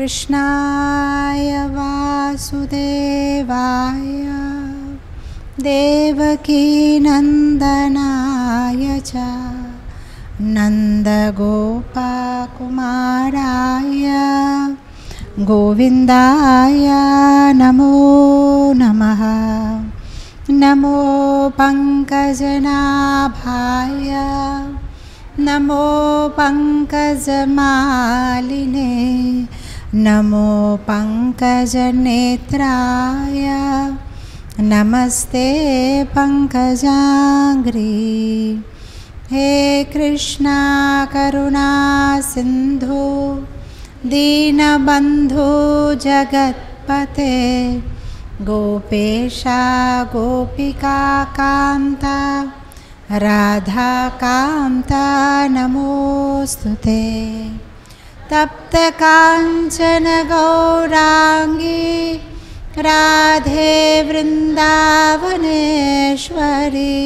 कृष्णाय वासुदेवाय देवकीनन्दनाय च नन्दगोपकुमाराय गोविन्दाय नमो नमः नमो पङ्कजनाभाय नमो पङ्कजमालिने नमो पङ्कजनेत्राय नमस्ते पङ्कजाङ्घ्रि हे कृष्णा करुणा सिन्धु दीनबन्धु जगत्पते गोपेशा गोपिकान्ता राधाकान्ता नमोऽस्तु ते तप्तकाञ्चन गौराङ्गी राधे वृन्दावनेश्वरी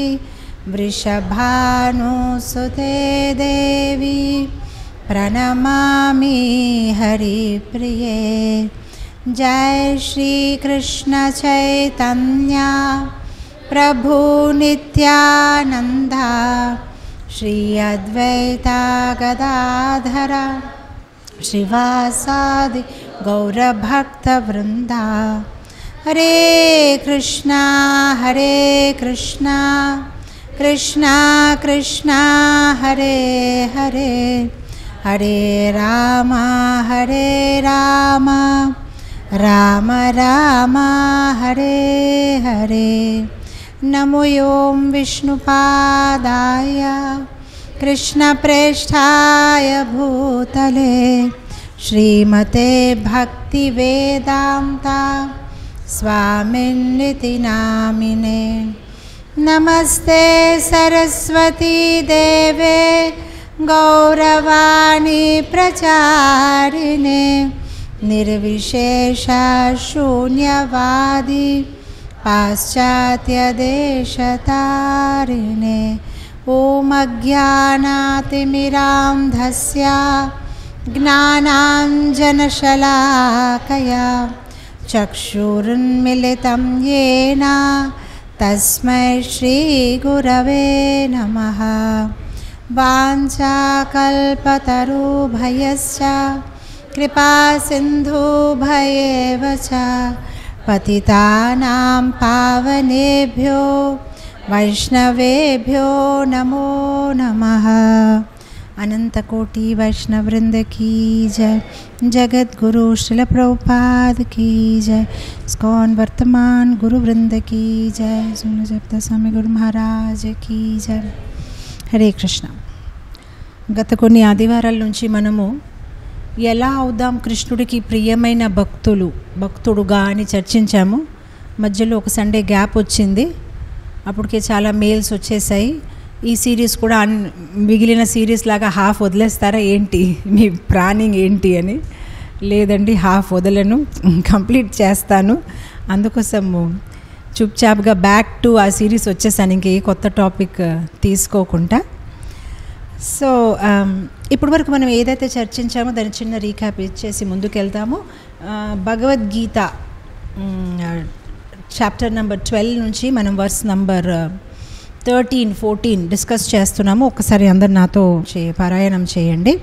वृषभानुसुते देवी प्रणमामि हरिप्रिये जय श्रीकृष्णचैतन्या प्रभु नित्यानन्दा श्री अद्वैता गदाधरा श्रीवासादि गौरभक्तवृन्दा हरे कृष्णा हरे कृष्णा कृष्णा कृष्णा हरे हरे हरे राम हरे राम राम राम हरे हरे नमो ॐ विष्णुपादाय कृष्णप्रेष्ठाय भूतले श्रीमते भक्तिवेदान्ता स्वामिन्निति नामिने नमस्ते सरस्वती देवे गौरवाणी प्रचारिणे निर्विशेषा शून्यवादी पाश्चात्यदेशतारिणे ॐ अज्ञानातिमिरान्धस्य ज्ञानाञ्जनशलाकया चक्षुरुन्मिलितं येन तस्मै श्रीगुरवे नमः वाञ्छाकल्पतरुभयश्च कृपासिन्धुभयेव च पतितानां पावनेभ्यो वैष्णवेभ्यो नमो नमः अनंतकोटि वैष्णवृंद की जय जगद्गुरु शिल प्रभुपाद की जय स्कॉन वर्तमान गुरु वृंद की जय सुन जपता स्वामी गुरु महाराज की జయ హరే కృష్ణ గత కొన్ని ఆదివారాల నుంచి మనము ఎలా అవుదాం కృష్ణుడికి ప్రియమైన భక్తులు భక్తుడుగా అని చర్చించాము మధ్యలో ఒక సండే గ్యాప్ వచ్చింది అప్పటికే చాలా మెయిల్స్ వచ్చేసాయి ఈ సిరీస్ కూడా అన్ మిగిలిన సిరీస్ లాగా హాఫ్ వదిలేస్తారా ఏంటి మీ ప్లానింగ్ ఏంటి అని లేదండి హాఫ్ వదలను కంప్లీట్ చేస్తాను అందుకోసము చుప్చాప్గా బ్యాక్ టు ఆ సిరీస్ వచ్చేసాను ఇంకే కొత్త టాపిక్ తీసుకోకుండా సో ఇప్పటి వరకు మనం ఏదైతే చర్చించామో దాని చిన్న రీక్యాప్ ఇచ్చేసి ముందుకు వెళ్తాము భగవద్గీత చాప్టర్ నెంబర్ ట్వెల్వ్ నుంచి మనం verse number thirteen fourteen discuss చేస్తున్నాము ఒకసారి అందరు నాతో చే పారాయణం చేయండి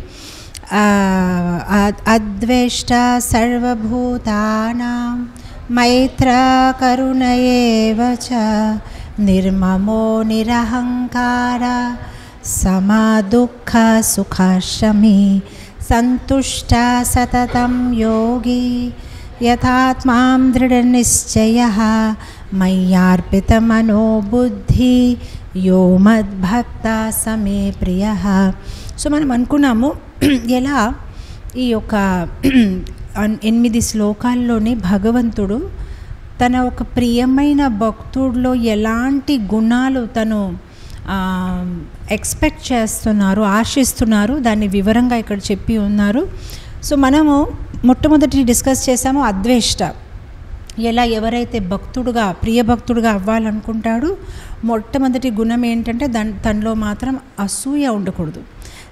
అద్వేష్ట సర్వభూతానాం మైత్ర కరుణయేవ చ నిర్మమో నిరహంకార సమదుఃఖ సుఖశమి సంతుష్ట సతతం యోగి యథాత్మాం దృఢనిశ్చయ మయ్యార్పితమనోబుద్ధి యో మద్భక్త సమే ప్రియ సో మనం అనుకున్నాము ఎలా ఈ యొక్క ఎనిమిది శ్లోకాల్లోనే భగవంతుడు తన ఒక ప్రియమైన భక్తుడిలో ఎలాంటి గుణాలు తను ఎక్స్పెక్ట్ చేస్తున్నారు ఆశిస్తున్నారు దాన్ని వివరంగా ఇక్కడ చెప్పి ఉన్నారు సో మనము మొట్టమొదటి డిస్కస్ చేసాము అద్వేష్ట ఎలా ఎవరైతే భక్తుడుగా ప్రియభక్తుడుగా అవ్వాలనుకుంటాడో మొట్టమొదటి గుణం ఏంటంటే దాని తనలో మాత్రం అసూయ ఉండకూడదు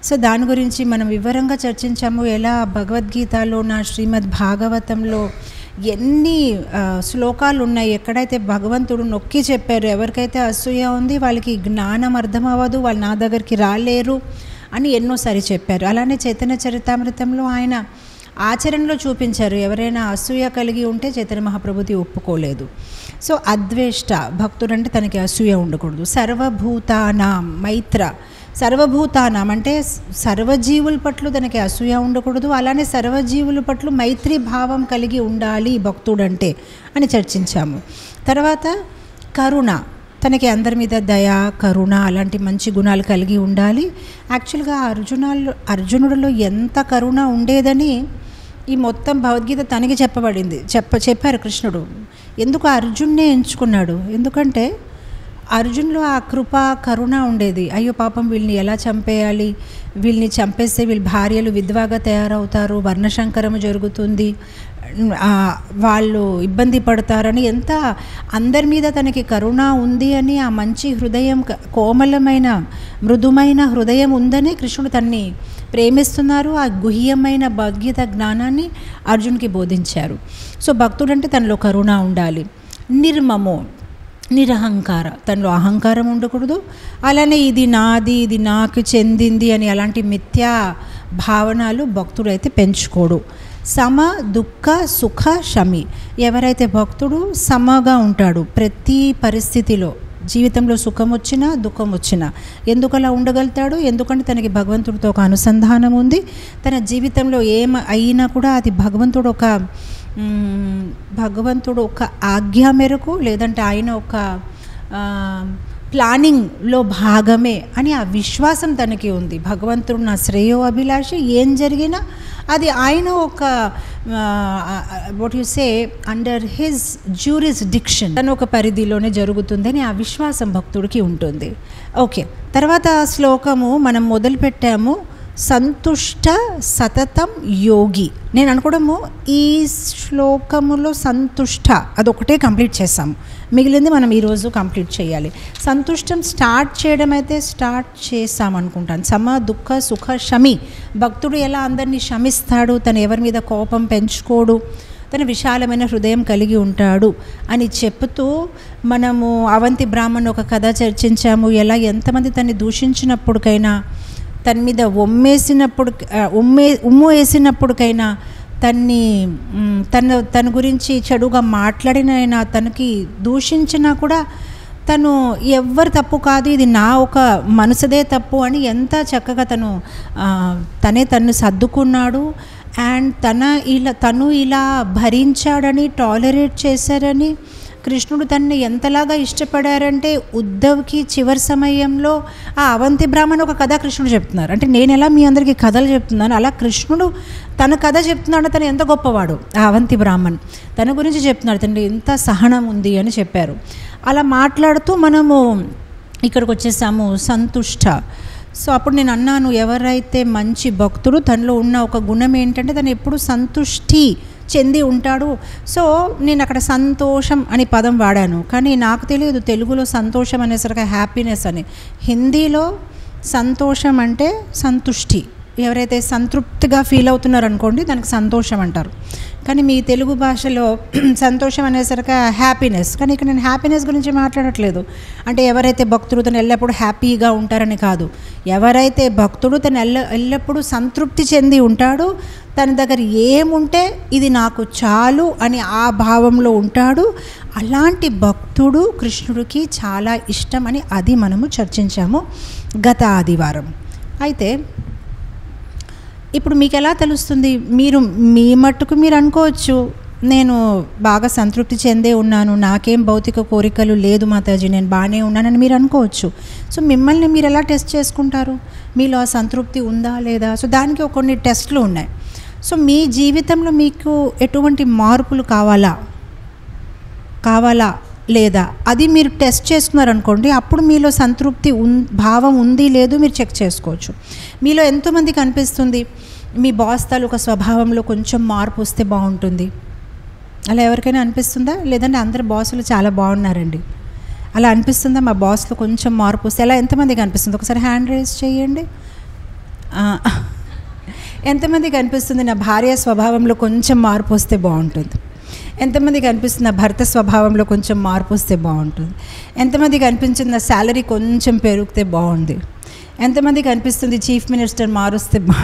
సో దాని గురించి మనం వివరంగా చర్చించాము ఎలా భగవద్గీతలో నా శ్రీమద్ భాగవతంలో ఎన్ని ఆ, శ్లోకాలు ఉన్నాయి ఎక్కడైతే భగవంతుడు నొక్కి చెప్పారు ఎవరికైతే అసూయ ఉంది వాళ్ళకి జ్ఞానం అర్థం అవ్వదు వాళ్ళు నా దగ్గరికి రాలేరు అని ఎన్నోసారి చెప్పారు అలానే చైతన్య చరితామృతంలో ఆయన ఆచరణలో చూపించారు ఎవరైనా అసూయ కలిగి ఉంటే చైతన్య మహాప్రభుతి ఒప్పుకోలేదు సో అద్వేష్ట భక్తుడు అంటే తనకి అసూయ ఉండకూడదు సర్వభూతానాం మైత్ర సర్వభూతానాం అంటే సర్వజీవుల పట్ల తనకి అసూయ ఉండకూడదు అలానే సర్వజీవుల పట్ల మైత్రి భావం కలిగి ఉండాలి భక్తుడంటే అని చర్చించాము తర్వాత కరుణ తనకి అందరి మీద దయ కరుణ అలాంటి మంచి గుణాలు కలిగి ఉండాలి యాక్చువల్గా అర్జునాలు అర్జునుడిలో ఎంత కరుణ ఉండేదని ఈ మొత్తం భగవద్గీత తనకి చెప్పబడింది చెప్ప చెప్పారు కృష్ణుడు ఎందుకు అర్జున్నే ఎంచుకున్నాడు ఎందుకంటే అర్జున్లో ఆ కృప కరుణ ఉండేది అయ్యో పాపం వీళ్ళని ఎలా చంపేయాలి వీళ్ళని చంపేస్తే వీళ్ళ భార్యలు విధవాగా తయారవుతారు వర్ణశంకరము జరుగుతుంది ఆ, వాళ్ళు ఇబ్బంది పడతారని ఎంత అందరి మీద తనకి కరుణ ఉంది అని ఆ మంచి హృదయం క- కోమలమైన మృదుమైన హృదయం ఉందని కృష్ణుడు తన్ని ప్రేమిస్తున్నారు ఆ గుహ్యమైన భగీత జ్ఞానాన్ని అర్జున్కి బోధించారు సో భక్తుడంటే తనలో కరుణ ఉండాలి నిర్మము నిరహంకార తనలో అహంకారం ఉండకూడదు అలానే ఇది నాది ఇది నాకు చెందింది అని అలాంటి మిథ్యా భావనలు భక్తుడైతే పెంచుకోడు సమ దుఃఖ సుఖ శమి ఎవరైతే భక్తుడు సమగా ఉంటాడు ప్రతి పరిస్థితిలో జీవితంలో సుఖం వచ్చినా దుఃఖం వచ్చినా ఎందుకు అలా ఉండగలుగుతాడు ఎందుకంటే తనకి భగవంతుడితో ఒక అనుసంధానం ఉంది తన జీవితంలో ఏం అయినా కూడా అది భగవంతుడు ఒక మ్, భగవంతుడు ఒక ఆజ్ఞ మేరకు లేదంటే ఆయన ఒక ఆ, ప్లానింగ్లో భాగమే అని ఆ విశ్వాసం తనకి ఉంది భగవంతుడు నా శ్రేయో అభిలాష ఏం జరిగినా అది ఆయన ఒక what you say under his jurisdiction తన ఒక పరిధిలోనే జరుగుతుందని ఆ విశ్వాసం భక్తుడికి ఉంటుంది ఓకే తర్వాత శ్లోకము మనం మొదలుపెట్టాము సంతుష్ట సతతం యోగి నేను అనుకోవడము ఈ శ్లోకములో సంతుష్ట అదొకటే కంప్లీట్ చేసాము మిగిలింది మనం ఈరోజు కంప్లీట్ చేయాలి సంతుష్టం స్టార్ట్ చేయడం అయితే స్టార్ట్ చేసాం అనుకుంటాను సమ దుఃఖ సుఖ శమి భక్తుడు ఎలా అందరినీ శమిస్తాడు తను ఎవరి మీద కోపం పెంచుకోడు తన విశాలమైన హృదయం కలిగి ఉంటాడు అని చెప్తూ మనము అవంతి బ్రాహ్మణ్ ఒక కథ చర్చించాము ఎలా ఎంతమంది తన్ని దూషించినప్పటికైనా తన మీద ఒమ్మేసినప్పుడు ఆ, ఉమ్మే ఉమ్ము వేసినప్పటికైనా తన్ని మ్, తన తన గురించి చెడుగా మాట్లాడినైనా తనకి దూషించినా కూడా తను ఎవ్వరు తప్పు కాదు ఇది నా ఒక మనసుదే తప్పు అని ఎంత చక్కగా తను ఆ, తనే తను సర్దుకున్నాడు అండ్ తన ఇలా తను ఇలా భరించాడని టాలరేట్ చేశారని కృష్ణుడు తన్ని ఎంతలాగా ఇష్టపడారంటే ఉద్ధవ్కి చివరి సమయంలో ఆ అవంతి బ్రాహ్మణ్ ఒక కథ కృష్ణుడు చెప్తున్నారు అంటే నేను ఎలా మీ అందరికీ కథలు చెప్తున్నాను అలా కృష్ణుడు తన కథ చెప్తున్నాడు తను ఎంత గొప్పవాడు ఆ అవంతి బ్రాహ్మణ్ తన గురించి చెప్తున్నాడు తను ఎంత సహనం ఉంది అని చెప్పారు అలా మాట్లాడుతూ మనము ఇక్కడికి వచ్చేసాము సంతుష్ట సో అప్పుడు నేను అన్నాను ఎవరైతే మంచి భక్తుడు తనలో ఉన్న ఒక గుణం ఏంటంటే తను ఎప్పుడు సంతుష్టి చెంది ఉంటాడు సో నేను అక్కడ సంతోషం అని పదం వాడాను కానీ నాకు తెలియదు తెలుగులో సంతోషం అనేసరికి హ్యాపీనెస్ అని హిందీలో సంతోషం అంటే సంతుష్టి ఎవరైతే సంతృప్తిగా ఫీల్ అవుతున్నారు అనుకోండి దానికి సంతోషం అంటారు కానీ మీ తెలుగు భాషలో సంతోషం అనేసరికి హ్యాపీనెస్ కానీ ఇక్కడ నేను హ్యాపీనెస్ గురించి మాట్లాడట్లేదు అంటే ఎవరైతే భక్తుడు తను ఎల్లప్పుడూ హ్యాపీగా ఉంటారని కాదు ఎవరైతే భక్తుడు తను ఎల్ల ఎల్లప్పుడూ సంతృప్తి చెంది ఉంటాడో తన దగ్గర ఏముంటే ఇది నాకు చాలు అని ఆ భావంలో ఉంటాడు అలాంటి భక్తుడు కృష్ణుడికి చాలా ఇష్టం అని అది మనము చర్చించాము గత ఆదివారం అయితే ఇప్పుడు మీకు ఎలా తెలుస్తుంది మీరు మీ మట్టుకు మీరు అనుకోవచ్చు నేను బాగా సంతృప్తి చెందే ఉన్నాను నాకేం భౌతిక కోరికలు లేదు మాతాజీ నేను బాగానే ఉన్నానని మీరు అనుకోవచ్చు సో మిమ్మల్ని మీరు ఎలా టెస్ట్ చేసుకుంటారు మీలో ఆ సంతృప్తి ఉందా లేదా సో దానికి ఒక కొన్ని టెస్ట్లు ఉన్నాయి సో మీ జీవితంలో మీకు ఎటువంటి మార్పులు కావాలా కావాలా లేదా అది మీరు టెస్ట్ చేస్తున్నారు అనుకోండి అప్పుడు మీలో సంతృప్తి ఉన్ భావం ఉంది లేదు మీరు చెక్ చేసుకోవచ్చు మీలో ఎంతోమందికి అనిపిస్తుంది మీ బాస్ తాలూకా స్వభావంలో కొంచెం మార్పు వస్తే బాగుంటుంది అలా ఎవరికైనా అనిపిస్తుందా లేదంటే అందరు బాసులు చాలా బాగున్నారండి అలా అనిపిస్తుందా మా బాస్లో కొంచెం మార్పు వస్తే అలా ఎంతమందికి అనిపిస్తుంది ఒకసారి హ్యాండ్ రేస్ చేయండి ఆ, ఎంతమందికి అనిపిస్తుంది నా భార్య స్వభావంలో కొంచెం మార్పు వస్తే బాగుంటుంది ఎంతమందికి అనిపిస్తుంది నా భర్త స్వభావంలో కొంచెం మార్పు వస్తే బాగుంటుంది ఎంతమందికి అనిపించింది నా శాలరీ కొంచెం పెరిగితే బాగుంది ఎంతమందికి అనిపిస్తుంది చీఫ్ మినిస్టర్ మారుస్తే బా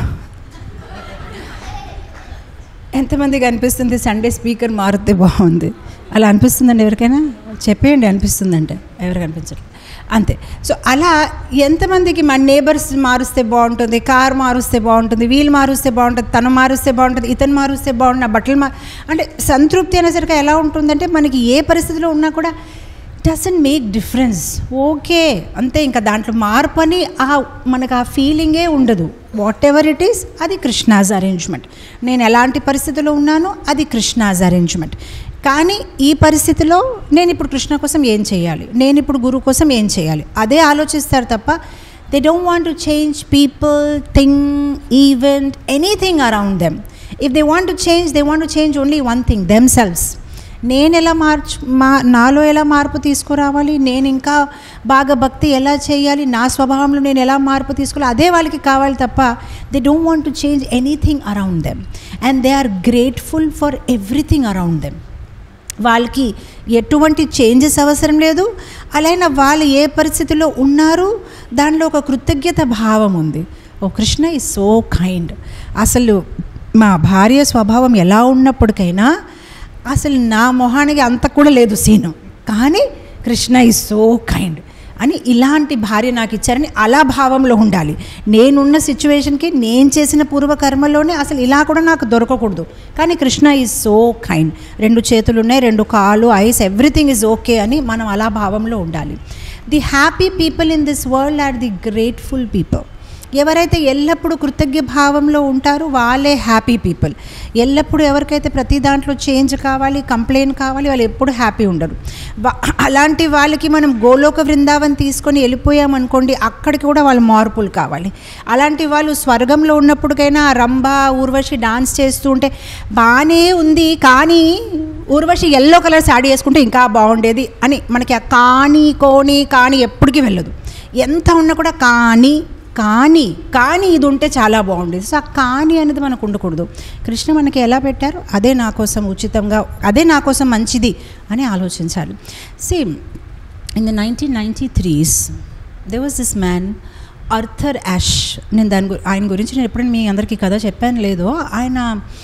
ఎంతమందికి అనిపిస్తుంది సండే స్పీకర్ మారితే బాగుంది అలా అనిపిస్తుందండి ఎవరికైనా చెప్పేయండి అనిపిస్తుందంటే ఎవరికి అనిపించట్లేదు అంతే సో అలా ఎంతమందికి మన నేబర్స్ మారుస్తే బాగుంటుంది కార్ మారుస్తే బాగుంటుంది వీల్ మారుస్తే బాగుంటుంది తను మారుస్తే బాగుంటుంది ఇతను మారుస్తే బాగుంటుంది నా బట్టలు మా అంటే సంతృప్తి అనేసరికి ఎలా ఉంటుందంటే మనకి ఏ పరిస్థితిలో ఉన్నా కూడా డజంట్ మేక్ డిఫరెన్స్ ఓకే అంతే ఇంకా దాంట్లో మార్పు అని ఆ మనకు ఆ ఫీలింగే ఉండదు వాట్ ఎవర్ ఇట్ ఈస్ అది కృష్ణాజ్ అరేంజ్మెంట్ నేను ఎలాంటి పరిస్థితిలో ఉన్నానో అది కృష్ణాజ్ అరేంజ్మెంట్ కానీ ఈ పరిస్థితిలో నేను ఇప్పుడు కృష్ణ కోసం ఏం చేయాలి నేను ఇప్పుడు గురువు కోసం ఏం చేయాలి అదే ఆలోచిస్తారు తప్ప they don't want to change people thing event anything around them if they want to change they want to change only one thing themselves నేను ఎలా మార్చు మా నాలో ఎలా మార్పు తీసుకురావాలి నేను ఇంకా బాగా భక్తి ఎలా చేయాలి నా స్వభావంలో నేను ఎలా మార్పు తీసుకోవాలి అదే వాళ్ళకి కావాలి తప్ప they don't want to change anything around them and they are grateful for everything around them వాళ్ళకి ఎటువంటి చేంజెస్ అవసరం లేదు అలాగే వాళ్ళు ఏ పరిస్థితిలో ఉన్నారు దానిలో ఒక కృతజ్ఞత భావం ఉంది ఓ కృష్ణ ఈజ్ సో కైండ్ అసలు మా భార్య స్వభావం ఎలా ఉన్నప్పటికైనా అసలు నా మొహానికి అంత కూడా లేదు సీను కానీ కృష్ణ ఈజ్ సో కైండ్ అని ఇలాంటి భార్య నాకు ఇచ్చారని అలా భావంలో ఉండాలి నేనున్న సిచ్యువేషన్కి నేను చేసిన పూర్వకర్మలోనే అసలు ఇలా కూడా నాకు దొరకకూడదు కానీ కృష్ణ ఈజ్ సో కైండ్ రెండు చేతులు ఉన్నాయి రెండు కాలు ఐస్ ఎవ్రీథింగ్ ఈజ్ ఓకే అని మనం అలా భావంలో ఉండాలి the happy people in this world are the grateful people ఎవరైతే ఎల్లప్పుడూ కృతజ్ఞ భావంలో ఉంటారో వాళ్ళే హ్యాపీ పీపుల్ ఎల్లప్పుడూ ఎవరికైతే ప్రతి దాంట్లో చేంజ్ కావాలి కంప్లైంట్ కావాలి వాళ్ళు ఎప్పుడు హ్యాపీ ఉండరు వా- అలాంటి వాళ్ళకి మనం గోలోక బృందావన్ తీసుకొని వెళ్ళిపోయామనుకోండి అక్కడికి కూడా వాళ్ళ మార్పులు కావాలి అలాంటి వాళ్ళు స్వర్గంలో ఉన్నప్పటికైనా ఆ రంభ ఊర్వశి డాన్స్ చేస్తూ ఉంటే బాగానే ఉంది కానీ ఊర్వశి ఎల్లో కలర్ శాడీ వేసుకుంటే ఇంకా బాగుండేది అని మనకి ఆ కానీ కోని కానీ ఎప్పటికీ వెళ్ళదు ఎంత ఉన్నా కూడా కానీ కానీ కానీ ఇది ఉంటే చాలా బాగుండేది సో ఆ కానీ అనేది మనకు ఉండకూడదు కృష్ణ మనకి ఎలా పెట్టారు అదే నా కోసం ఉచితంగా అదే నా కోసం మంచిది అని ఆలోచించాలి same in the nineteen ninety threes there was this man Arthur Ashe నేను దాని గు ఆయన గురించి నేను ఎప్పుడైనా మీ అందరికీ కథ చెప్పాను లేదో ఆయన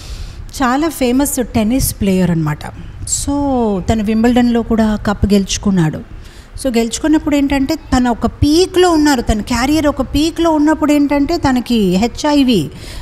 చాలా ఫేమస్ టెన్నిస్ ప్లేయర్ అనమాట సో తను వింబల్డన్లో కూడా కప్ గెలుచుకున్నాడు సో గెలుచుకున్నప్పుడు ఏంటంటే తన ఒక పీక్లో ఉన్నారు తన క్యారియర్ ఒక పీక్లో ఉన్నప్పుడు ఏంటంటే తనకి హెచ్ఐవి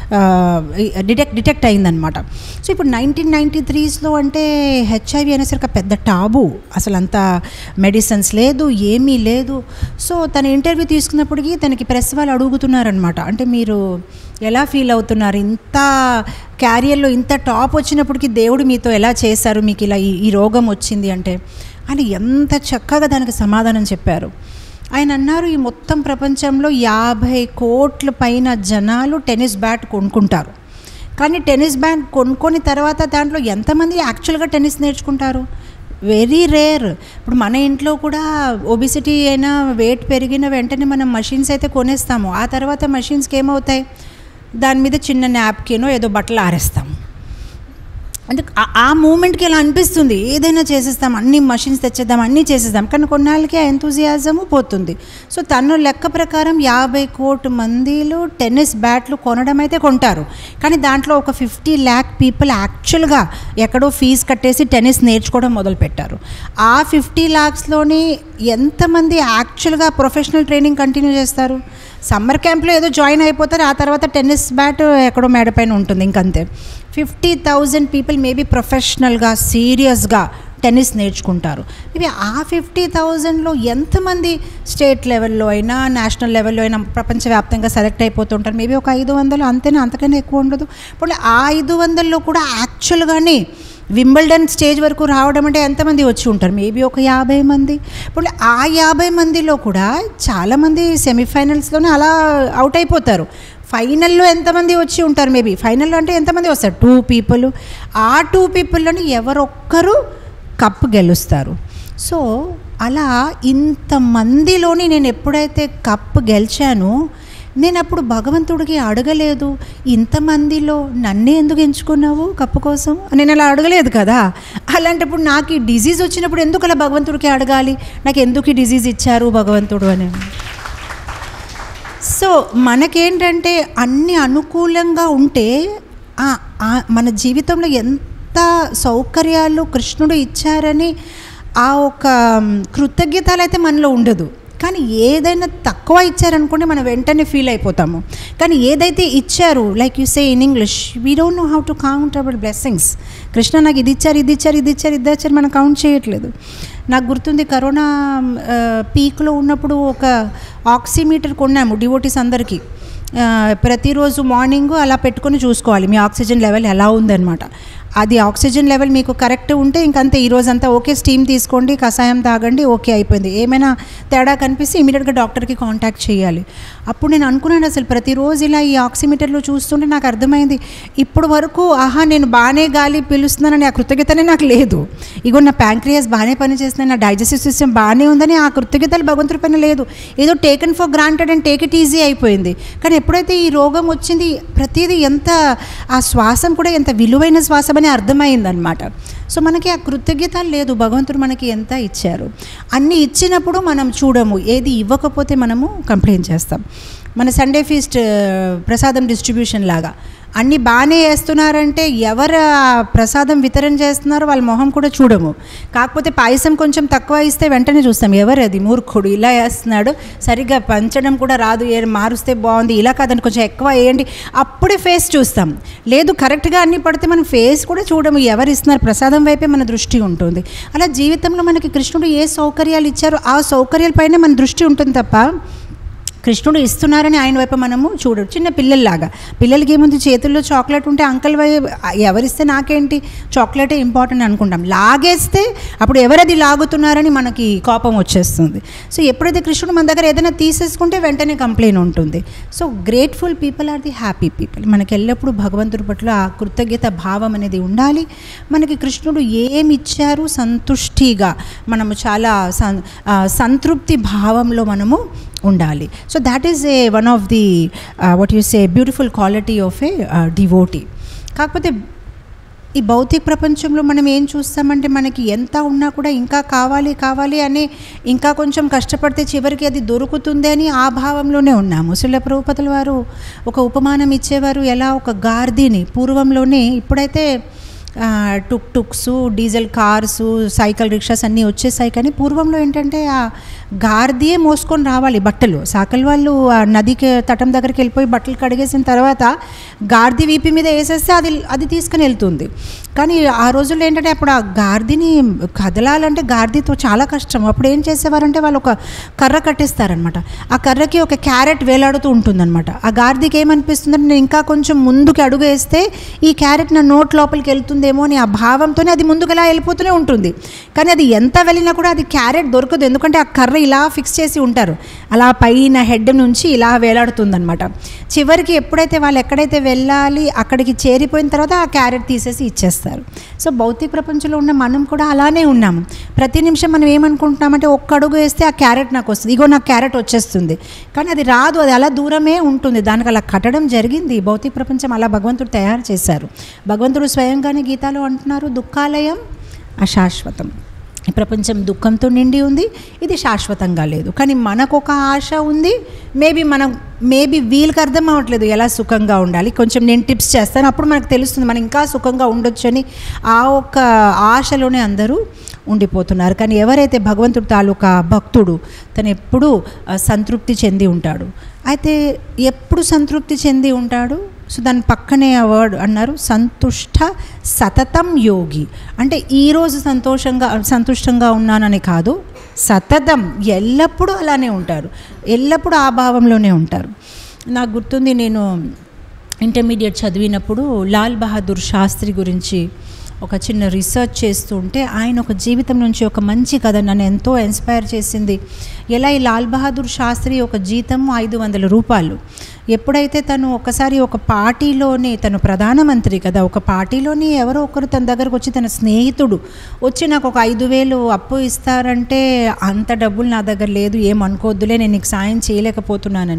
డిటెక్ట్ డిటెక్ట్ అయిందనమాట సో ఇప్పుడు నైన్టీన్ నైంటీ త్రీస్లో అంటే హెచ్ఐవి అనేసరికి పెద్ద టాబు అసలు అంత మెడిసిన్స్ లేదు ఏమీ లేదు సో తన ఇంటర్వ్యూ తీసుకున్నప్పటికీ తనకి ప్రెస్ వాళ్ళు అడుగుతున్నారనమాట అంటే మీరు ఎలా ఫీల్ అవుతున్నారు ఇంత క్యారియర్లో ఇంత టాప్ వచ్చినప్పటికీ దేవుడు మీతో ఎలా చేశారు మీకు ఇలా ఈ ఈ రోగం వచ్చింది అంటే అని ఎంత చక్కగా దానికి సమాధానం చెప్పారు ఆయన అన్నారు ఈ మొత్తం ప్రపంచంలో యాభై కోట్ల పైన జనాలు టెన్నిస్ బ్యాట్ కొనుక్కుంటారు కానీ టెన్నిస్ బ్యాట్ కొనుక్కొని తర్వాత దాంట్లో ఎంతమంది యాక్చువల్గా టెన్నిస్ నేర్చుకుంటారు వెరీ రేర్ ఇప్పుడు మన ఇంట్లో కూడా ఒబిసిటీ అయినా వెయిట్ పెరిగిన వెంటనే మనం మషిన్స్ అయితే కొనేస్తాము ఆ తర్వాత మషిన్స్కి ఏమవుతాయి దాని మీద చిన్న నాప్కినో ఏదో బట్టలు ఆరేస్తాము అంటే ఆ- ఆ మూమెంట్కి ఇలా అనిపిస్తుంది ఏదైనా చేసేస్తాం అన్ని మషిన్స్ తెచ్చేద్దాం అన్నీ చేసేద్దాం కానీ కొన్నాళ్ళకి ఆ ఎంతూజియాజము పోతుంది సో తను లెక్క ప్రకారం యాభై కోటి మందిలో టెన్నిస్ బ్యాట్లు కొనడం అయితే కొంటారు కానీ దాంట్లో ఒక ఫిఫ్టీ ల్యాక్ పీపుల్ యాక్చువల్గా ఎక్కడో ఫీజు కట్టేసి టెన్నిస్ నేర్చుకోవడం మొదలుపెట్టారు ఆ ఫిఫ్టీ ల్యాక్స్లోని ఎంతమంది యాక్చువల్గా ప్రొఫెషనల్ ట్రైనింగ్ కంటిన్యూ చేస్తారు సమ్మర్ క్యాంప్లో ఏదో జాయిన్ అయిపోతారు ఆ తర్వాత టెన్నిస్ బ్యాట్ ఎక్కడో మేడపైన ఉంటుంది ఇంకంతే ఫిఫ్టీ థౌజండ్ పీపుల్ మేబీ ప్రొఫెషనల్గా సీరియస్గా టెన్నిస్ నేర్చుకుంటారు మేబీ ఆ ఫిఫ్టీ థౌజండ్లో ఎంతమంది స్టేట్ లెవెల్లో అయినా నేషనల్ లెవెల్లో అయినా ప్రపంచవ్యాప్తంగా సెలెక్ట్ అయిపోతుంటారు మేబీ ఒక ఐదు వందలు అంతేనా అంతకన్నా ఎక్కువ ఉండదు ఇప్పుడు ఆ ఐదు వందల్లో కూడా యాక్చువల్గానే వింబల్డన్ స్టేజ్ వరకు రావడం అంటే ఎంతమంది వచ్చి ఉంటారు మేబీ ఒక యాభై మంది ఇప్పుడు ఆ యాభై మందిలో కూడా చాలామంది సెమీఫైనల్స్లోనే అలా అవుట్ అయిపోతారు ఫైనల్లో ఎంతమంది వచ్చి ఉంటారు మేబీ ఫైనల్లో అంటే ఎంతమంది వస్తారు టూ పీపుల్ ఆ టూ పీపుల్లోని ఎవరొక్కరు కప్ గెలుస్తారు సో అలా ఇంతమందిలోని నేను ఎప్పుడైతే కప్ గెలిచానో నేను అప్పుడు భగవంతుడికి అడగలేదు ఇంతమందిలో నన్నే ఎందుకు ఎంచుకున్నావు కప్పు కోసం నేను అలా అడగలేదు కదా అలాంటప్పుడు నాకు ఈ డిజీజ్ వచ్చినప్పుడు ఎందుకు అలా భగవంతుడికి అడగాలి నాకు ఎందుకు ఈ డిజీజ్ ఇచ్చారు భగవంతుడు అని సో మనకేంటంటే అన్ని అనుకూలంగా ఉంటే ఆ- ఆ మన జీవితంలో ఎంత సౌకర్యాలు కృష్ణుడు ఇచ్చారని ఆ ఒక కృతజ్ఞతలు అయితే మనలో ఉండదు కానీ ఏదైనా తక్కువ ఇచ్చారనుకుంటే మనం వెంటనే ఫీల్ అయిపోతాము కానీ ఏదైతే ఇచ్చారు like you say in English we don't know how to count our blessings Krishna నాకు ఇది ఇచ్చారు ఇది ఇచ్చారు ఇది ఇచ్చారు ఇది ఇచ్చారు మనం కౌంట్ చేయట్లేదు నాకు గుర్తుంది కరోనా పీక్లో ఉన్నప్పుడు ఒక ఆక్సిమీటర్ కొన్నాము డివోటీస్ అందరికీ ఆ, ప్రతిరోజు మార్నింగ్ అలా పెట్టుకొని చూసుకోవాలి మీ ఆక్సిజన్ లెవెల్ ఎలా ఉందన్నమాట అది ఆక్సిజన్ లెవెల్ మీకు కరెక్ట్ ఉంటే ఇంకంతే ఈ రోజంతా ఓకే స్టీమ్ తీసుకోండి కషాయం తాగండి ఓకే అయిపోయింది ఏమైనా తేడా కనిపిస్తే ఇమీడియట్గా డాక్టర్కి కాంటాక్ట్ చేయాలి అప్పుడు నేను అనుకున్నాను అసలు ప్రతిరోజు ఇలా ఈ ఆక్సిమీటర్లో చూస్తుంటే నాకు అర్థమైంది ఇప్పుడు వరకు ఆహా నేను బాగానే గాలి పీలుస్తున్నానని ఆ కృతజ్ఞతనే నాకు లేదు ఇగో నా ప్యాంక్రియాస్ బాగానే పనిచేస్తున్నాయి నా డైజెస్టివ్ సిస్టమ్ బాగానే ఉందని ఆ కృతజ్ఞతలు భగవంతుడి పైన లేదు ఏదో taken for granted and take it easy అయిపోయింది కానీ ఎప్పుడైతే ఈ రోగం వచ్చింది ప్రతిదీ ఎంత ఆ శ్వాసం కూడా ఎంత విలువైన శ్వాసం అని అర్థమైందనమాట సో మనకి ఆ కృతజ్ఞత లేదు భగవంతుడు మనకి ఎంత ఇచ్చారు అన్నీ ఇచ్చినప్పుడు మనం చూడము ఏది ఇవ్వకపోతే మనము కంప్లైంట్ చేస్తాం మన సండే ఫీస్ట్ ప్రసాదం డిస్ట్రిబ్యూషన్ లాగా అన్నీ బాగానే వేస్తున్నారంటే ఎవరు ఆ ప్రసాదం వితరణ చేస్తున్నారో వాళ్ళ మొహం కూడా చూడము కాకపోతే పాయసం కొంచెం తక్కువ ఇస్తే వెంటనే చూస్తాం ఎవరు అది మూర్ఖుడు ఇలా వేస్తున్నాడు సరిగ్గా పంచడం కూడా రాదు ఏ మారుస్తే బాగుంది ఇలా కాదని కొంచెం ఎక్కువ వేయండి అప్పుడే ఫేస్ చూస్తాం లేదు కరెక్ట్గా అన్నీ పడితే మనం ఫేస్ కూడా చూడము ఎవరు ఇస్తున్నారు ప్రసాదం వైపే మన దృష్టి ఉంటుంది అలా జీవితంలో మనకి కృష్ణుడు ఏ సౌకర్యాలు ఇచ్చారో ఆ సౌకర్యాలపైనే మన దృష్టి ఉంటుంది తప్ప కృష్ణుడు ఇస్తున్నారని ఆయన వైపు మనము చూడడు చిన్న పిల్లల్లాగా పిల్లలకి ఏముంది చేతుల్లో చాక్లెట్ ఉంటే అంకల్ వై ఎవరిస్తే నాకేంటి చాక్లెటే ఇంపార్టెంట్ అనుకుంటాం లాగేస్తే అప్పుడు ఎవరది లాగుతున్నారని మనకి కోపం వచ్చేస్తుంది సో ఎప్పుడైతే కృష్ణుడు మన దగ్గర ఏదైనా తీసేసుకుంటే వెంటనే కంప్లైంట్ ఉంటుంది so grateful people are the happy people మనకి ఎల్లప్పుడూ భగవంతుడి పట్ల ఆ కృతజ్ఞత భావం అనేది ఉండాలి మనకి కృష్ణుడు ఏమి ఇచ్చారు సంతుష్టిగా మనము చాలా సం- ఆ, సంతృప్తి భావంలో మనము ఉండాలి so that is a one of the what you say beautiful quality of a devotee కాకపోతే ఈ భౌతిక ప్రపంచంలో మనం ఏం చూస్తామంటే మనకి ఎంత ఉన్నా కూడా ఇంకా కావాలి కావాలి అని ఇంకా కొంచెం కష్టపడితే చివరికి అది దొరుకుతుంది అని ఆ భావంలోనే ఉన్నాము శిల ప్రభుపతుల వారు ఒక ఉపమానం ఇచ్చేవారు ఎలా ఒక గార్దీని పూర్వంలోనే ఇప్పుడైతే ఆ, tuk tuks diesel cars cycle rickshaws అన్నీ వచ్చేసాయి కానీ పూర్వంలో ఏంటంటే ఆ గార్దియే మోసుకొని రావాలి బట్టలు సాకల్ వాళ్ళు ఆ నదికి తటం దగ్గరికి వెళ్ళిపోయి బట్టలు కడిగేసిన తర్వాత గార్ది వీపి మీద వేసేస్తే అది అది తీసుకుని వెళ్తుంది కానీ ఆ రోజుల్లో ఏంటంటే అప్పుడు ఆ గార్దిని కదలాలంటే గార్దితో చాలా కష్టం అప్పుడు ఏం చేసేవారంటే వాళ్ళు ఒక కర్ర కట్టేస్తారనమాట ఆ కర్రకి ఒక క్యారెట్ వేలాడుతూ ఉంటుందన్నమాట ఆ గార్దికి ఏమనిపిస్తుందంటే నేను ఇంకా కొంచెం ముందుకు అడుగు వేస్తే ఈ క్యారెట్ నా నోట్ లోపలికి వెళ్తుందేమో అని ఆ భావంతోనే అది ముందుకు ఇలా వెళ్ళిపోతూనే ఉంటుంది కానీ అది ఎంత వెళ్ళినా కూడా అది క్యారెట్ దొరకదు ఎందుకంటే ఆ కర్ర ఇలా ఫిక్స్ చేసి ఉంటారు అలా పైన హెడ్ నుంచి ఇలా వేలాడుతుందన్నమాట చివరికి ఎప్పుడైతే వాళ్ళు ఎక్కడైతే వెళ్ళాలి అక్కడికి చేరిపోయిన తర్వాత ఆ క్యారెట్ తీసేసి ఇచ్చేస్తారు సో భౌతిక ప్రపంచంలో ఉన్న మనం కూడా అలానే ఉన్నాము ప్రతి నిమిషం మనం ఏమనుకుంటున్నామంటే ఒక్క అడుగు వేస్తే ఆ క్యారెట్ నాకు వస్తుంది ఇగో నాకు క్యారెట్ వచ్చేస్తుంది కానీ అది రాదు అది అలా దూరమే ఉంటుంది దానికి అలా కట్టడం జరిగింది భౌతిక ప్రపంచం అలా భగవంతుడు తయారు చేశారు భగవంతుడు స్వయంగానే గీతాలో అంటున్నారు దుఃఖాలయం అశాశ్వతం ఈ ప్రపంచం దుఃఖంతో నిండి ఉంది ఇది శాశ్వతంగా లేదు కానీ మనకు ఒక ఆశ ఉంది మేబీ మనం మేబీ వీళ్ళకి అర్థం అవ్వట్లేదు ఎలా సుఖంగా ఉండాలి కొంచెం నేను టిప్స్ చేస్తాను అప్పుడు మనకు తెలుస్తుంది మనం ఇంకా సుఖంగా ఉండొచ్చని ఆ ఒక ఆశలోనే అందరూ ఉండిపోతున్నారు కానీ ఎవరైతే భగవంతుడు తాలూకా భక్తుడు తను ఎప్పుడూ ఆ, సంతృప్తి చెంది ఉంటాడు అయితే ఎప్పుడు సంతృప్తి చెంది ఉంటాడు సో దాని పక్కనే ఆ వర్డ్ అన్నారు సంతుష్ట సతతం యోగి అంటే ఈరోజు సంతోషంగా సంతుష్టంగా ఉన్నానని కాదు సతతం ఎల్లప్పుడూ అలానే ఉంటారు ఎల్లప్పుడూ ఆ భావంలోనే ఉంటారు నాకు గుర్తుంది నేను ఇంటర్మీడియట్ చదివినప్పుడు లాల్ బహదూర్ శాస్త్రి గురించి ఒక చిన్న రీసెర్చ్ చేస్తూ ఉంటే ఆయన ఒక జీవితం నుంచి ఒక మంచి కథ నన్ను ఎంతో ఇన్స్పైర్ చేసింది ఎలా ఈ లాల్ బహదూర్ శాస్త్రి ఒక జీతం ఐదు వందల రూపాయలు ఎప్పుడైతే తను ఒకసారి ఒక పార్టీలోని తను ప్రధానమంత్రి కదా ఒక పార్టీలోని ఎవరో ఒకరు తన దగ్గరకు వచ్చి తన స్నేహితుడు వచ్చి నాకు ఒక ఐదు వేలు అప్పు ఇస్తారంటే అంత డబ్బులు నా దగ్గర లేదు ఏమనుకోవద్దులే నేను నీకు సాయం చేయలేకపోతున్నానని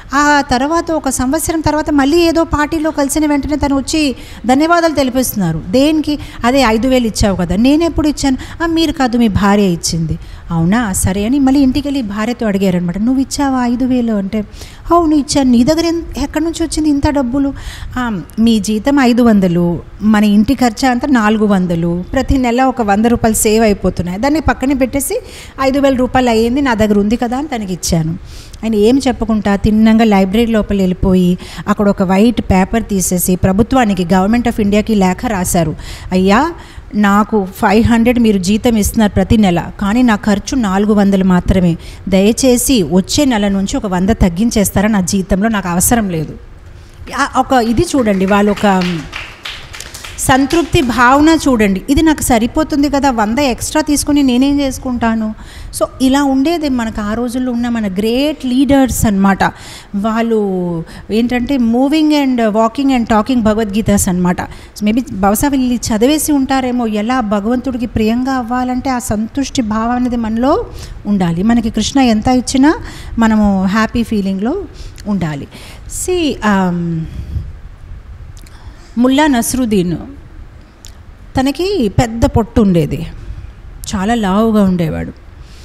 ఆ తర్వాత ఒక సంవత్సరం తర్వాత మళ్ళీ ఏదో పార్టీలో కలిసిన వెంటనే తను వచ్చి ధన్యవాదాలు తెలిపిస్తున్నారు దేనికి అదే ఐదు వేలు ఇచ్చావు కదా నేను ఎప్పుడు ఇచ్చాను "ఆ, మీరు కాదు మీ భార్య ఇచ్చింది అవునా సరే అని మళ్ళీ ఇంటికి వెళ్ళి భార్యతో అడిగారనమాట నువ్వు ఇచ్చావా ఐదు వేలు అంటే అవును ఇచ్చాను నీ దగ్గర ఎన్- ఎక్కడి నుంచి వచ్చింది ఇంత డబ్బులు "ఆ, మీ జీతం ఐదు వందలు మన ఇంటి ఖర్చు అంతా నాలుగు వందలు ప్రతి నెల ఒక వంద రూపాయలు సేవ్ అయిపోతున్నాయి దాన్ని పక్కన పెట్టేసి ఐదు వేల రూపాయలు అయ్యింది నా దగ్గర ఉంది కదా అని తనకి ఇచ్చాను ఆయన ఏం చెప్పకుండా తిన్నంగా లైబ్రరీ లోపల వెళ్ళిపోయి అక్కడ ఒక వైట్ పేపర్ తీసేసి ప్రభుత్వానికి గవర్నమెంట్ ఆఫ్ ఇండియాకి లేఖ రాశారు అయ్యా నాకు ఫైవ్ హండ్రెడ్ మీరు జీతం ఇస్తున్నారు ప్రతి నెల కానీ నా ఖర్చు నాలుగు వందలు మాత్రమే దయచేసి వచ్చే నెల నుంచి ఒక వంద తగ్గించేస్తారా నా జీతంలో నాకు అవసరం లేదు ఆ, ఒక ఇది చూడండి వాళ్ళు ఒక సంతృప్తి భావన చూడండి ఇది నాకు సరిపోతుంది కదా వంద ఎక్స్ట్రా తీసుకొని నేనేం చేసుకుంటాను సో ఇలా ఉండేది మనకు ఆ రోజుల్లో ఉన్న మన గ్రేట్ లీడర్స్ అన్నమాట వాళ్ళు ఏంటంటే moving and walking and talking Bhagavad Gitas అనమాట మేబీ బహుశా వీళ్ళు చదివేసి ఉంటారేమో ఎలా భగవంతుడికి ప్రియంగా అవ్వాలంటే ఆ సంతుష్టి భావం అనేది మనలో ఉండాలి మనకి కృష్ణ ఎంత ఇచ్చినా మనము హ్యాపీ ఫీలింగ్లో ఉండాలి సి ముల్లా నస్రుద్దీన్ తనకి పెద్ద పొట్టు ఉండేది చాలా లావుగా ఉండేవాడు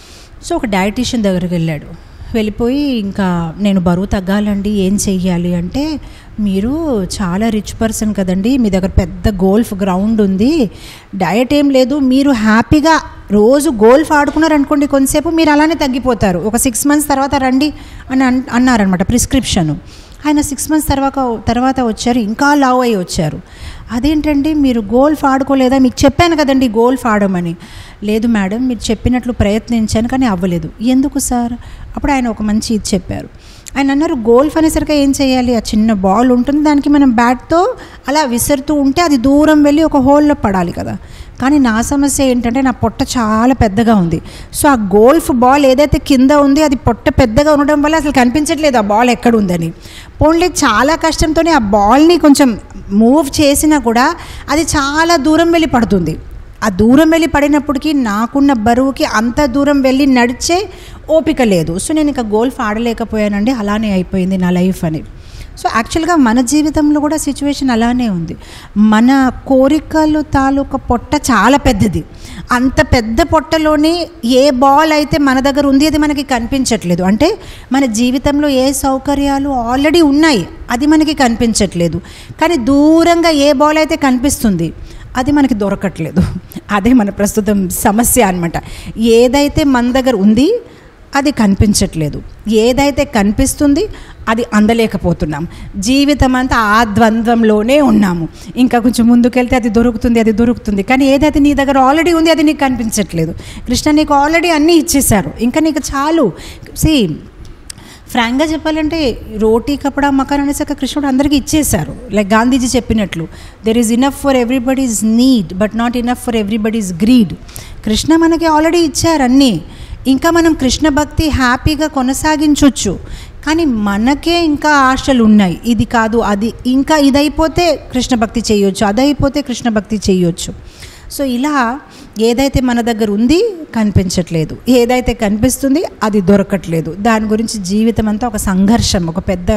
సో ఒక డయటీషియన్ దగ్గరికి వెళ్ళాడు వెళ్ళిపోయి ఇంకా నేను బరువు తగ్గాలండి ఏం చెయ్యాలి అంటే మీరు చాలా రిచ్ పర్సన్ కదండి మీ దగ్గర పెద్ద గోల్ఫ్ గ్రౌండ్ ఉంది డయట్ ఏం లేదు మీరు హ్యాపీగా రోజు గోల్ఫ్ ఆడుకున్నారు అనుకోండి కొంతసేపు మీరు అలానే తగ్గిపోతారు ఒక సిక్స్ మంత్స్ తర్వాత రండి అని అన్ అన్నారనమాట ప్రిస్క్రిప్షను ఆయన సిక్స్ మంత్స్ తర్వాత తర్వాత వచ్చారు ఇంకా లావ్ అయ్యి వచ్చారు అదేంటండి మీరు గోల్ఫ్ ఆడుకోలేదా మీకు చెప్పాను కదండి గోల్ఫ్ ఆడమని లేదు మేడం మీరు చెప్పినట్లు ప్రయత్నించాను కానీ అవ్వలేదు ఎందుకు సార్ అప్పుడు ఆయన ఒక మంచి ఇది చెప్పారు ఆయన అన్నారు గోల్ఫ్ అనేసరికి ఏం చేయాలి ఆ చిన్న బాల్ ఉంటుంది దానికి మనం బ్యాట్తో అలా విసురుతూ ఉంటే అది దూరం వెళ్ళి ఒక హోల్లో పడాలి కదా కానీ నా సమస్య ఏంటంటే నా పొట్ట చాలా పెద్దగా ఉంది సో ఆ గోల్ఫ్ బాల్ ఏదైతే కింద ఉంది అది పొట్ట పెద్దగా ఉండడం వల్ల అసలు కనిపించట్లేదు ఆ బాల్ ఎక్కడ ఉందని పోన్లే చాలా కష్టంతోనే ఆ బాల్ని కొంచెం మూవ్ చేసినా కూడా అది చాలా దూరం వెళ్ళి పడుతుంది ఆ దూరం వెళ్ళి పడినప్పటికీ నాకున్న బరువుకి అంత దూరం వెళ్ళి నడిచే ఓపిక లేదు సో నేను ఇంకా గోల్ఫ్ ఆడలేకపోయానండి అలానే అయిపోయింది నా లైఫ్ అని సో యాక్చువల్గా మన జీవితంలో కూడా సిచ్యువేషన్ అలానే ఉంది మన కోరికలు తాలూకా పొట్ట చాలా పెద్దది అంత పెద్ద పొట్టలోని ఏ బాల్ అయితే మన దగ్గర ఉంది అది మనకి కనిపించట్లేదు అంటే మన జీవితంలో ఏ సౌకర్యాలు ఆల్రెడీ ఉన్నాయి అది మనకి కనిపించట్లేదు కానీ దూరంగా ఏ బాల్ అయితే కనిపిస్తుంది అది మనకి దొరకట్లేదు అదే మన ప్రస్తుతం సమస్య అనమాట ఏదైతే మన దగ్గర ఉంది అది కనిపించట్లేదు ఏదైతే కనిపిస్తుంది అది అందలేకపోతున్నాం జీవితం అంతా ఆ ద్వంద్వంలోనే ఉన్నాము ఇంకా కొంచెం ముందుకెళ్తే అది దొరుకుతుంది అది దొరుకుతుంది కానీ ఏదైతే నీ దగ్గర ఆల్రెడీ ఉంది అది నీకు కనిపించట్లేదు కృష్ణ నీకు ఆల్రెడీ అన్నీ ఇచ్చేశారు ఇంకా నీకు చాలు సి ఫ్రాంక్గా చెప్పాలంటే రోటీ కపడా మకాన్ అనేసాక కృష్ణుడు అందరికీ ఇచ్చేశారు లైక్ గాంధీజీ చెప్పినట్లు there is enough for everybody's need but not enough for everybody's greed Krishna మనకి ఆల్రెడీ ఇచ్చారు అన్నీ ఇంకా మనం కృష్ణ భక్తి హ్యాపీగా కొనసాగించవచ్చు కానీ మనకే ఇంకా ఆశలు ఉన్నాయి ఇది కాదు అది ఇంకా ఇదైపోతే కృష్ణ భక్తి చేయొచ్చు అదైపోతే కృష్ణ భక్తి చేయొచ్చు సో ఇలా ఏదైతే మన దగ్గర ఉంది కనిపించట్లేదు ఏదైతే కనిపిస్తుంది అది దొరకట్లేదు దాని గురించి జీవితం అంతా ఒక సంఘర్షం ఒక పెద్ద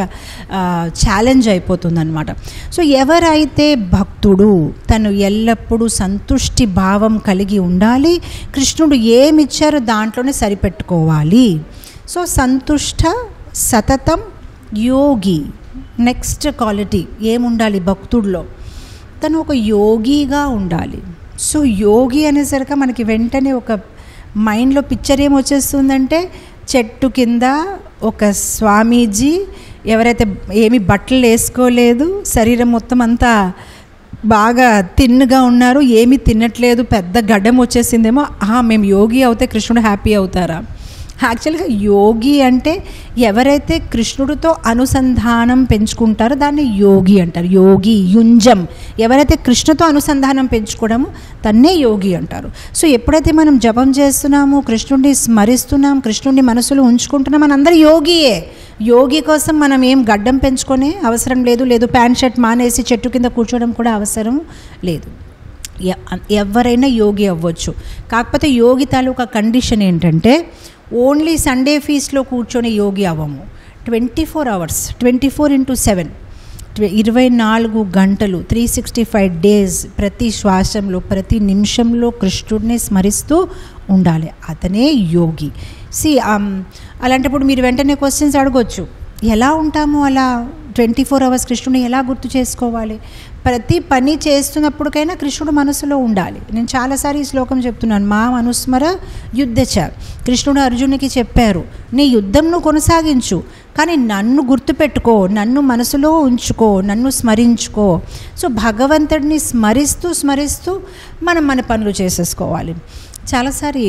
ఛాలెంజ్ అయిపోతుందన్నమాట సో ఎవరైతే భక్తుడు తను ఎల్లప్పుడూ సంతుష్టి భావం కలిగి ఉండాలి కృష్ణుడు ఏమిచ్చారో దాంట్లోనే సరిపెట్టుకోవాలి సో సంతుష్ట సతతం యోగి నెక్స్ట్ క్వాలిటీ ఏముండాలి భక్తుడిలో తను ఒక యోగిగా ఉండాలి సో యోగి అనేసరికి మనకి వెంటనే ఒక మైండ్లో పిక్చర్ ఏం వచ్చేస్తుందంటే చెట్టు కింద ఒక స్వామీజీ ఎవరైతే ఏమి బట్టలు వేసుకోలేదు శరీరం మొత్తం అంతా బాగా తిన్నుగా ఉన్నారు ఏమీ తినట్లేదు పెద్ద గడ్డం వచ్చేసిందేమో ఆహా మేము యోగి అవుతే కృష్ణుడు హ్యాపీ అవుతారా యాక్చువల్గా యోగి అంటే ఎవరైతే కృష్ణుడితో అనుసంధానం పెంచుకుంటారో దాన్ని యోగి అంటారు యోగి యుంజం ఎవరైతే కృష్ణతో అనుసంధానం పెంచుకోవడమో తన్నే యోగి అంటారు సో ఎప్పుడైతే మనం జపం చేస్తున్నాము కృష్ణుడిని స్మరిస్తున్నాం కృష్ణుడిని మనసులో ఉంచుకుంటున్నాం మన అందరూ యోగియే యోగి కోసం మనం ఏం గడ్డం పెంచుకొని అవసరం లేదు లేదు ప్యాంట్ షర్ట్ మానేసి చెట్టు కింద కూర్చోవడం కూడా అవసరం లేదు ఎవరైనా యోగి అవ్వచ్చు కాకపోతే యోగి తాలూకా కండిషన్ ఏంటంటే ఓన్లీ సండే ఫీస్లో కూర్చొని యోగి అవ్వము twenty four hours twenty four into seven ఇరవై నాలుగు గంటలు త్రీ సిక్స్టీ ఫైవ్ డేస్ ప్రతి శ్వాసంలో ప్రతి నిమిషంలో కృష్ణుడిని స్మరిస్తూ ఉండాలి అతనే యోగి సి అలాంటప్పుడు మీరు వెంటనే క్వశ్చన్స్ అడగొచ్చు ఎలా ఉంటాము అలా ట్వంటీ ఫోర్ అవర్స్ కృష్ణుని ఎలా గుర్తు చేసుకోవాలి ప్రతి పని చేస్తున్నప్పటికైనా కృష్ణుడు మనసులో ఉండాలి నేను చాలాసారి ఈ శ్లోకం చెప్తున్నాను మా అనుస్మర యుద్ధచ కృష్ణుడు అర్జునునికి చెప్పారు నీ యుద్ధంను కొనసాగించు కానీ నన్ను గుర్తుపెట్టుకో నన్ను మనసులో ఉంచుకో నన్ను స్మరించుకో సో భగవంతుడిని స్మరిస్తూ స్మరిస్తూ మనం మన పనులు చేసేసుకోవాలి చాలాసారి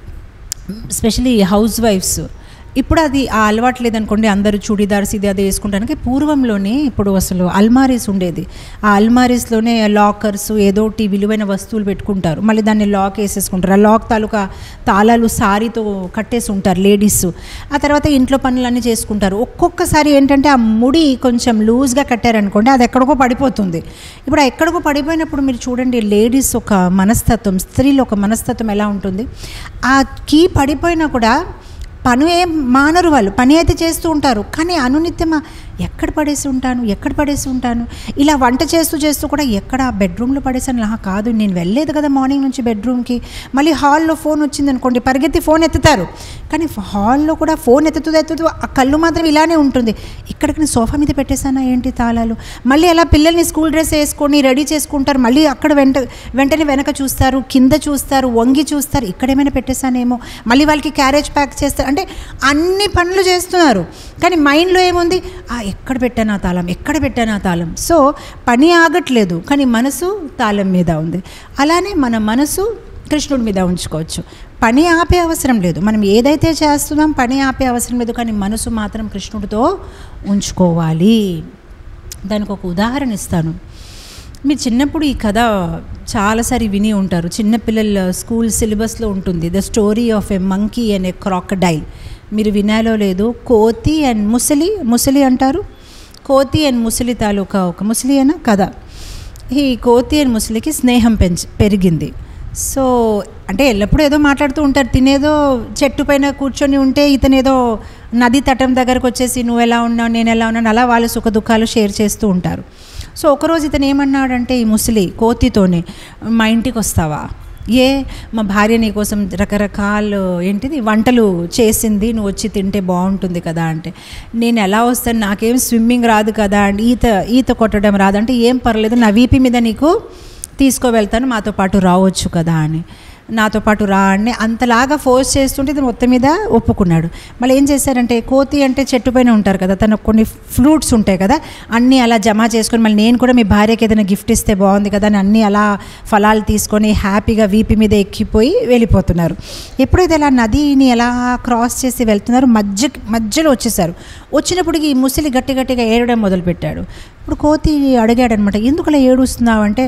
స్పెషలీ హౌస్ వైఫ్స్ ఇప్పుడు అది ఆ అలవాటు లేదనుకోండి అందరూ చూడీదార్స్ ఇది అది వేసుకుంటానికి పూర్వంలోనే ఇప్పుడు అసలు అల్మారీస్ ఉండేది ఆ అల్మారీస్లోనే లాకర్స్ ఏదోటి విలువైన వస్తువులు పెట్టుకుంటారు మళ్ళీ దాన్ని లాక్ వేసేసుకుంటారు ఆ లాక్ తాలూకా తాళాలు సారీతో కట్టేసి ఉంటారు లేడీస్ ఆ తర్వాత ఇంట్లో పనులన్నీ చేసుకుంటారు ఒక్కొక్కసారి ఏంటంటే ఆ ముడి కొంచెం లూజ్గా కట్టారనుకోండి అది ఎక్కడికో పడిపోతుంది ఇప్పుడు ఆ ఎక్కడికో పడిపోయినప్పుడు మీరు చూడండి లేడీస్ ఒక మనస్తత్వం స్త్రీలు ఒక మనస్తత్వం ఎలా ఉంటుంది ఆ కీ పడిపోయినా కూడా పని ఏం మానరు వాళ్ళు పని అయితే చేస్తూ ఉంటారు కానీ అనునిత్యమా ఎక్కడ పడేసి ఉంటాను ఎక్కడ పడేసి ఉంటాను ఇలా వంట చేస్తూ చేస్తూ కూడా ఎక్కడ బెడ్రూమ్లో పడేసాను లా కాదు నేను వెళ్ళలేదు కదా మార్నింగ్ నుంచి బెడ్రూమ్కి మళ్ళీ హాల్లో ఫోన్ వచ్చింది అనుకోండి పరిగెత్తి ఫోన్ ఎత్తుతారు కానీ హాల్లో కూడా ఫోన్ ఎత్తుతూ ఎత్తుతూ ఆ కళ్ళు మాత్రం ఇలానే ఉంటుంది ఇక్కడికి నేను సోఫా మీద పెట్టేశానా ఏంటి తాళాలు మళ్ళీ అలా పిల్లల్ని స్కూల్ డ్రెస్ వేసుకొని రెడీ చేసుకుంటారు మళ్ళీ అక్కడ వెంట వెంటనే వెనక చూస్తారు కింద చూస్తారు వంగి చూస్తారు ఇక్కడేమైనా పెట్టేశానేమో మళ్ళీ వాళ్ళకి క్యారేజ్ ప్యాక్ చేస్తారు అంటే అన్ని పనులు చేస్తున్నారు కానీ మైండ్లో ఏముంది ఆ ఎక్కడ పెట్టాను ఆ తాళం ఎక్కడ పెట్టాను ఆ తాళం సో పని ఆగట్లేదు కానీ మనసు తాళం మీద ఉంది అలానే మన మనసు కృష్ణుడి మీద ఉంచుకోవచ్చు పని ఆపే అవసరం లేదు మనం ఏదైతే చేస్తున్నాం పని ఆపే అవసరం లేదు కానీ మనసు మాత్రం కృష్ణుడితో ఉంచుకోవాలి దానికి ఒక ఉదాహరణ ఇస్తాను మీరు చిన్నప్పుడు ఈ కథ చాలాసారి విని ఉంటారు చిన్నపిల్లల స్కూల్ సిలబస్లో ఉంటుంది the story of a monkey and a crocodile మీరు వినాలో లేదు కోతి అండ్ ముసలి ముసలి అంటారు కోతి అండ్ ముసలి తాలూకా ఒక ముసలి అన్న కథ ఈ కోతి అండ్ ముసలికి స్నేహం పెంచి పెరిగింది సో అంటే ఎల్లప్పుడూ ఏదో మాట్లాడుతూ ఉంటారు తినేదో చెట్టు పైన కూర్చొని ఉంటే ఇతను ఏదో నది తటం దగ్గరకు వచ్చేసి నువ్వు ఎలా ఉన్నావు నేను ఎలా ఉన్నాను అలా వాళ్ళ సుఖ దుఃఖాలు షేర్ చేస్తూ ఉంటారు సో ఒకరోజు ఇతను ఏమన్నాడంటే ఈ ముసలి కోతితోనే మా ఇంటికి వస్తావా ఏ మా భార్య నీ కోసం రకరకాలు ఏంటిది వంటలు చేసింది నువ్వు వచ్చి తింటే బాగుంటుంది కదా అంటే నేను ఎలా వస్తాను నాకేం స్విమ్మింగ్ రాదు కదా అంటే ఈత ఈత కొట్టడం రాదు అంటే ఏం పర్లేదు నా వీపి మీద నీకు తీసుకువెళ్తాను మాతో పాటు రావచ్చు కదా అని నాతో పాటు రా అని అంతలాగా ఫోర్స్ చేస్తుంటే ఇతను మొత్తం మీద ఒప్పుకున్నాడు మళ్ళీ ఏం చేశారంటే కోతి అంటే చెట్టు పైన ఉంటారు కదా తనకు కొన్ని ఫ్రూట్స్ ఉంటాయి కదా అన్నీ అలా జమ చేసుకొని మళ్ళీ నేను కూడా మీ భార్యకి ఏదైనా గిఫ్ట్ ఇస్తే బాగుంది కదా అని అన్నీ అలా ఫలాలు తీసుకొని హ్యాపీగా వీపి మీద ఎక్కిపోయి వెళ్ళిపోతున్నారు ఎప్పుడైతే అలా నదిని ఎలా క్రాస్ చేసి వెళ్తున్నారు మధ్య మధ్యలో వచ్చేసారు వచ్చినప్పటికి ఈ ముసలి గట్టి గట్టిగా ఏడడం మొదలుపెట్టాడు ఇప్పుడు కోతి అడిగాడు అనమాట ఎందుకు అలా ఏడుస్తున్నావు అంటే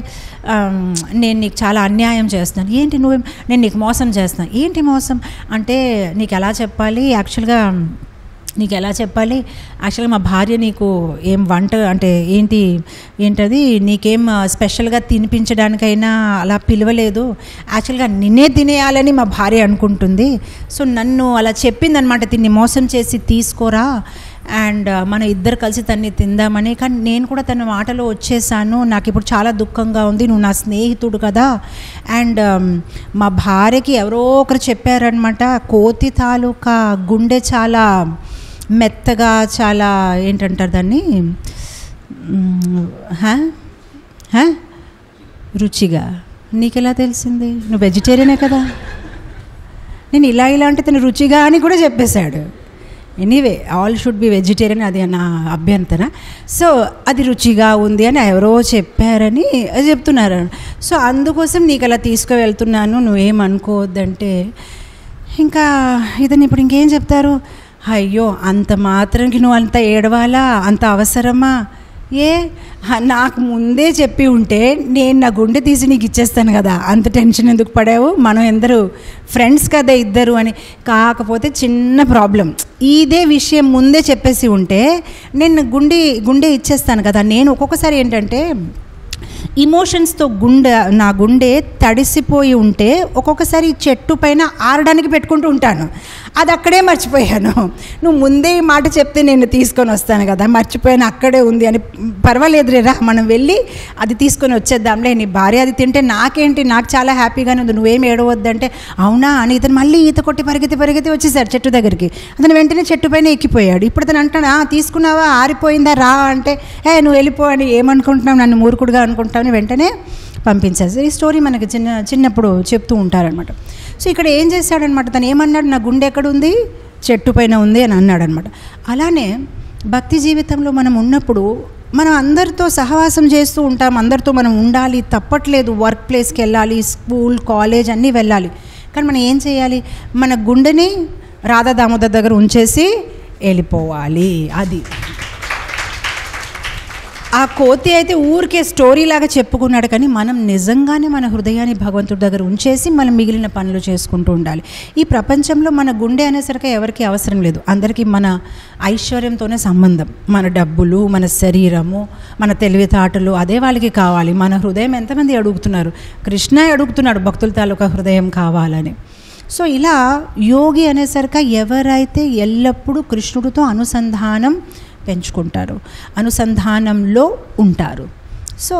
నేను నీకు చాలా అన్యాయం చేస్తున్నాను ఏంటి నువ్వు నేను నీకు మోసం చేస్తున్నాను ఏంటి మోసం అంటే నీకు ఎలా చెప్పాలి యాక్చువల్గా నీకు ఎలా చెప్పాలి యాక్చువల్గా మా భార్య నీకు ఏం వంట అంటే ఏంటి ఏంటది నీకేం స్పెషల్గా తినిపించడానికైనా అలా పిలవలేదు యాక్చువల్గా నిన్నే తినేయాలని మా భార్య అనుకుంటుంది సో నన్ను అలా చెప్పిందనమాట దీన్ని మోసం చేసి తీసుకోరా అండ్ మన ఇద్దరు కలిసి తన్ని తిందామని కానీ నేను కూడా తన మాటలో వచ్చేసాను నాకు ఇప్పుడు చాలా దుఃఖంగా ఉంది నువ్వు నా స్నేహితుడు కదా అండ్ మా భార్యకి ఎవరో ఒకరు చెప్పారనమాట కోతి తాలూకా గుండె చాలా మెత్తగా చాలా ఏంటంటారు దాన్ని రుచిగా నీకెలా తెలిసింది నువ్వు వెజిటేరియనే కదా నేను ఇలా ఇలా అంటే తను రుచిగా అని కూడా చెప్పేశాడు anyway all should be vegetarian అది నా అభ్యంతర సో అది రుచిగా ఉంది అని ఎవరో చెప్పారని చెప్తున్నారు సో అందుకోసం నీకు అలా తీసుకువెళ్తున్నాను నువ్వేమనుకోవద్దంటే ఇంకా ఇతను ఇప్పుడు ఇంకేం చెప్తారు అయ్యో అంత మాత్రంకి నువ్వు అంత ఏడవాలా అంత అవసరమా ఏ నాకు ముందే చెప్పి ఉంటే నేను నా గుండె తీసి నీకు ఇచ్చేస్తాను కదా అంత టెన్షన్ ఎందుకు పడావు మనం ఎందరు ఫ్రెండ్స్ కదా ఇద్దరు అని కాకపోతే చిన్న ప్రాబ్లం ఇదే విషయం ముందే చెప్పేసి ఉంటే నేను గుండె గుండె ఇచ్చేస్తాను కదా నేను ఒక్కొక్కసారి ఏంటంటే ఇమోషన్స్తో గుండె నా గుండె తడిసిపోయి ఉంటే ఒక్కొక్కసారి ఈ చెట్టు పైన ఆరడానికి పెట్టుకుంటూ ఉంటాను అది అక్కడే మర్చిపోయాను నువ్వు ముందే ఈ మాట చెప్తే నేను తీసుకొని వస్తాను కదా మర్చిపోయాను అక్కడే ఉంది అని పర్వాలేదు రేరా మనం వెళ్ళి అది తీసుకొని వచ్చేద్దాంలే నీ భార్య అది తింటే నాకేంటి నాకు చాలా హ్యాపీగానే ఉంది నువ్వేం ఏడవద్దంటే అవునా అని ఇతను మళ్ళీ ఈత కొట్టి పరిగెత్తి పరిగెత్తి వచ్చేసాడు చెట్టు దగ్గరికి అతను వెంటనే చెట్టు పైన ఎక్కిపోయాడు ఇప్పుడు అతను అంటాడు "ఆ, తీసుకున్నావా ఆరిపోయిందా రా అంటే ఏ నువ్వు వెళ్ళిపో అని ఏమనుకుంటున్నావు నన్ను మూర్ఖుడుగా అనుకుంటావు అని వెంటనే పంపించారు ఈ స్టోరీ మనకి చిన్న చిన్నప్పుడు చెప్తూ ఉంటారనమాట సో ఇక్కడ ఏం చేశాడనమాట తను ఏమన్నాడు నా గుండె ఎక్కడుంది చెట్టు పైన ఉంది అని అన్నాడు అనమాట అలానే భక్తి జీవితంలో మనం ఉన్నప్పుడు మనం అందరితో సహవాసం చేస్తూ ఉంటాం అందరితో మనం ఉండాలి తప్పట్లేదు వర్క్ ప్లేస్కి వెళ్ళాలి స్కూల్ కాలేజ్ అన్నీ వెళ్ళాలి కానీ మనం ఏం చేయాలి మన గుండెని రాధా దామోదర్ దగ్గర ఉంచేసి వెళ్ళిపోవాలి అది ఆ కోతి అయితే ఊరికే స్టోరీ లాగా చెప్పుకున్నాడు కానీ మనం నిజంగానే మన హృదయాన్ని భగవంతుడి దగ్గర ఉంచేసి మనం మిగిలిన పనులు చేసుకుంటూ ఉండాలి ఈ ప్రపంచంలో మన గుండె అనేసరికి ఎవరికి అవసరం లేదు అందరికీ మన ఐశ్వర్యంతోనే సంబంధం మన డబ్బులు మన శరీరము మన తెలివితేటలు అదే వాళ్ళకి కావాలి మన హృదయం ఎంతమంది అడుగుతున్నారు కృష్ణ అడుగుతున్నాడు భక్తుల తాలూకా హృదయం కావాలని సో ఇలా యోగి అనేసరికి ఎవరైతే ఎల్లప్పుడూ కృష్ణుడితో అనుసంధానం పెంచుకుంటారు అనుసంధానంలో ఉంటారు సో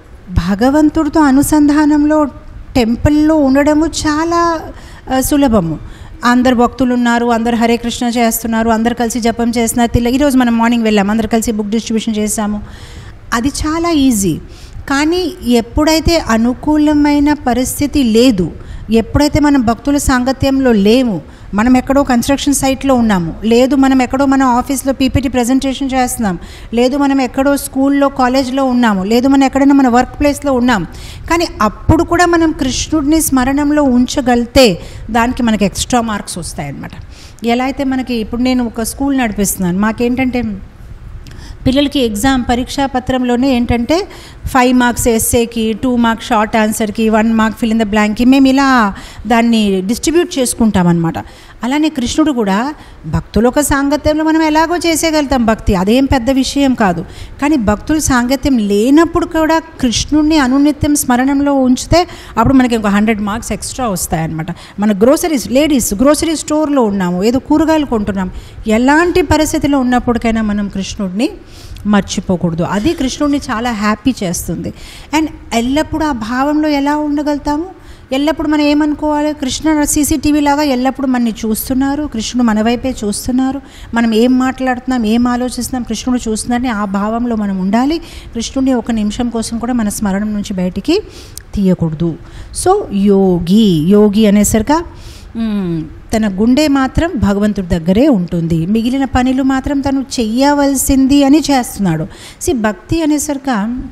భగవంతుడితో అనుసంధానంలో టెంపుల్లో ఉండడము చాలా ఆ, సులభము అందరు భక్తులు ఉన్నారు అందరు హరే కృష్ణ చేస్తున్నారు అందరు కలిసి జపం చేస్తున్నారు తిల్ల ఈరోజు మనం మార్నింగ్ వెళ్ళాము అందరు కలిసి బుక్ డిస్ట్రిబ్యూషన్ చేశాము అది చాలా ఈజీ కానీ ఎప్పుడైతే అనుకూలమైన పరిస్థితి లేదు ఎప్పుడైతే మనం భక్తుల సాంగత్యంలో లేము మనం ఎక్కడో కన్స్ట్రక్షన్ సైట్లో ఉన్నాము లేదు మనం ఎక్కడో మన ఆఫీస్లో పీపీటీ ప్రజెంటేషన్ చేస్తున్నాం లేదు మనం ఎక్కడో స్కూల్లో కాలేజ్లో ఉన్నాము లేదు మనం ఎక్కడైనా మన వర్క్ ప్లేస్లో ఉన్నాం కానీ అప్పుడు కూడా మనం కృష్ణుడిని స్మరణంలో ఉంచగలితే దానికి మనకి ఎక్స్ట్రా మార్క్స్ వస్తాయన్నమాట ఎలా అయితే మనకి ఇప్పుడు నేను ఒక స్కూల్ నడిపిస్తున్నాను మాకేంటంటే పిల్లలకి ఎగ్జామ్ పరీక్షా పత్రంలోనే ఏంటంటే ఫైవ్ మార్క్స్ ఎస్ఏకి టూ మార్క్స్ షార్ట్ ఆన్సర్కి one mark fill in the బ్లాంక్కి మేము ఇలా దాన్ని డిస్ట్రిబ్యూట్ చేసుకుంటామన్నమాట అలానే కృష్ణుడు కూడా భక్తుల ఒక సాంగత్యంలో మనం ఎలాగో చేసేయగలుగుతాం భక్తి అదేం పెద్ద విషయం కాదు కానీ భక్తుల సాంగత్యం లేనప్పుడు కూడా కృష్ణుడిని అనునిత్యం స్మరణంలో ఉంచితే అప్పుడు మనకి ఒక హండ్రెడ్ మార్క్స్ ఎక్స్ట్రా వస్తాయన్నమాట మన గ్రోసరీస్ లేడీస్ గ్రోసరీ స్టోర్లో ఉన్నాము ఏదో కూరగాయలు కొంటున్నాం ఎలాంటి పరిస్థితిలో ఉన్నప్పటికైనా మనం కృష్ణుడిని మర్చిపోకూడదు అది కృష్ణుడిని చాలా హ్యాపీ చేస్తుంది అండ్ ఎల్లప్పుడూ ఆ భావంలో ఎలా ఉండగలుగుతాము ఎల్లప్పుడు మనం ఏమనుకోవాలి కృష్ణ సీసీటీవీ లాగా ఎల్లప్పుడు మనని చూస్తున్నారు కృష్ణుడు మన వైపే చూస్తున్నారు మనం ఏం మాట్లాడుతున్నాం ఏం ఆలోచిస్తున్నాం కృష్ణుడు చూస్తున్నారని ఆ భావంలో మనం ఉండాలి కృష్ణుడిని ఒక నిమిషం కోసం కూడా మన స్మరణం నుంచి బయటికి తీయకూడదు సో యోగి యోగి అనేసరిగా మ్, తన గుండె మాత్రం భగవంతుడి దగ్గరే ఉంటుంది మిగిలిన పనులు మాత్రం తను చెయ్యవలసింది అని చేస్తున్నాడు సి భక్తి అనేసరిగా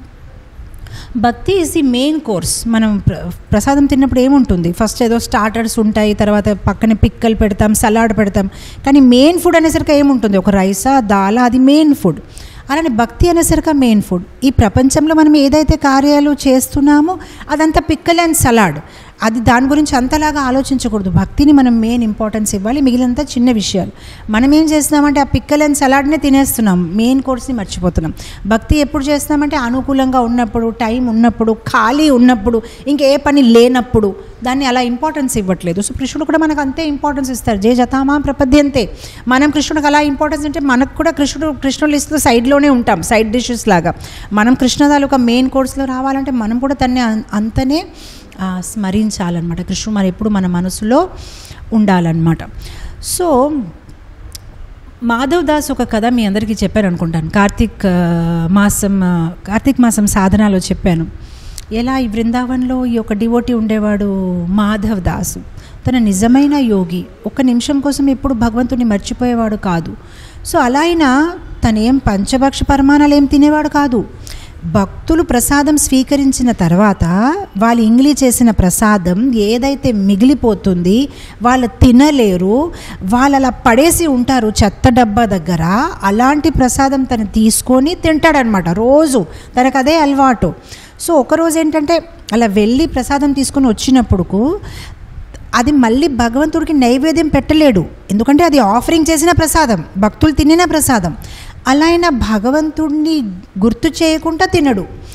భక్తి ఈజ్ ది మెయిన్ కోర్స్ మనం ప్ర- ప్రసాదం తిన్నప్పుడు ఏముంటుంది ఫస్ట్ ఏదో స్టార్టర్స్ ఉంటాయి తర్వాత పక్కన పిక్కలు పెడతాం సలాడ్ పెడతాం కానీ మెయిన్ ఫుడ్ అనేసరికి ఏముంటుంది ఒక రైసా దాలా అది మెయిన్ ఫుడ్ అలానే భక్తి అనేసరికి మెయిన్ ఫుడ్ ఈ ప్రపంచంలో మనం ఏదైతే కార్యాలు చేస్తున్నామో అదంతా పిక్కల్ అండ్ సలాడ్ అది దాని గురించి అంతలాగా ఆలోచించకూడదు భక్తిని మనం మెయిన్ ఇంపార్టెన్స్ ఇవ్వాలి మిగిలినంతా చిన్న విషయాలు మనం ఏం చేస్తున్నామంటే ఆ పిక్కల్ అండ్ సలాడ్నే తినేస్తున్నాం మెయిన్ కోర్స్ని మర్చిపోతున్నాం భక్తి ఎప్పుడు చేస్తున్నామంటే అనుకూలంగా ఉన్నప్పుడు టైం ఉన్నప్పుడు ఖాళీ ఉన్నప్పుడు ఇంకే పని లేనప్పుడు దాన్ని అలా ఇంపార్టెన్స్ ఇవ్వట్లేదు సో కృష్ణుడు కూడా మనకు అంతే ఇంపార్టెన్స్ ఇస్తారు జే జతామా ప్రపద్యంతే మనం కృష్ణుడికి అలా ఇంపార్టెన్స్ అంటే మనకు కూడా కృష్ణుడు కృష్ణుడు లిస్ట్లో సైడ్లోనే ఉంటాం సైడ్ డిషెస్ లాగా మనం కృష్ణ తాలూకా మెయిన్ కోర్స్లో రావాలంటే మనం కూడా తన్ని అం- అంతనే ఆ, స్మరించాలన్నమాట కృష్ణుడు మరి ఎప్పుడు మన మనసులో ఉండాలన్నమాట సో మాధవ్ దాస్ ఒక కథ మీ అందరికీ చెప్పాను అనుకుంటాను కార్తీక్ ఆ, మాసం ఆ, కార్తీక్ మాసం సాధనాలో చెప్పాను ఎలా ఈ బృందావన్లో ఈ యొక్క డివోటీ ఉండేవాడు మాధవ్ దాసు తన నిజమైన యోగి ఒక్క నిమిషం కోసం ఎప్పుడు భగవంతుని మర్చిపోయేవాడు కాదు సో అలా అయినా తనేం పంచభక్ష పరమాణాలు ఏం తినేవాడు కాదు భక్తులు ప్రసాదం స్వీకరించిన తర్వాత వాళ్ళు ఇంగ్లీ చేసిన ప్రసాదం ఏదైతే మిగిలిపోతుంది వాళ్ళు తినలేరు వాళ్ళు అలా పడేసి ఉంటారు చెత్త డబ్బా దగ్గర అలాంటి ప్రసాదం తను తీసుకొని తింటాడనమాట రోజు తనకు అదే అలవాటు సో ఒకరోజు ఏంటంటే అలా వెళ్ళి ప్రసాదం తీసుకొని వచ్చినప్పుడుకు అది మళ్ళీ భగవంతుడికి నైవేద్యం పెట్టలేడు ఎందుకంటే అది ఆఫరింగ్ చేసిన ప్రసాదం భక్తులు తినిన ప్రసాదం అలా అయినా భగవంతుడిని గుర్తు చేయకుండా తినడు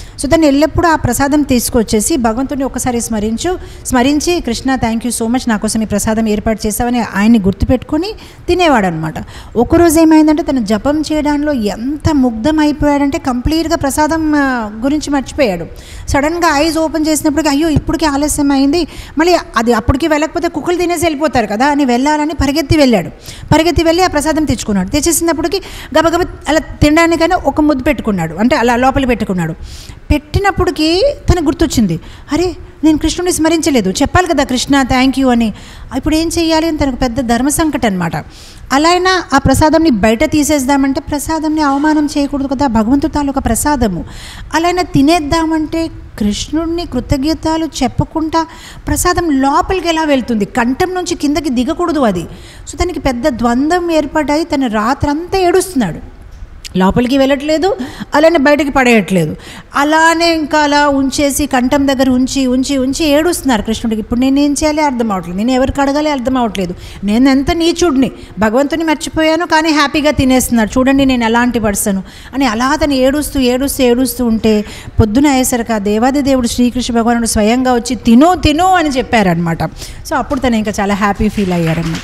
సో దాన్ని ఎల్లప్పుడూ ఆ ప్రసాదం తీసుకొచ్చేసి భగవంతుని ఒకసారి స్మరించు స్మరించి Krishna thank you so much నా కోసం ఈ ప్రసాదం ఏర్పాటు చేసావని ఆయన్ని గుర్తుపెట్టుకొని తినేవాడు అనమాట ఒకరోజు ఏమైందంటే తను జపం చేయడంలో ఎంత ముగ్ధం అయిపోయాడంటే కంప్లీట్గా ప్రసాదం ఆ, గురించి మర్చిపోయాడు సడన్గా ఐజ్ ఓపెన్ చేసినప్పటికీ అయ్యో ఇప్పటికే ఆలస్యం అయింది మళ్ళీ అది అప్పటికి వెళ్ళకపోతే కుక్కలు తినేసి వెళ్ళిపోతారు కదా అని వెళ్ళాలని పరిగెత్తి వెళ్ళాడు పరిగెత్తి వెళ్ళి ఆ ప్రసాదం తెచ్చుకున్నాడు తెచ్చేసినప్పటికి గబగబ అలా తినడానికైనా ఒక ముద్దు పెట్టుకున్నాడు అంటే అలా లోపల పెట్టుకున్నాడు పెట్టినప్పటికీ తనకు గుర్తొచ్చింది అరే నేను కృష్ణుడిని స్మరించలేదు చెప్పాలి కదా కృష్ణ థ్యాంక్ యూ అని ఇప్పుడు ఏం చేయాలి అని తనకు పెద్ద ధర్మ సంకట అనమాట అలా అయినా ఆ ప్రసాదంని బయట తీసేద్దామంటే ప్రసాదంని అవమానం చేయకూడదు కదా భగవంతుడు తాలూకా ప్రసాదము అలా అయినా తినేద్దామంటే కృష్ణుడిని కృతజ్ఞతలు చెప్పకుండా ప్రసాదం లోపలికి ఎలా వెళ్తుంది కంఠం నుంచి కిందకి దిగకూడదు అది సో తనకి పెద్ద ద్వంద్వం ఏర్పడ్డాయి తను రాత్రంతా ఏడుస్తున్నాడు లోపలికి వెళ్ళట్లేదు అలానే బయటకి పడేయట్లేదు అలానే ఇంకా అలా ఉంచేసి కంఠం దగ్గర ఉంచి ఉంచి ఉంచి ఏడుస్తున్నారు కృష్ణుడికి ఇప్పుడు నేను ఏం చేయాలి అర్థం అవట్లేదు నేను ఎవరికి అడగాలి అర్థం అవట్లేదు నేను ఎంత నీచుడిని భగవంతుని మర్చిపోయాను కానీ హ్యాపీగా తినేస్తున్నాడు చూడండి నేను ఎలాంటి పర్సను అని అలా అతను ఏడుస్తూ ఏడుస్తూ ఏడుస్తూ ఉంటే పొద్దున అయ్యేసరికి ఆ దేవాది దేవుడు శ్రీకృష్ణ భగవానుడు స్వయంగా వచ్చి తిను తిను అని చెప్పారనమాట సో అప్పుడు తను ఇంకా చాలా హ్యాపీ ఫీల్ అయ్యారనమాట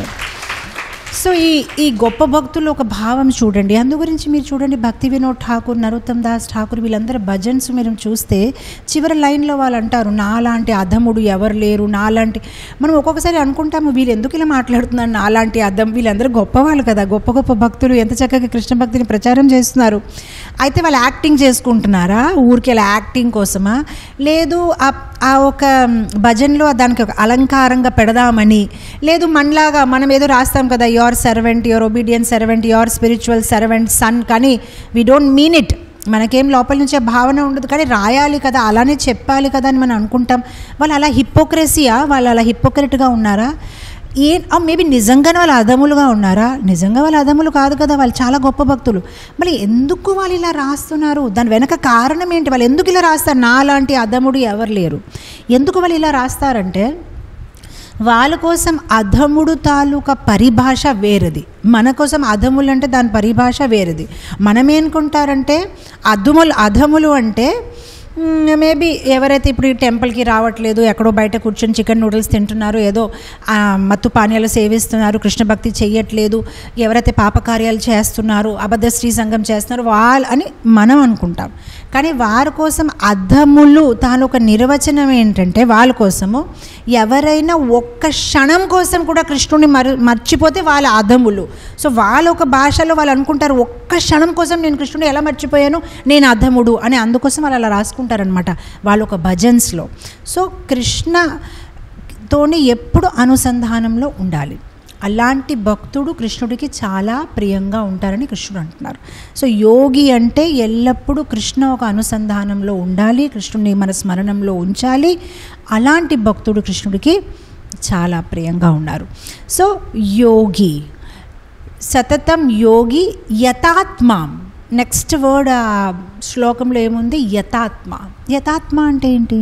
సో ఈ ఈ గొప్ప భక్తులు ఒక భావం చూడండి అందు గురించి మీరు చూడండి భక్తి వినోద్ ఠాకూర్ నరోత్తమ్ దాస్ ఠాకూర్ వీళ్ళందరూ భజన్స్ మీరు చూస్తే చివరి లైన్లో వాళ్ళు అంటారు నాలాంటి అధముడు ఎవరు లేరు నాలాంటి మనం ఒక్కొక్కసారి అనుకుంటాము వీళ్ళు ఎందుకు ఇలా మాట్లాడుతున్నారు నాలాంటి అధం వీళ్ళందరూ గొప్పవాళ్ళు కదా గొప్ప గొప్ప భక్తులు ఎంత చక్కగా కృష్ణ భక్తిని ప్రచారం చేస్తున్నారు అయితే వాళ్ళు యాక్టింగ్ చేసుకుంటున్నారా ఊరికి ఇలా యాక్టింగ్ కోసమా లేదు ఆ ఆ ఒక భజన్లో దానికి ఒక అలంకారంగా పెడదామని లేదు మనలాగా మనం ఏదో రాస్తాం కదా your servant your obedient servant your spiritual servant son కానీ వీ డోంట్ మీన్ ఇట్ మనకేం లోపల నుంచి ఆ భావన ఉండదు కానీ రాయాలి కదా అలానే చెప్పాలి కదా అని మనం అనుకుంటాం వాళ్ళు అలా హిపోక్రసీయా వాళ్ళు అలా హిపోక్రెట్గా ఉన్నారా ఏ మేబీ నిజంగానే వాళ్ళు అదములుగా ఉన్నారా నిజంగా వాళ్ళు అదములు కాదు కదా వాళ్ళు చాలా గొప్ప భక్తులు మళ్ళీ ఎందుకు వాళ్ళు ఇలా రాస్తున్నారు దాని వెనక కారణం ఏంటి వాళ్ళు ఎందుకు ఇలా రాస్తారు నా లాంటి అదముడు ఎవరు లేరు ఎందుకు వాళ్ళు ఇలా రాస్తారంటే వాళ్ళ కోసం అధముడు తాలూకా పరిభాష వేరేది మన కోసం అధములు అంటే దాని పరిభాష వేరేది మనం ఏనుకుంటారంటే అధములు అధములు అంటే మేబీ ఎవరైతే ఇప్పుడు ఈ టెంపుల్కి రావట్లేదు ఎక్కడో బయట కూర్చొని చికెన్ నూడిల్స్ తింటున్నారు ఏదో ఆ, మత్తు పానీయాలు సేవిస్తున్నారు కృష్ణ భక్తి చెయ్యట్లేదు ఎవరైతే పాపకార్యాలు చేస్తున్నారు అబద్ధ స్త్రీ సంఘం చేస్తున్నారు వాళ్ళు అని మనం అనుకుంటాం కానీ వారి కోసం అర్థములు తాను ఒక నిర్వచనం ఏంటంటే వాళ్ళ కోసము ఎవరైనా ఒక్క క్షణం కోసం కూడా కృష్ణుని మర మర్చిపోతే వాళ్ళ అధములు సో వాళ్ళ ఒక భాషలో వాళ్ళు అనుకుంటారు ఒక్క క్షణం కోసం నేను కృష్ణుని ఎలా మర్చిపోయాను నేను అధముడు అని అందుకోసం వాళ్ళు అలా రాసుకుంటారనమాట వాళ్ళ ఒక భజన్స్లో సో కృష్ణతోని ఎప్పుడు అనుసంధానంలో ఉండాలి అలాంటి భక్తుడు కృష్ణుడికి చాలా ప్రియంగా ఉంటారని కృష్ణుడు అంటున్నారు సో యోగి అంటే ఎల్లప్పుడూ కృష్ణ ఒక అనుసంధానంలో ఉండాలి కృష్ణుడిని మన స్మరణంలో ఉంచాలి అలాంటి భక్తుడు కృష్ణుడికి చాలా ప్రియంగా ఉన్నారు సో యోగి సతతం యోగి యథాత్మాం నెక్స్ట్ వర్డ్ ఆ శ్లోకంలో ఏముంది యథాత్మ యథాత్మ అంటే ఏంటి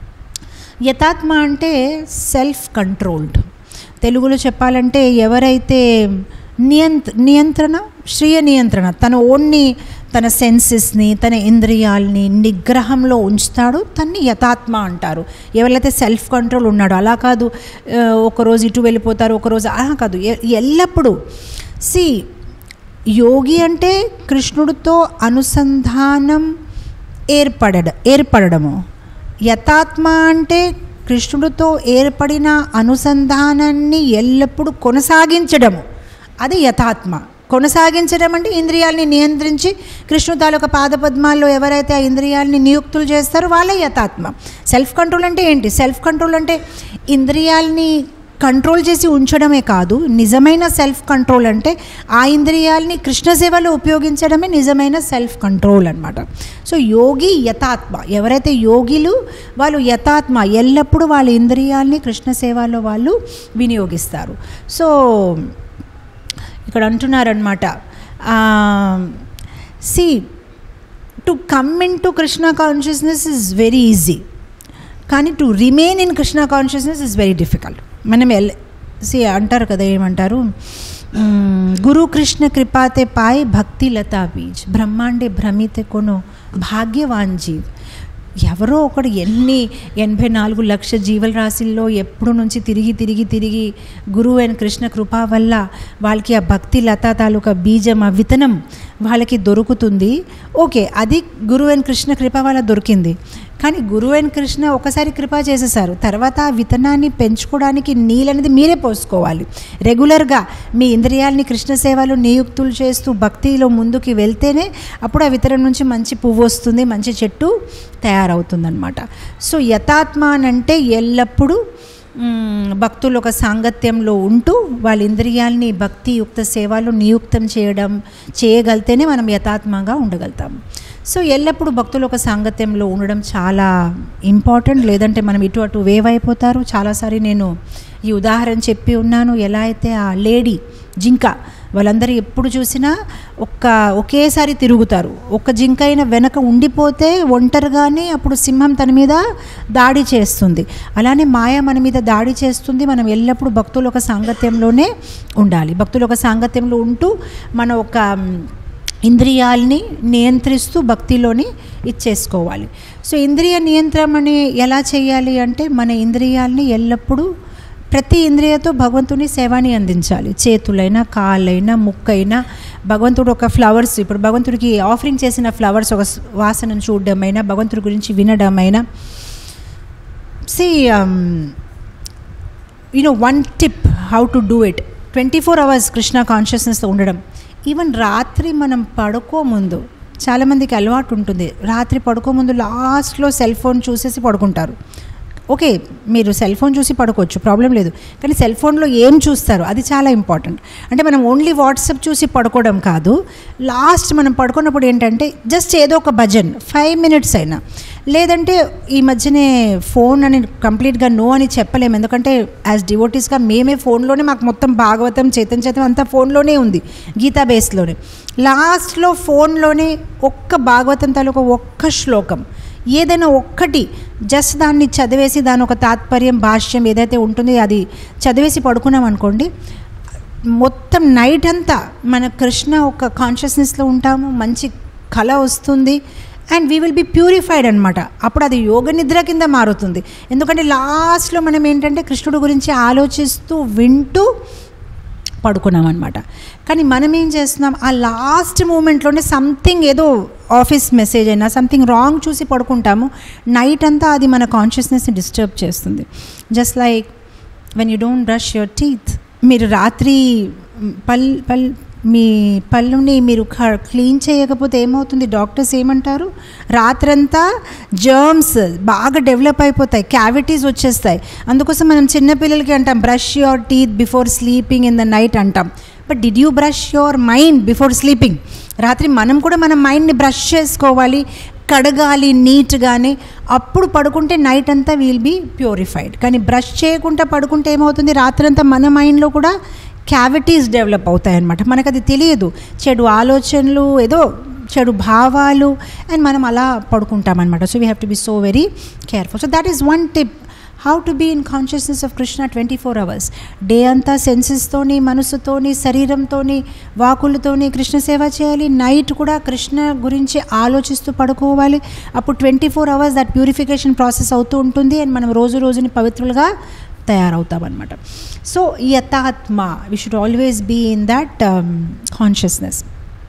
యథాత్మ అంటే సెల్ఫ్ కంట్రోల్డ్ తెలుగులో చెప్పాలంటే ఎవరైతే నియంత్ర నియంత్రణ శ్రీయ నియంత్రణ తన ఓన్ని తన సెన్సెస్ని తన ఇంద్రియాల్ని నిగ్రహంలో ఉంచుతాడో తన్ని యథాత్మ అంటారు ఎవరైతే సెల్ఫ్ కంట్రోల్ ఉన్నాడో అలా కాదు ఆ, ఒకరోజు ఇటు వెళ్ళిపోతారు ఒకరోజు అలా కాదు ఎ- ఎల్లప్పుడూ సి యోగి అంటే కృష్ణుడితో అనుసంధానం ఏర్పడడ ఏర్పడడము యథాత్మ అంటే కృష్ణుడితో ఏర్పడిన అనుసంధానాన్ని ఎల్లప్పుడూ కొనసాగించడము అది యథాత్మ కొనసాగించడం అంటే ఇంద్రియాల్ని నియంత్రించి కృష్ణు తాలూకా పాదపద్మాల్లో ఎవరైతే ఆ ఇంద్రియాల్ని నియుక్తులు చేస్తారో వాళ్ళే యథాత్మ సెల్ఫ్ కంట్రోల్ అంటే ఏంటి సెల్ఫ్ కంట్రోల్ అంటే ఇంద్రియాల్ని కంట్రోల్ చేసి ఉంచడమే కాదు నిజమైన సెల్ఫ్ కంట్రోల్ అంటే ఆ ఇంద్రియాల్ని కృష్ణ సేవలో ఉపయోగించడమే నిజమైన సెల్ఫ్ కంట్రోల్ అనమాట సో యోగి యథాత్మ ఎవరైతే యోగిలు వాళ్ళు యథాత్మ ఎల్లప్పుడూ వాళ్ళ ఇంద్రియాల్ని కృష్ణ సేవలో వాళ్ళు వినియోగిస్తారు సో ఇక్కడ అంటున్నారనమాట see to come in to Krishna consciousness is very easy కానీ to remain in Krishna consciousness is very difficult మనం ఎల్ సి అంటారు కదా ఏమంటారు మ్, గురు కృష్ణ కృపాతే పాయ్ భక్తి లతా బీజ్ బ్రహ్మాండే భ్రమితే కొను భాగ్యవాన్ జీవ్ ఎవరో ఒకడు ఎన్ని ఎనభై నాలుగు లక్ష జీవరాశుల్లో ఎప్పుడు నుంచి తిరిగి తిరిగి తిరిగి గురువు అయిన కృష్ణ కృప వల్ల వాళ్ళకి ఆ భక్తి లత తాలూకా బీజం ఆ విత్తనం వాళ్ళకి దొరుకుతుంది ఓకే అది గురువు అయిన కృష్ణ కృప వల్ల దొరికింది కానీ గురువు అయిన కృష్ణ ఒకసారి కృప చేసేసారు తర్వాత ఆ విత్తనాన్ని పెంచుకోవడానికి నీళ్ళు అనేది మీరే పోసుకోవాలి రెగ్యులర్గా మీ ఇంద్రియాలని కృష్ణ సేవలు నియుక్తులు చేస్తూ భక్తిలో ముందుకు వెళ్తేనే అప్పుడు ఆ విత్తనం నుంచి మంచి పువ్వు వస్తుంది మంచి చెట్టు తయారవుతుందన్నమాట సో యథాత్మ అని అంటే ఎల్లప్పుడూ మ్, భక్తులు ఒక సాంగత్యంలో ఉంటూ వాళ్ళ ఇంద్రియాల్ని భక్తియుక్త సేవలు నియుక్తం చేయడం చేయగలితేనే మనం యథాత్మగా ఉండగలుగుతాం సో ఎల్లప్పుడూ భక్తులు ఒక సాంగత్యంలో ఉండడం చాలా ఇంపార్టెంట్ లేదంటే మనం ఇటు అటు వేవ్ అయిపోతారు చాలాసారి నేను ఈ ఉదాహరణ చెప్పి ఉన్నాను ఎలా అయితే ఆ లేడీ జింక వాళ్ళందరూ ఎప్పుడు చూసినా ఒక్క ఒకేసారి తిరుగుతారు ఒక్క జింక అయినా వెనక ఉండిపోతే ఒంటరిగానే అప్పుడు సింహం తన మీద దాడి చేస్తుంది అలానే మాయ మన మీద దాడి చేస్తుంది మనం ఎల్లప్పుడూ భక్తులు ఒక సాంగత్యంలోనే ఉండాలి భక్తులు ఒక సాంగత్యంలో ఉంటూ మన ఒక మ్, ఇంద్రియాల్ని నియంత్రిస్తూ భక్తిలోని ఇచ్చేసుకోవాలి సో ఇంద్రియ నియంత్రణని ఎలా చేయాలి అంటే మన ఇంద్రియాల్ని ఎల్లప్పుడూ ప్రతి ఇంద్రియతో భగవంతుని సేవని అందించాలి చేతులైనా కాళ్ళైనా ముక్కైనా భగవంతుడు ఒక ఫ్లవర్స్ ఇప్పుడు భగవంతుడికి ఆఫరింగ్ చేసిన ఫ్లవర్స్ ఒక స్- వాసనను చూడడమైనా భగవంతుడి గురించి వినడమైనా see you know one tip how to do it twenty four hours Krishna కాన్షియస్నెస్తో ఉండడం ఈవెన్ రాత్రి మనం పడుకోముందు చాలామందికి అలవాటు ఉంటుంది రాత్రి పడుకోముందు లాస్ట్లో సెల్ ఫోన్ చూసేసి పడుకుంటారు ఓకే మీరు సెల్ ఫోన్ చూసి పడుకోవచ్చు ప్రాబ్లం లేదు కానీ సెల్ ఫోన్లో ఏం చూస్తారు అది చాలా ఇంపార్టెంట్ అంటే మనం ఓన్లీ వాట్సాప్ చూసి పడుకోవడం కాదు లాస్ట్ మనం పడుకున్నప్పుడు ఏంటంటే జస్ట్ ఏదో ఒక భజన్ ఫైవ్ మినిట్స్ అయినా లేదంటే ఈ మధ్యనే ఫోన్ అని కంప్లీట్గా నో అని చెప్పలేము ఎందుకంటే యాజ్ డివోటీస్గా మేమే ఫోన్లోనే మాకు మొత్తం భాగవతం చేతం చేతం అంతా ఫోన్లోనే ఉంది గీతా బేస్లోనే లాస్ట్లో ఫోన్లోనే ఒక్క భాగవతం తాలూకా ఒక్క శ్లోకం ఏదైనా ఒక్కటి జస్ట్ దాన్ని చదివేసి దాని ఒక తాత్పర్యం భాష్యం ఏదైతే ఉంటుందో అది చదివేసి పడుకున్నాం అనుకోండి మొత్తం నైట్ అంతా మన కృష్ణ ఒక కాన్షియస్నెస్లో ఉంటాము మంచి కళ వస్తుంది and we will be purified అనమాట అప్పుడు అది యోగ నిద్ర కింద మారుతుంది ఎందుకంటే లాస్ట్లో మనం ఏంటంటే కృష్ణుడు గురించి ఆలోచిస్తూ వింటూ పడుకున్నాం అనమాట కానీ మనం ఏం చేస్తున్నాం ఆ లాస్ట్ మూమెంట్లోనే సంథింగ్ ఏదో ఆఫీస్ మెసేజ్ అయినా సంథింగ్ రాంగ్ చూసి పడుకుంటాము నైట్ అంతా అది మన కాన్షియస్నెస్ని డిస్టర్బ్ చేస్తుంది just like when you don't brush your teeth మీరు రాత్రి పల్ పల్ మీ పళ్ళుని మీరు క్లీన్ చేయకపోతే ఏమవుతుంది డాక్టర్స్ ఏమంటారు రాత్రంతా జర్మ్స్ బాగా డెవలప్ అయిపోతాయి క్యావిటీస్ వచ్చేస్తాయి అందుకోసం మనం చిన్నపిల్లలకి అంటాం brush your teeth before sleeping in the night అంటాం but did you brush your mind before sleeping రాత్రి మనం కూడా మన మైండ్ని బ్రష్ చేసుకోవాలి కడగాలి నీట్గానే అప్పుడు పడుకుంటే నైట్ అంతా విల్ బీ ప్యూరిఫైడ్ కానీ బ్రష్ చేయకుండా పడుకుంటే ఏమవుతుంది రాత్రంతా మన మైండ్లో కూడా క్యావిటీస్ డెవలప్ అవుతాయి అన్నమాట మనకు అది తెలియదు చెడు ఆలోచనలు ఏదో చెడు భావాలు అండ్ మనం అలా పడుకుంటామన్నమాట so we have to be so very careful so that is one tip how to be in consciousness of Krishna twenty four hours day అంతా సెన్సెస్తోని మనసుతోని శరీరంతోని వాకులతోని కృష్ణ సేవ చేయాలి నైట్ కూడా కృష్ణ గురించి ఆలోచిస్తూ పడుకోవాలి అప్పుడు twenty four hours that purification process అవుతూ ఉంటుంది అండ్ మనం రోజు రోజుని పవిత్రులుగా తయారవుతామన్నమాట సో యథాత్మ we should always be in that consciousness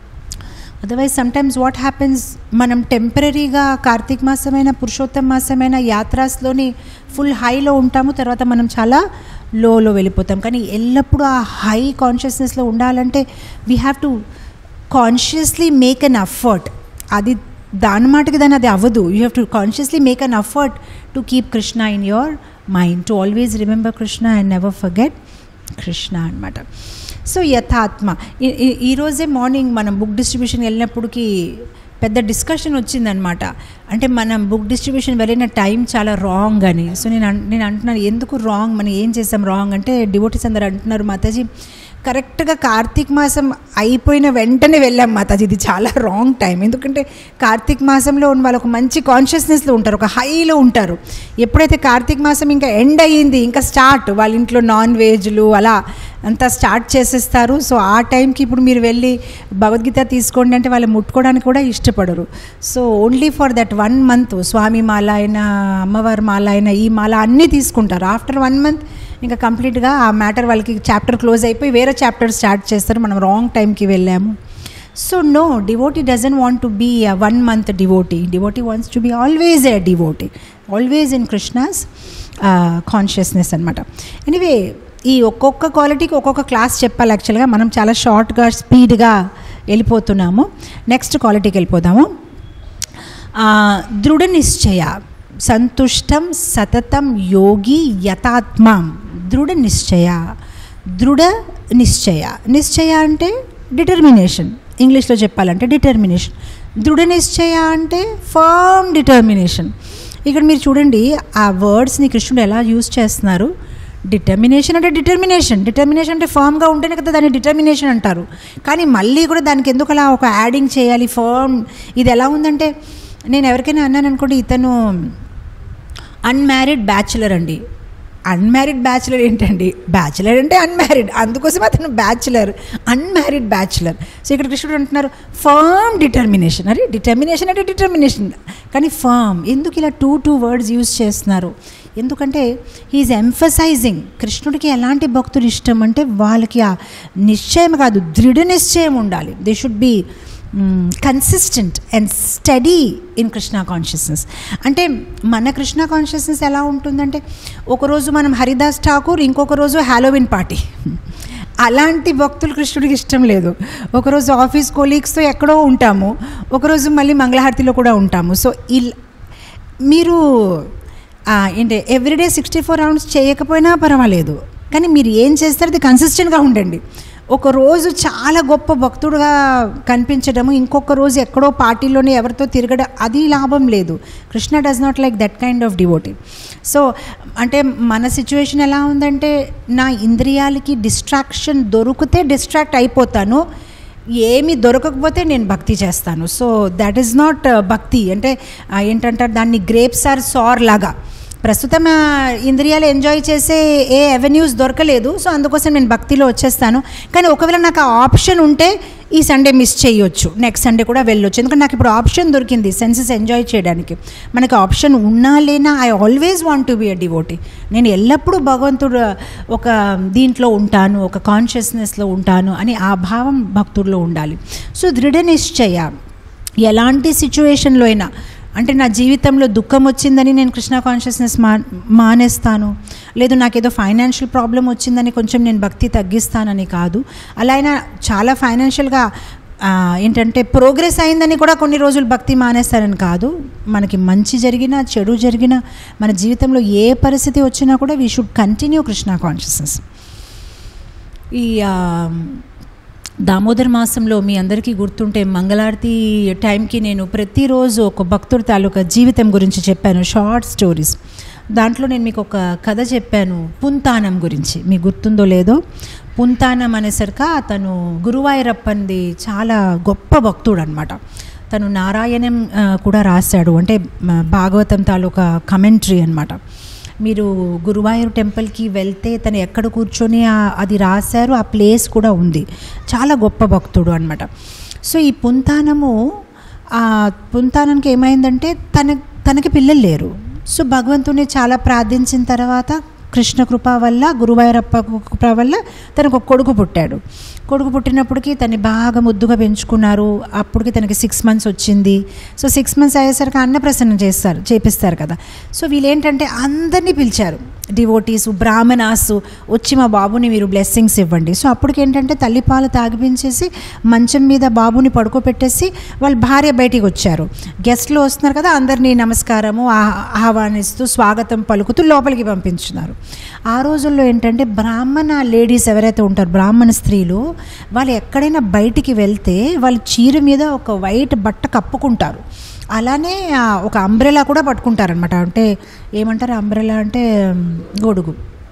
otherwise sometimes what happens మనం టెంపరీగా కార్తీక మాసమైన పురుషోత్తమ మాసమైన యాత్రాస్లోని ఫుల్ హైలో ఉంటాము తర్వాత మనం చాలా లోలో వెళ్ళిపోతాం కానీ ఎల్లప్పుడూ ఆ హై కాన్షియస్నెస్లో ఉండాలంటే we have to consciously make an effort అది దాని మాటకి దాన్ని అది అవ్వదు you have to consciously make an effort to keep Krishna in your mind to always remember Krishna and never forget Krishna అనమాట సో యథాత్మ ఈ- ఈ- ఈరోజే మార్నింగ్ మనం బుక్ డిస్ట్రిబ్యూషన్ వెళ్ళినప్పటికి పెద్ద డిస్కషన్ వచ్చిందనమాట అంటే మనం బుక్ డిస్ట్రిబ్యూషన్ వెళ్ళిన టైం చాలా రాంగ్ అని సో నేను అన్- నేను అంటున్నాను ఎందుకు రాంగ్ మనం ఏం చేసాం రాంగ్ అంటే డివోటీస్ అందరు అంటున్నారు మాతాజీ కరెక్ట్గా కార్తీక మాసం అయిపోయిన వెంటనే వెళ్ళాం మాతాజీ ఇది చాలా రాంగ్ టైం ఎందుకంటే కార్తీక మాసంలో ఉన్న వాళ్ళు ఒక మంచి కాన్షియస్నెస్లో ఉంటారు ఒక హైలో ఉంటారు ఎప్పుడైతే కార్తీక మాసం ఇంకా ఎండ్ అయ్యింది ఇంకా స్టార్ట్ వాళ్ళ ఇంట్లో నాన్ వెజ్లు అలా అంతా స్టార్ట్ చేసేస్తారు సో ఆ టైంకి ఇప్పుడు మీరు వెళ్ళి భగవద్గీత తీసుకోండి అంటే వాళ్ళు ముట్టుకోవడానికి కూడా ఇష్టపడరు so only for that one month స్వామి మాల అయినా అమ్మవారి మాల అయినా ఈ మాల అన్నీ తీసుకుంటారు ఆఫ్టర్ వన్ మంత్ ఇంకా కంప్లీట్గా ఆ మ్యాటర్ వాళ్ళకి చాప్టర్ క్లోజ్ అయిపోయి వేరే చాప్టర్ స్టార్ట్ చేస్తారు మనం రాంగ్ టైంకి వెళ్ళాము so no devotee doesn't want to be a one month devotee devotee wants to be always a devotee always in Krishna's consciousness అనమాట ఎనివే ఈ ఒక్కొక్క క్వాలిటీకి ఒక్కొక్క క్లాస్ చెప్పాలి యాక్చువల్గా మనం చాలా షార్ట్గా స్పీడ్గా వెళ్ళిపోతున్నాము నెక్స్ట్ క్వాలిటీకి వెళ్ళిపోదాము దృఢ నిశ్చయ సంతుష్టం సతతం యోగి యథాత్మం దృఢ నిశ్చయ దృఢ నిశ్చయ నిశ్చయ అంటే డిటర్మినేషన్ ఇంగ్లీష్లో చెప్పాలంటే డిటర్మినేషన్ దృఢ నిశ్చయ అంటే ఫర్మ్ డిటర్మినేషన్ ఇక్కడ మీరు చూడండి ఆ వర్డ్స్ని కృష్ణుడు ఎలా యూజ్ చేస్తున్నారు డిటర్మినేషన్ అంటే డిటర్మినేషన్ డిటర్మినేషన్ అంటే ఫర్మ్గా ఉంటేనే కదా దాన్ని డిటర్మినేషన్ అంటారు కానీ మళ్ళీ కూడా దానికి ఎందుకు అలా ఒక యాడింగ్ చేయాలి ఫర్మ్ ఇది ఎలా ఉందంటే నేను ఎవరికైనా అన్నాను అనుకోండి ఇతను అన్మ్యారీడ్ బ్యాచులర్ అండి అన్మ్యారీడ్ బ్యాచులర్ ఏంటండి బ్యాచులర్ అంటే అన్మ్యారీడ్ అందుకోసం అతను బ్యాచులర్ అన్మ్యారీడ్ బ్యాచులర్ సో ఇక్కడ కృష్ణుడు అంటున్నారు ఫర్మ్ డిటర్మినేషన్ అరే డిటర్మినేషన్ అంటే డిటర్మినేషన్ కానీ ఫర్మ్ ఎందుకు ఇలా టూ టూ వర్డ్స్ యూజ్ చేస్తున్నారు ఎందుకంటే హీఈస్ ఎంఫసైజింగ్ కృష్ణుడికి ఎలాంటి భక్తులు ఇష్టం అంటే వాళ్ళకి ఆ నిశ్చయం కాదు దృఢ నిశ్చయం ఉండాలి they should be consistent and steady in Krishna consciousness అంటే మన కృష్ణ కాన్షియస్నెస్ ఎలా ఉంటుందంటే ఒకరోజు మనం హరిదాస్ ఠాకూర్ ఇంకొక రోజు హ్యాలోవిన్ పార్టీ అలాంటి భక్తులు కృష్ణుడికి ఇష్టం లేదు ఒకరోజు ఆఫీస్ కొలీగ్స్తో ఎక్కడో ఉంటాము ఒకరోజు మళ్ళీ మంగళహారతిలో కూడా ఉంటాము సో ఇల్ మీరు ఏంటి ఎవ్రీడే సిక్స్టీ ఫోర్ అవర్స్ చేయకపోయినా పర్వాలేదు కానీ మీరు ఏం చేస్తారు అది కన్సిస్టెంట్గా ఉండండి ఒక రోజు చాలా గొప్ప భక్తుడుగా కనిపించడము ఇంకొక రోజు ఎక్కడో పార్టీలోనే ఎవరితో తిరగడం అది లాభం లేదు Krishna does not like that kind of devotee so అంటే మన సిచ్యువేషన్ ఎలా ఉందంటే నా ఇంద్రియాలకి డిస్ట్రాక్షన్ దొరికితే డిస్ట్రాక్ట్ అయిపోతాను ఏమి దొరకకపోతే నేను భక్తి చేస్తాను సో దట్ ఈస్ నాట్ భక్తి అంటే ఏంటంటారు దాన్ని గ్రేప్స్ ఆర్ సార్ లాగా ప్రస్తుతం ఇంద్రియాలు ఎంజాయ్ చేసే ఏ అవెన్యూస్ దొరకలేదు సో అందుకోసం నేను భక్తిలో వచ్చేస్తాను కానీ ఒకవేళ నాకు ఆ ఆప్షన్ ఉంటే ఈ సండే మిస్ చేయొచ్చు నెక్స్ట్ సండే కూడా వెళ్ళొచ్చు ఎందుకంటే నాకు ఇప్పుడు ఆప్షన్ దొరికింది సెన్సెస్ ఎంజాయ్ చేయడానికి మనకి ఆప్షన్ ఉన్నా లేనా I always want to be a devotee నేను ఎల్లప్పుడూ భగవంతుడు ఒక దీంట్లో ఉంటాను ఒక కాన్షియస్నెస్లో ఉంటాను అని ఆ భావం భక్తుడిలో ఉండాలి సో దృఢ నిశ్చయ ఎలాంటి సిచ్యువేషన్లో అయినా అంటే నా జీవితంలో దుఃఖం వచ్చిందని నేను కృష్ణ కాన్షియస్నెస్ మా మానేస్తాను లేదు నాకేదో ఫైనాన్షియల్ ప్రాబ్లం వచ్చిందని కొంచెం నేను భక్తి తగ్గిస్తానని కాదు అలా అయినా చాలా ఫైనాన్షియల్గా ఏంటంటే ప్రోగ్రెస్ అయిందని కూడా కొన్ని రోజులు భక్తి మానేస్తారని కాదు మనకి మంచి జరిగినా చెడు జరిగినా మన జీవితంలో ఏ పరిస్థితి వచ్చినా కూడా we should continue Krishna consciousness ఈ దామోదర్ మాసంలో మీ అందరికీ గుర్తుంటే మంగళారతి టైంకి నేను ప్రతిరోజు ఒక భక్తుడి తాలూకా జీవితం గురించి చెప్పాను షార్ట్ స్టోరీస్ దాంట్లో నేను మీకు ఒక కథ చెప్పాను పుంతానం గురించి మీకు గుర్తుందో లేదో పుంతానం అనేసరిక అతను గురువాయూరప్పంది చాలా గొప్ప భక్తుడు అనమాట తను నారాయణం కూడా రాశాడు అంటే భాగవతం తాలూకా కమెంట్రీ అనమాట మీరు గురువాయూర్ టెంపుల్కి వెళ్తే తను ఎక్కడ కూర్చొని అది రాశారు ఆ ప్లేస్ కూడా ఉంది చాలా గొప్ప భక్తుడు అనమాట సో ఈ పుంతానము ఆ పుంతానానికి ఏమైందంటే తన తనకి పిల్లలు లేరు సో భగవంతుని చాలా ప్రార్థించిన తర్వాత కృష్ణ కృప వల్ల గురువాయూరప్ప కృప వల్ల తనకు ఒక కొడుకు పుట్టాడు కొడుకు పుట్టినప్పటికీ తను బాగా ముద్దుగా పెంచుకున్నారు అప్పటికి తనకి సిక్స్ మంత్స్ వచ్చింది సో సిక్స్ మంత్స్ అయ్యేసరికి అన్నప్రసన్నం చేస్తారు చేపిస్తారు కదా సో వీళ్ళు ఏంటంటే అందరినీ పిలిచారు డివోటీస్ బ్రాహ్మణాస్ వచ్చి మా బాబుని మీరు బ్లెస్సింగ్స్ ఇవ్వండి సో అప్పటికి ఏంటంటే తల్లిపాలు తాగిపించేసి మంచం మీద బాబుని పడుకోబెట్టేసి వాళ్ళ భార్య బయటికి వచ్చారు గెస్ట్లు వస్తున్నారు కదా అందరినీ నమస్కారము ఆహ్వానిస్తూ స్వాగతం పలుకుతూ లోపలికి పంపించున్నారు ఆ రోజుల్లో ఏంటంటే బ్రాహ్మణ లేడీస్ ఎవరైతే ఉంటారో బ్రాహ్మణ స్త్రీలు వాళ్ళు ఎక్కడైనా బయటికి వెళ్తే వాళ్ళు చీర మీద ఒక వైట్ బట్ట కప్పుకుంటారు అలానే ఒక అంబ్రెలా కూడా పట్టుకుంటారనమాట అంటే ఏమంటారు అంబ్రెలా అంటే గొడుగు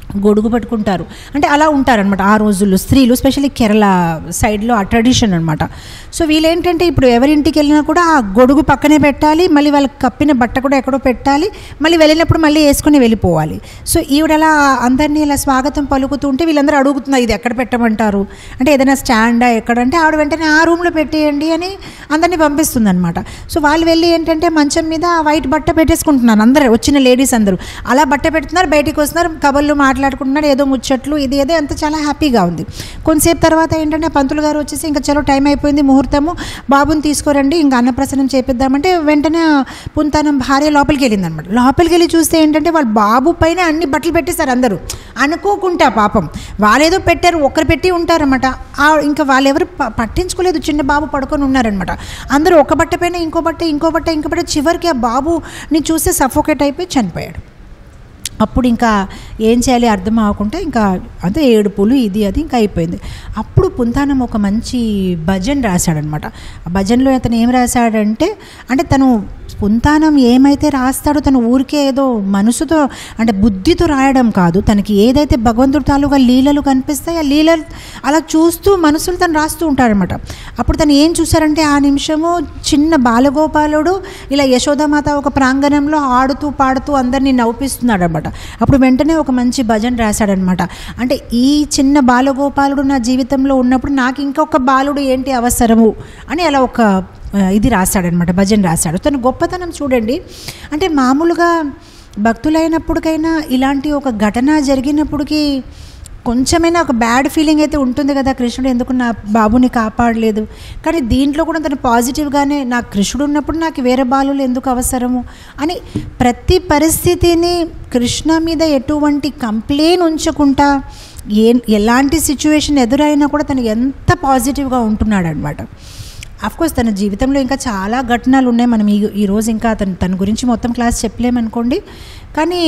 గొడుగు పట్టుకుంటారు అంటే అలా ఉంటారనమాట ఆ రోజుల్లో స్త్రీలు స్పెషల్లీ కేరళ సైడ్లో ఆ ట్రెడిషన్ అనమాట సో వీళ్ళేంటంటే ఇప్పుడు ఎవరింటికి వెళ్ళినా కూడా ఆ గొడుగు పక్కనే పెట్టాలి మళ్ళీ వాళ్ళకి కప్పిన బట్ట కూడా ఎక్కడో పెట్టాలి మళ్ళీ వెళ్ళినప్పుడు మళ్ళీ వేసుకొని వెళ్ళిపోవాలి సో ఈవిడ అలా అందరినీ ఇలా స్వాగతం పలుకుతూ ఉంటే వీళ్ళందరూ అడుగుతున్నారు ఇది ఎక్కడ పెట్టమంటారు అంటే ఏదైనా స్టాండా ఎక్కడంటే ఆవిడ వెంటనే ఆ రూమ్లో పెట్టేయండి అని అందరినీ పంపిస్తుంది అనమాట సో వాళ్ళు వెళ్ళి ఏంటంటే మంచం మీద ఆ వైట్ బట్ట పెట్టేసుకుంటున్నారు అందరూ వచ్చిన లేడీస్ అందరూ అలా బట్ట పెడుతున్నారు బయటికి వస్తున్నారు కబర్లు మాట్లాడుకుంటున్నారు ఏదో ముచ్చట్లు ఇది ఏదో అంత చాలా హ్యాపీగా ఉంది కొంతసేపు తర్వాత ఏంటంటే పంతులు గారు వచ్చేసి ఇంకా చలో టైం అయిపోయింది ముహూర్తము బాబుని తీసుకోరండి ఇంకా అన్నప్రసన్నం చేపిద్దామంటే వెంటనే పుంతానం భార్య లోపలికి వెళ్ళింది అనమాట లోపలికి వెళ్ళి చూస్తే ఏంటంటే వాళ్ళ బాబు పైన అన్ని బట్టలు పెట్టేశారు అందరూ అనుకోకుంటా పాపం వాళ్ళేదో పెట్టారు ఒక్కరు పెట్టి ఉంటారన్నమాట ఆ ఇంకా వాళ్ళెవరు ప- పట్టించుకోలేదు చిన్న బాబు పడుకొని ఉన్నారనమాట అందరూ ఒక బట్ట పైన ఇంకో బట్ట ఇంకో బట్ట ఇంకో బట్ట చివరికి ఆ బాబుని చూస్తే సఫోకేట్ అయిపోయి చనిపోయాడు అప్పుడు ఇంకా ఏం చేయాలి అర్థం అవ్వకుండా ఇంకా అదే ఏడుపులు ఇది అది ఇంకా అయిపోయింది అప్పుడు పుంతానం ఒక మంచి భజన్ రాశాడనమాట ఆ భజన్లో అతను ఏం రాశాడంటే అంటే తను పుంతానం ఏమైతే రాస్తాడో తను ఊరికే ఏదో మనసుతో అంటే బుద్ధితో రాయడం కాదు తనకి ఏదైతే భగవంతుడి తాలూకా లీలలు కనిపిస్తాయి ఆ లీలలు అలా చూస్తూ మనసులు తను రాస్తూ ఉంటాడనమాట అప్పుడు తను ఏం చూసారంటే ఆ నిమిషము చిన్న బాలగోపాలుడు ఇలా యశోదామాత ఒక ప్రాంగణంలో ఆడుతూ పాడుతూ అందరినీ నవ్విస్తున్నాడు అనమాట అప్పుడు వెంటనే ఒక మంచి భజన రాశాడనమాట అంటే ఈ చిన్న బాలగోపాలుడు నా జీవితంలో ఉన్నప్పుడు నాకు ఇంకొక బాలుడు ఏంటి అవసరము అని అలా ఒక ఆ, ఇది రాశాడనమాట భజన రాశాడు తన గొప్పతనం చూడండి అంటే మామూలుగా భక్తులైనప్పటికైనా ఇలాంటి ఒక ఘటన జరిగినప్పటికీ కొంచెమైనా ఒక బ్యాడ్ ఫీలింగ్ అయితే ఉంటుంది కదా కృష్ణుడు ఎందుకు నా బాబుని కాపాడలేదు కానీ దీంట్లో కూడా తను పాజిటివ్గానే నాకు కృష్ణుడు ఉన్నప్పుడు నాకు వేరే బాలులు ఎందుకు అవసరము అని ప్రతి పరిస్థితిని కృష్ణ మీద ఎటువంటి కంప్లైంట్ ఉంచకుండా ఏ ఎలాంటి సిచ్యువేషన్ ఎదురైనా కూడా తను ఎంత పాజిటివ్గా ఉంటున్నాడు అనమాట కోర్స్ తన జీవితంలో ఇంకా చాలా ఘటనలు ఉన్నాయి మనం ఈ ఈరోజు ఇంకా తన తన గురించి మొత్తం క్లాస్ చెప్పలేమనుకోండి కానీ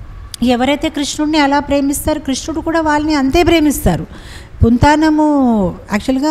ఎవరైతే కృష్ణుడిని అలా ప్రేమిస్తారు కృష్ణుడు కూడా వాళ్ళని అంతే ప్రేమిస్తారు పుంతానము యాక్చువల్గా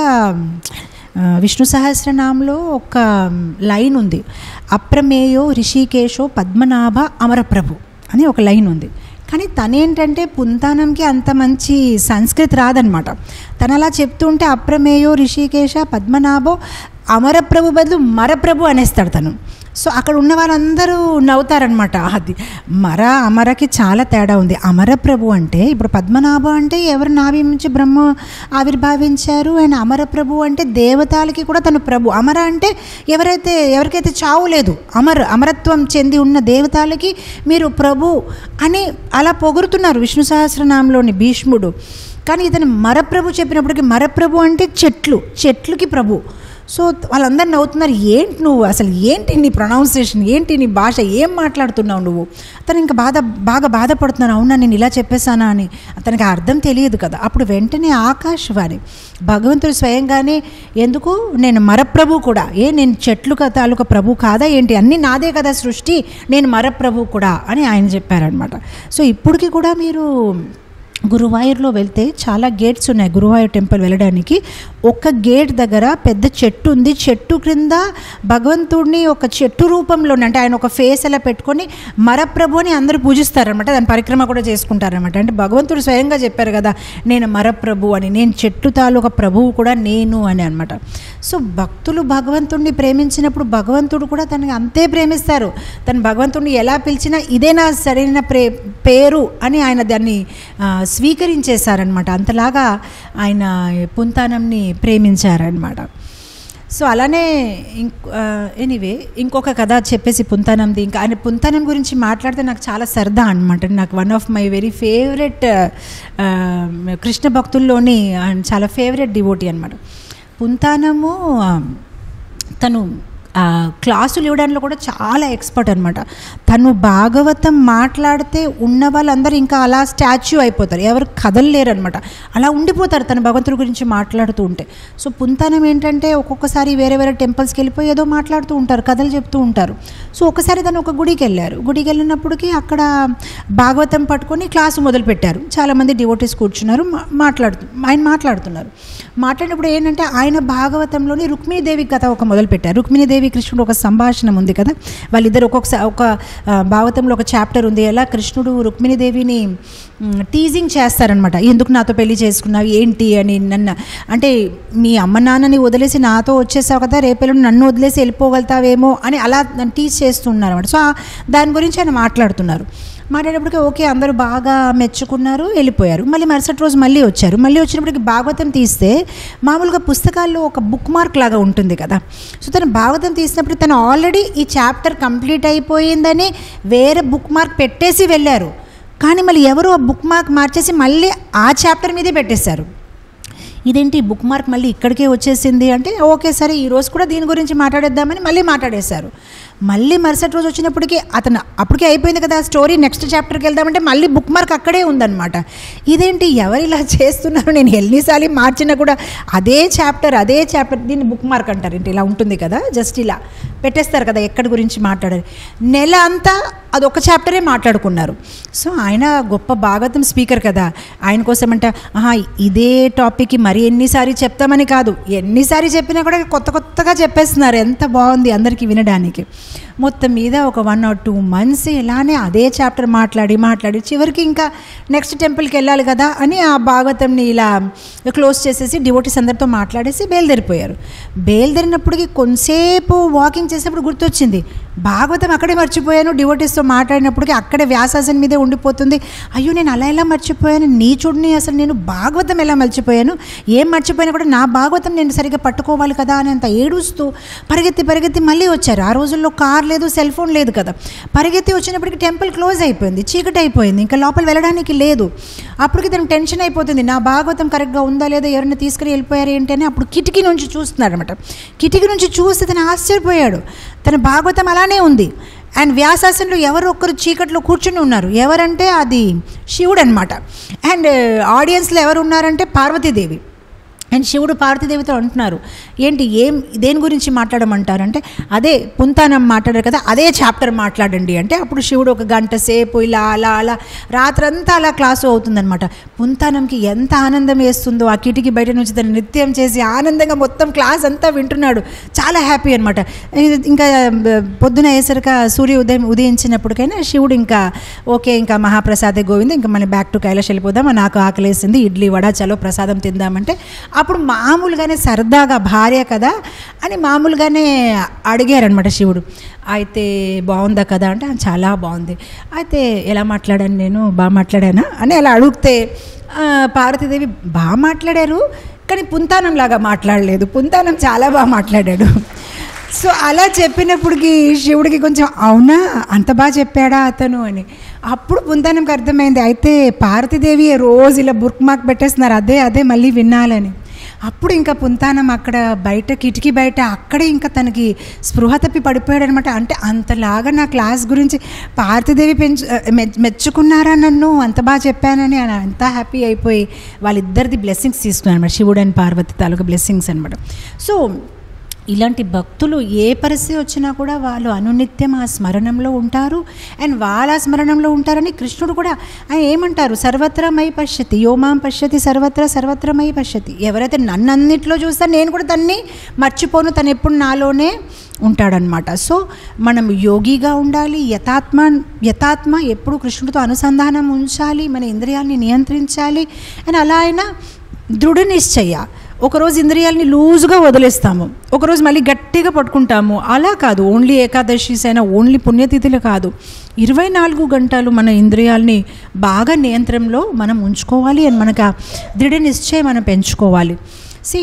ఆ, విష్ణు సహస్రనామంలో ఒక లైన్ ఉంది అప్రమేయో రిషికేశో పద్మనాభ అమరప్రభు అని ఒక లైన్ ఉంది కానీ తనేంటంటే పుంతానంకి అంత మంచి సంస్కృతి రాదనమాట తను అలా చెప్తుంటే అప్రమేయో రిషికేశ పద్మనాభో అమరప్రభు బదులు మరప్రభు అనేస్తాడు తను సో అక్కడ ఉన్న వాళ్ళందరూ నవ్వుతారనమాట అది మర అమరకి చాలా తేడా ఉంది అమరప్రభు అంటే ఇప్పుడు పద్మనాభ అంటే ఎవరు నాభి నుంచి బ్రహ్మ ఆవిర్భావించారు అండ్ అమరప్రభు అంటే దేవతలకి కూడా తను ప్రభు అమర అంటే ఎవరైతే ఎవరికైతే చావు లేదు అమర్ అమరత్వం చెంది ఉన్న దేవతలకి మీరు ప్రభు అని అలా పొగుడుతున్నారు విష్ణు సహస్రనామంలోని భీష్ముడు కానీ ఇతను మరప్రభు చెప్పినప్పటికీ మరప్రభు అంటే చెట్లు చెట్లుకి ప్రభు సో వాళ్ళందరూ నవ్వుతున్నారు ఏంటి నువ్వు అసలు ఏంటి నీ ప్రొనౌన్సియేషన్ ఏంటి నీ భాష ఏం మాట్లాడుతున్నావు నువ్వు అతను ఇంకా బాధ బాగా బాధపడుతున్నాను అవునా నేను ఇలా చెప్పేశానా అని అతనికి ఆ అర్థం తెలియదు కదా అప్పుడు వెంటనే ఆకాశవాణి భగవంతుడు స్వయంగానే ఎందుకు నేను మరప్రభు కూడా ఏ నేను చెట్లు క- తాలూకా ప్రభు కాదా ఏంటి అన్నీ నాదే కదా సృష్టి నేను మరప్రభు కూడా అని ఆయన చెప్పారనమాట సో ఇప్పటికి కూడా మీరు గురువాయూర్లో వెళ్తే చాలా గేట్స్ ఉన్నాయి గురువాయూర్ టెంపుల్ వెళ్ళడానికి ఒక గేట్ దగ్గర పెద్ద చెట్టు ఉంది చెట్టు క్రింద భగవంతుడిని ఒక చెట్టు రూపంలో అంటే ఆయన ఒక ఫేస్ అలా పెట్టుకొని మరప్రభు అని అందరూ పూజిస్తారనమాట దాని పరిక్రమ కూడా చేసుకుంటారనమాట అంటే భగవంతుడు స్వయంగా చెప్పారు కదా నేను మరప్రభు అని నేను చెట్టు తాలూకా ప్రభువు కూడా నేను అని అనమాట సో భక్తులు భగవంతుడిని ప్రేమించినప్పుడు భగవంతుడు కూడా తనని అంతే ప్రేమిస్తారు తను భగవంతుడిని ఎలా పిలిచినా ఇదే నా సరైన ప్రే పేరు అని ఆయన దాన్ని ఆ, స్వీకరించేశారనమాట అంతలాగా ఆయన పుంతానంని ప్రేమించారనమాట సో అలానే ఇంక్ ఎనీవే ఇంకొక కథ చెప్పేసి పుంతానంది ఇంకా ఆయన పుంతానం గురించి మాట్లాడితే నాకు చాలా సరదా అనమాట నాకు one of my very favourite Krishna భక్తుల్లోని ఆయన చాలా ఫేవరెట్ డివోటీ అనమాట పుంతానము ఆ, తను ఆ, క్లాసులు ఇవ్వడంలో కూడా చాలా ఎక్స్పర్ట్ అనమాట తను భాగవతం మాట్లాడితే ఉన్న వాళ్ళందరూ ఇంకా అలా స్టాచ్యూ అయిపోతారు ఎవరు కదలలేరు అనమాట అలా ఉండిపోతారు తన భగవంతుడి గురించి మాట్లాడుతూ ఉంటే సో పుంతానం ఏంటంటే ఒక్కొక్కసారి వేరే వేరే టెంపుల్స్కి వెళ్ళిపోయి ఏదో మాట్లాడుతూ ఉంటారు కథలు చెప్తూ ఉంటారు సో ఒకసారి తను ఒక గుడికి వెళ్ళారు గుడికి వెళ్ళినప్పటికీ అక్కడ భాగవతం పట్టుకొని క్లాసు మొదలుపెట్టారు చాలామంది డివోటీస్ కూర్చున్నారు మా- మాట్లాడుతూ ఆయన మాట్లాడుతున్నారు మాట్లాడినప్పుడు ఏంటంటే ఆయన భాగవతంలోని రుక్మిణీదేవి కథ ఒక మొదలుపెట్టారు రుక్మిణీదేవి రుక్మిణీదేవి కృష్ణుడు ఒక సంభాషణ ఉంది కదా వాళ్ళిద్దరు ఒక్కొక్కసారి ఒక ఆ, భాగవతంలో ఒక చాప్టర్ ఉంది ఎలా కృష్ణుడు రుక్మిణీదేవిని మ్, టీజింగ్ చేస్తారనమాట ఎందుకు నాతో పెళ్లి చేసుకున్నావు ఏంటి అని నన్ను అంటే మీ అమ్మ నాన్నని వదిలేసి నాతో వచ్చేసావు కదా రేపెల్లుండి నన్ను వదిలేసి వెళ్ళిపోగలుగుతావేమో అని అలా నన్ను టీచ్ చేస్తున్నారు అనమాట సో ఆ- దాని గురించి ఆయన మాట్లాడుతున్నారు మాట్లాడేటప్పటికి ఓకే అందరూ బాగా మెచ్చుకున్నారు వెళ్ళిపోయారు మళ్ళీ మరుసటి రోజు మళ్ళీ వచ్చారు మళ్ళీ వచ్చినప్పటికి భాగవతం తీస్తే మామూలుగా పుస్తకాల్లో ఒక బుక్ మార్క్ లాగా ఉంటుంది కదా సో తను భాగవతం తీసినప్పుడు తను ఆల్రెడీ ఈ చాప్టర్ కంప్లీట్ అయిపోయిందని వేరే బుక్ మార్క్ పెట్టేసి వెళ్ళారు కానీ మళ్ళీ ఎవరు ఆ బుక్ మార్క్ మార్చేసి మళ్ళీ ఆ చాప్టర్ మీదే పెట్టేశారు ఇదేంటి బుక్ మార్క్ మళ్ళీ ఇక్కడికే వచ్చేసింది అంటే ఓకే సరే ఈ రోజు కూడా దీని గురించి మాట్లాడేద్దామని మళ్ళీ మాట్లాడేశారు మళ్ళీ మరుసటి రోజు వచ్చినప్పటికీ అతను అప్పటికే అయిపోయింది కదా స్టోరీ నెక్స్ట్ చాప్టర్కి వెళ్దామంటే మళ్ళీ బుక్ మార్క్ అక్కడే ఉందన్నమాట ఇదేంటి ఎవరు ఇలా చేస్తున్నారు నేను ఎన్నిసార్లు మార్చినా కూడా అదే చాప్టర్ అదే చాప్టర్ దీన్ని బుక్ మార్క్ అంటారు ఏంటి ఇలా ఉంటుంది కదా జస్ట్ ఇలా పెట్టేస్తారు కదా ఎక్కడి గురించి మాట్లాడారు నెల అంతా అది ఒక చాప్టరే మాట్లాడుకున్నారు సో ఆయన గొప్ప భాగవతం స్పీకర్ కదా ఆయన కోసం అంటే ఆహా ఇదే టాపిక్కి మరి ఎన్నిసారి చెప్తామని కాదు ఎన్నిసారి చెప్పినా కూడా కొత్త కొత్తగా చెప్పేస్తున్నారు ఎంత బాగుంది అందరికీ వినడానికి మొత్తం మీద ఒక వన్ ఆర్ టూ మంత్స్ ఇలానే అదే చాప్టర్ మాట్లాడి మాట్లాడి చివరికి ఇంకా నెక్స్ట్ టెంపుల్కి వెళ్ళాలి కదా అని ఆ భాగవతంని ఇలా క్లోజ్ చేసేసి డివోటీస్ అందరితో మాట్లాడేసి బయలుదేరిపోయారు బయలుదేరినప్పటికీ కొంతసేపు వాకింగ్ చేసేప్పుడు గుర్తొచ్చింది భాగవతం అక్కడే మర్చిపోయాను డివోటీస్తో మాట్లాడినప్పటికీ అక్కడే వ్యాసాసన్ మీదే ఉండిపోతుంది అయ్యో నేను అలా ఎలా మర్చిపోయాను నీ చూడని అసలు నేను భాగవతం ఎలా మర్చిపోయాను ఏం మర్చిపోయినా కూడా నా భాగవతం నేను సరిగ్గా పట్టుకోవాలి కదా అని అంత ఏడుస్తూ పరిగెత్తి పరిగెత్తి మళ్ళీ వచ్చారు ఆ రోజుల్లో కార్ లేదు సెల్ ఫోన్ లేదు కదా పరిగెత్తి వచ్చినప్పటికి టెంపుల్ క్లోజ్ అయిపోయింది చీకటి అయిపోయింది ఇంకా లోపల వెళ్ళడానికి లేదు అప్పటికి తనకు టెన్షన్ అయిపోతుంది నా భాగవతం కరెక్ట్గా ఉందా లేదా ఎవరైనా తీసుకుని వెళ్ళిపోయారు ఏంటి అని అప్పుడు కిటికీ నుంచి చూస్తున్నాడు అనమాట కిటికీ నుంచి చూస్తే తను ఆశ్చర్యపోయాడు తన భాగవతం అలానే ఉంది అండ్ వ్యాసాసనంలో ఎవరు ఒక్కరు చీకట్లో కూర్చుని ఉన్నారు ఎవరంటే అది శివుడు అనమాట అండ్ ఆడియన్స్లో ఎవరు ఉన్నారంటే పార్వతీదేవి అండ్ శివుడు పార్వతీదేవితో అంటున్నారు ఏంటి ఏం దేని గురించి మాట్లాడమంటారంటే అదే పుంతానం మాట్లాడారు కదా అదే చాప్టర్ మాట్లాడండి అంటే అప్పుడు శివుడు ఒక గంట సేపు ఇలా అలా అలా రాత్రంతా అలా క్లాసు అవుతుందన్నమాట పుంతానంకి ఎంత ఆనందం వేస్తుందో ఆ కిటికీ బయట నుంచి తను నృత్యం చేసి ఆనందంగా మొత్తం క్లాస్ అంతా వింటున్నాడు చాలా హ్యాపీ అనమాట ఇంకా బ- పొద్దున అయ్యేసరికి సూర్య ఉదయం ఉదయించినప్పటికైనా శివుడు ఇంకా ఓకే ఇంకా మహాప్రసాదే గోవింద ఇంకా మళ్ళీ బ్యాక్ టు కైలాష్ వెళ్ళిపోదాం నాకు ఆకలేసింది ఇడ్లీ వడ చలో ప్రసాదం తిందామంటే అప్పుడు మామూలుగానే సరదాగా భార్య కదా అని మామూలుగానే అడిగారనమాట శివుడు అయితే బాగుందా కదా అంటే "ఆ, చాలా బాగుంది అయితే ఎలా మాట్లాడాను నేను బాగా మాట్లాడానా అని అలా అడిగితే ఆ, పార్వతీదేవి బాగా మాట్లాడారు కానీ పుంతానం లాగా మాట్లాడలేదు పుంతానం చాలా బాగా మాట్లాడాడు సో అలా చెప్పినప్పటికి శివుడికి కొంచెం అవునా అంత బాగా చెప్పాడా అతను అని అప్పుడు పుంతానంకి అర్థమైంది అయితే పార్వతీదేవి రోజు ఇలా బుక్ మార్క్ పెట్టేస్తున్నారు అదే అదే మళ్ళీ వినాలని అప్పుడు ఇంకా పుంతానం అక్కడ బయట కిటికీ బయట అక్కడే ఇంకా తనకి స్పృహ తప్పి పడిపోయాడు అనమాట అంటే అంతలాగా నా క్లాస్ గురించి పార్వతీదేవి పెంచు మె- మెచ్చుకున్నారా నన్ను అంత బాగా చెప్పానని ఆయన అంత హ్యాపీ అయిపోయి వాళ్ళిద్దరిది బ్లెస్సింగ్స్ తీసుకున్నారు అనమాట శివుడు అండ్ పార్వతి తాలూకా బ్లెస్సింగ్స్ అనమాట సో ఇలాంటి భక్తులు ఏ పరిస్థితి వచ్చినా కూడా వాళ్ళు అనునిత్యం ఆ స్మరణంలో ఉంటారు అండ్ వాళ్ళ ఆ స్మరణంలో ఉంటారని కృష్ణుడు కూడా ఆయన ఏమంటారు సర్వత్రమై పశ్యతి యోమాం పశ్యతి సర్వత్ర సర్వత్రమై పశ్యతి ఎవరైతే నన్ను అన్నిట్లో చూస్తే నేను కూడా తన్ని మర్చిపోను తను ఎప్పుడు నాలోనే ఉంటాడనమాట సో మనం యోగిగా ఉండాలి యథాత్మ యథాత్మ ఎప్పుడు కృష్ణుడితో అనుసంధానం ఉంచాలి మన ఇంద్రియాల్ని నియంత్రించాలి అండ్ అలా అయినా దృఢ నిశ్చయ ఒకరోజు ఇంద్రియాలని లూజుగా వదిలేస్తాము ఒకరోజు మళ్ళీ గట్టిగా పట్టుకుంటాము అలా కాదు ఓన్లీ ఏకాదశిస్ అయినా ఓన్లీ పుణ్యతిథులు కాదు ఇరవై నాలుగు గంటలు మన ఇంద్రియాలని బాగా నియంత్రణలో మనం ఉంచుకోవాలి అని మనకు ఆ దృఢ నిశ్చయం మనం పెంచుకోవాలి సి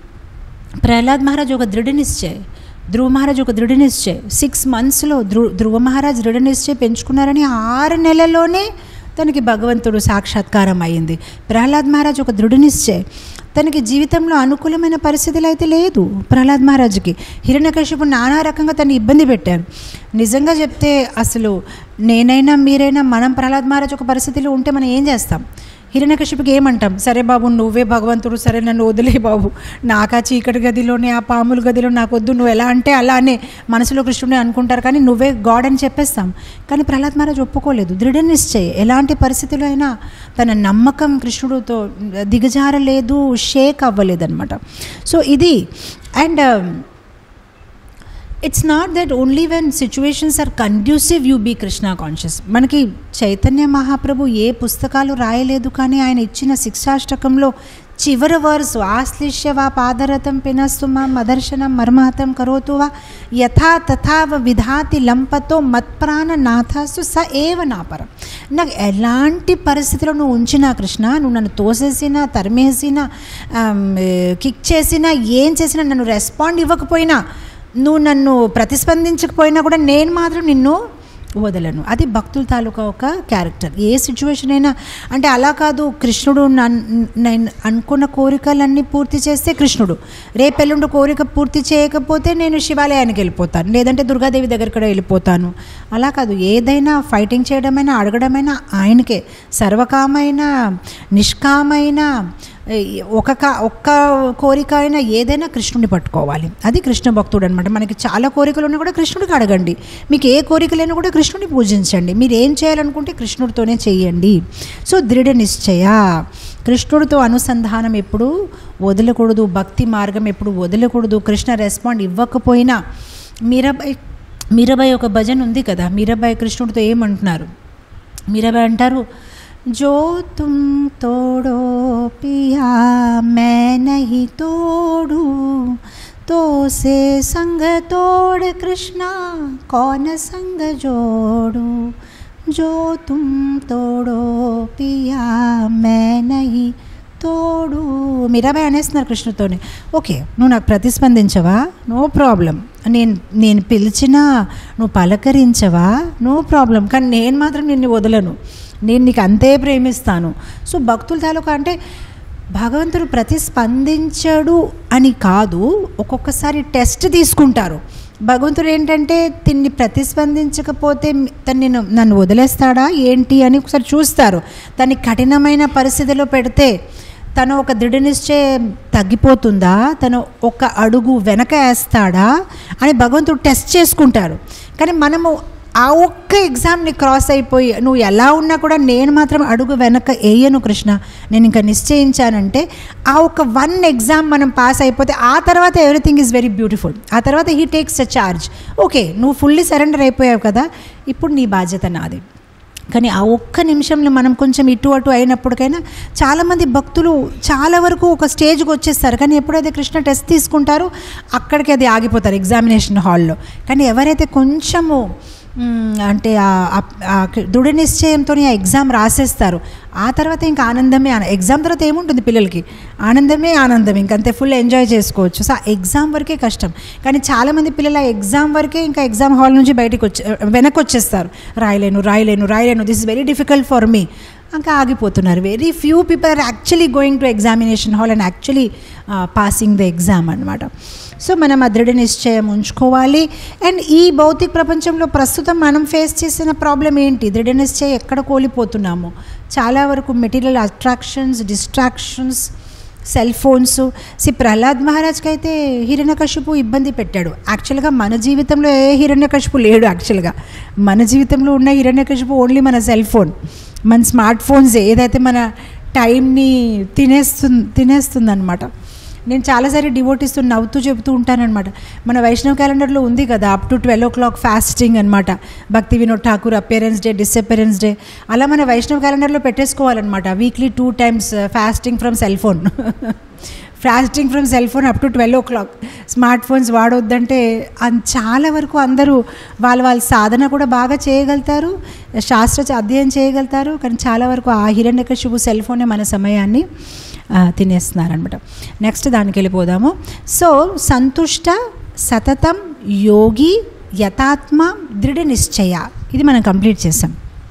ప్రహ్లాద్ మహారాజ్ ఒక దృఢ నిశ్చయ్ ధ్రువ మహారాజ్ ఒక దృఢ నిశ్చయ్ సిక్స్ మంత్స్లో ధ్రు ధ్రువ మహారాజ్ దృఢ నిశ్చయ్ పెంచుకున్నారని ఆరు నెలల్లోనే తనకి భగవంతుడు సాక్షాత్కారం అయింది ప్రహ్లాద్ మహారాజ్ ఒక దృఢ నిశ్చయ్ తనకి జీవితంలో అనుకూలమైన పరిస్థితులు అయితే లేదు ప్రహ్లాద్ మహారాజ్కి హిరణ్యకశిపు నానా రకంగా తను ఇబ్బంది పెట్టారు నిజంగా చెప్తే అసలు నేనైనా మీరైనా మనం ప్రహ్లాద్ మహారాజ్ ఒక పరిస్థితిలో ఉంటే మనం ఏం చేస్తాం హిరణ్యకశిపుకి ఏమంటాం సరే బాబు నువ్వే భగవంతుడు సరే నన్ను వదిలే బాబు నాకు ఆ చీకటి గదిలోనే ఆ పాముల గదిలో నాకు వద్దు నువ్వు ఎలా అంటే అలానే మనసులో కృష్ణుడే అనుకుంటారు కానీ నువ్వే గాడ్ అని చెప్పేస్తాం కానీ ప్రహ్లాద్ మహారాజ్ ఒప్పుకోలేదు దృఢ నిశ్చయ ఎలాంటి పరిస్థితుల్లో అయినా తన నమ్మకం కృష్ణుడితో దిగజారలేదు షేక్ అవ్వలేదన్నమాట సో ఇది and it's not that only when situations are conducive you be Krishna conscious మనకి చైతన్య మహాప్రభు ఏ పుస్తకాలు రాయలేదు కానీ ఆయన ఇచ్చిన శిక్షాష్టకంలో చివరి వరుసు ఆశ్లిష్య వా పాదరథం పినస్సు మా మదర్శనం మర్మహతం కరోతు వా యథా తథావ విధాతి లంపతో మత్ప్రాణ నాథాసు స ఏవ నాపరం నాకు ఎలాంటి పరిస్థితిలో నువ్వు ఉంచినా కృష్ణ నువ్వు నన్ను తోసేసినా తరిమేసినా కిక్ చేసినా ఏం చేసినా నన్ను రెస్పాండ్ ఇవ్వకపోయినా నువ్వు నన్ను ప్రతిస్పందించకపోయినా కూడా నేను మాత్రం నిన్ను వదలను అది భక్తుల తాలూకా ఒక క్యారెక్టర్ ఏ సిచ్యువేషన్ అయినా అంటే అలా కాదు కృష్ణుడు నన్- నేను అనుకున్న కోరికలన్నీ పూర్తి చేస్తే కృష్ణుడు రేపెల్లుండి కోరిక పూర్తి చేయకపోతే నేను శివాలయానికి వెళ్ళిపోతాను లేదంటే దుర్గాదేవి దగ్గరికి కూడా వెళ్ళిపోతాను అలా కాదు ఏదైనా ఫైటింగ్ చేయడమైనా అడగడమైనా ఆయనకే సర్వకామైన నిష్కామైన ఏ, ఒక కా ఒక్క కోరిక అయినా ఏదైనా కృష్ణుడిని పట్టుకోవాలి అది కృష్ణ భక్తుడు అనమాట మనకి చాలా కోరికలు ఉన్నా కూడా కృష్ణుడికి అడగండి మీకు ఏ కోరిక లేని కూడా కృష్ణుడిని పూజించండి మీరు ఏం చేయాలనుకుంటే కృష్ణుడితోనే చేయండి సో దృఢ నిశ్చయ కృష్ణుడితో అనుసంధానం ఎప్పుడు వదలకూడదు భక్తి మార్గం ఎప్పుడు వదలకూడదు కృష్ణ రెస్పాండ్ ఇవ్వకపోయినా మీరాబాయి మీరాబాయి ఒక భజన ఉంది కదా మీరాబాయి కృష్ణుడితో ఏమంటున్నారు మీరాబాయి అంటారు जो तुम तोड़ो पिया मैं नहीं तोड़ूं तो से संग तोड़ कृष्णा कौन संग जोड़ू जो तुम तोड़ो पिया मैं नहीं తోడు మీరాబాయ్ అనేస్తున్నారు కృష్ణుతోనే ఓకే నువ్వు నాకు ప్రతిస్పందించవా నో ప్రాబ్లం నేను నేను పిలిచినా నువ్వు పలకరించవా నో ప్రాబ్లం కానీ నేను మాత్రం నిన్ను వదలను నేను నీకు అంతే ప్రేమిస్తాను సో భక్తుల తాలూకా అంటే భగవంతుడు ప్రతిస్పందించడు అని కాదు ఒక్కొక్కసారి టెస్ట్ తీసుకుంటారు భగవంతుడు ఏంటంటే తిన్ని ప్రతిస్పందించకపోతే తను నేను నన్ను వదిలేస్తాడా ఏంటి అని ఒకసారి చూస్తారు తన్ని కఠినమైన పరిస్థితిలో పెడితే తను ఒక దృఢ నిశ్చయం తగ్గిపోతుందా తను ఒక అడుగు వెనక వేస్తాడా అని భగవంతుడు టెస్ట్ చేసుకుంటారు కానీ మనము ఆ ఒక్క ఎగ్జామ్ని క్రాస్ అయిపోయి నువ్వు ఎలా ఉన్నా కూడా నేను మాత్రం అడుగు వెనక వేయను కృష్ణ నేను ఇంకా నిశ్చయించానంటే ఆ ఒక వన్ ఎగ్జామ్ మనం పాస్ అయిపోతే ఆ తర్వాత ఎవ్రీథింగ్ ఈజ్ వెరీ బ్యూటిఫుల్ ఆ తర్వాత he takes a charge okay నువ్వు ఫుల్లీ సరెండర్ అయిపోయావు కదా ఇప్పుడు నీ బాధ్యత నాది కానీ ఆ ఒక్క నిమిషంలో మనం కొంచెం ఇటు అటు అయినప్పటికైనా చాలామంది భక్తులు చాలా వరకు ఒక స్టేజ్కి వచ్చేస్తారు కానీ ఎప్పుడైతే కృష్ణ టెస్ట్ తీసుకుంటారో అక్కడికి అది ఆగిపోతారు ఎగ్జామినేషన్ హాల్లో కానీ ఎవరైతే కొంచెము మ్, అంటే ఆ- ఆ- ఆ దృఢ నిశ్చయంతో ఆ ఎగ్జామ్ రాసేస్తారు ఆ తర్వాత ఇంకా ఆనందమే ఆన- ఎగ్జామ్ తర్వాత ఏముంటుంది పిల్లలకి ఆనందమే ఆనందం ఇంకంతే ఫుల్ ఎంజాయ్ చేసుకోవచ్చు సో ఆ ఎగ్జామ్ వరకే కష్టం కానీ చాలామంది పిల్లలు ఆ ఎగ్జామ్ వరకే ఇంకా ఎగ్జామ్ హాల్ నుంచి బయటికి వచ్చే వెనక్కి వచ్చేస్తారు రాయలేను రాయలేను రాయలేను this is very difficult for me ఇంకా ఆగిపోతున్నారు very few people are actually going to examination hall and actually passing the exam అనమాట సో మనం ఆ దృఢ నిశ్చయం ఉంచుకోవాలి అండ్ ఈ భౌతిక ప్రపంచంలో ప్రస్తుతం మనం ఫేస్ చేసిన ప్రాబ్లం ఏంటి దృఢ నిశ్చయం ఎక్కడ కోల్పోతున్నాము చాలా వరకు material attractions distractions cell phones see Prahlad మహారాజ్కి అయితే హిరణ్యకశిపు ఇబ్బంది పెట్టాడు యాక్చువల్గా మన జీవితంలో ఏ హిరణ్యకశిపు లేడు యాక్చువల్గా మన జీవితంలో ఉన్న హిరణ్యకశిపు ఓన్లీ మన సెల్ ఫోన్ మన స్మార్ట్ ఫోన్స్ ఏదైతే మన టైంని తినేస్తుంది తినేస్తుంది అనమాట నేను చాలాసారి డివోటీస్తూ నవ్వుతూ చెబుతూ ఉంటానన్నమాట మన వైష్ణవ్ క్యాలెండర్లో ఉంది కదా up to twelve o'clock fasting అనమాట Bhakti Vinod Thakur appearance day disappearance day అలా మన వైష్ణవ్ క్యాలెండర్లో పెట్టేసుకోవాలన్నమాట weekly two times fasting from cell phone fasting from cell phone up to twelve o'clock smart phones వాడొద్దంటే అన్- చాలా వరకు అందరూ వాళ్ళ వాళ్ళ సాధన కూడా బాగా చేయగలుగుతారు శాస్త్ర అధ్యయనం చేయగలుగుతారు కానీ చాలా వరకు ఆ హిరణ్యకశిపు సెల్ ఫోనే మన సమయాన్ని ఆ, తినేస్తున్నారనమాట నెక్స్ట్ దానికి వెళ్ళిపోదాము సో సంతుష్ట సతతం యోగి యథాత్మ దృఢ నిశ్చయ ఇది మనం కంప్లీట్ చేసాం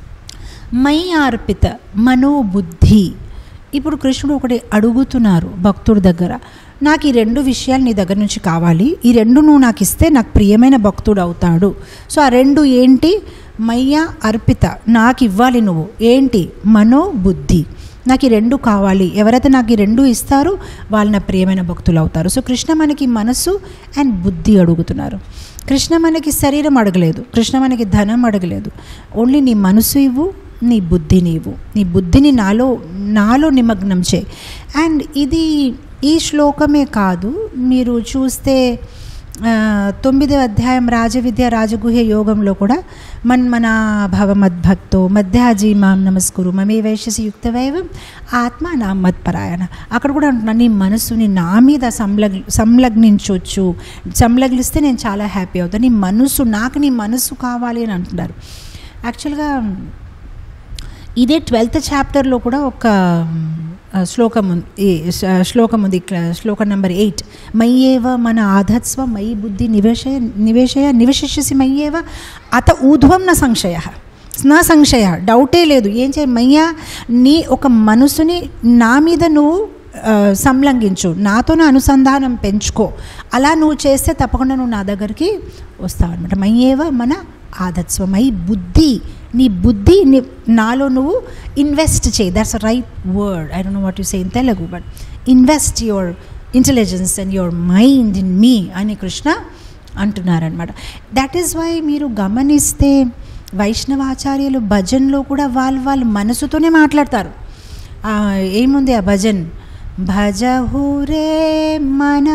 మై అర్పిత మనోబుద్ధి ఇప్పుడు కృష్ణుడు ఒకటి అడుగుతున్నారు భక్తుడి దగ్గర నాకు ఈ రెండు విషయాలు నీ దగ్గర నుంచి కావాలి ఈ రెండు నువ్వు నాకు ఇస్తే నాకు ప్రియమైన భక్తుడు అవుతాడు సో ఆ రెండు ఏంటి మయ్య అర్పిత నాకు ఇవ్వాలి నువ్వు ఏంటి మనోబుద్ధి నాకు ఈ రెండు కావాలి ఎవరైతే నాకు ఈ రెండు ఇస్తారో వాళ్ళు నా ప్రియమైన భక్తులు అవుతారు సో కృష్ణ మనకి మనసు అండ్ బుద్ధి అడుగుతున్నారు కృష్ణ మనకి శరీరం అడగలేదు కృష్ణ మనకి ధనం అడగలేదు ఓన్లీ నీ మనసు ఇవ్వు నీ బుద్ధిని ఇవ్వు నీ బుద్ధిని నాలో నాలో నిమగ్నం చేయి అండ్ ఇది ఈ శ్లోకమే కాదు మీరు చూస్తే ఆ, తొమ్మిదవ అధ్యాయం రాజవిద్య రాజగుహ్య యోగంలో కూడా మన్మనా భవ మద్భక్తో మధ్యాజీ మాం నమస్కురు మమే వైశ్యసి యుక్తవైవం ఆత్మ నా మత్పరాయణ అక్కడ కూడా అంటున్నాను నీ మనసుని నా మీద సంలగ్ సంలగ్నించవచ్చు సంలగ్నిస్తే నేను చాలా హ్యాపీ అవుతాను నీ మనసు నాకు నీ మనసు కావాలి అని అంటున్నారు యాక్చువల్గా ఇదే ట్వెల్త్ చాప్టర్లో కూడా ఒక ఆ, శ్లోకం ఉంది ఈ శ- శ్లోకం ఉంది ఇక్కడ శ్లోకం నెంబర్ ఎయిట్ మయ్యేవ మన ఆధత్స్వ మయి బుద్ధి నివేశయ నివేశయ నివశిష్యసి మయ్యేవ అత ఊర్ధ్వం నా సంశయ నా సంశయ డౌటే లేదు ఏం చేయ మయ్యా నీ ఒక మనసుని నా మీద నువ్వు ఆ, సంలంఘించు నాతోనే అనుసంధానం పెంచుకో అలా నువ్వు చేస్తే తప్పకుండా నువ్వు నా దగ్గరికి వస్తావు అనమాట మయ్యేవ మన ఆదత్స్వ మై బుద్ధి నీ బుద్ధి నీ నాలో నువ్వు ఇన్వెస్ట్ చేయి that's right word I don't know what you say in Telugu but invest your intelligence and your mind in me అని కృష్ణ అంటున్నారనమాట దట్ ఈస్ వై మీరు గమనిస్తే వైష్ణవాచార్యులు భజన్లో కూడా వాళ్ళు వాళ్ళు మనసుతోనే మాట్లాడతారు ఆ, ఏముంది ఆ భజన్ భజహురే మన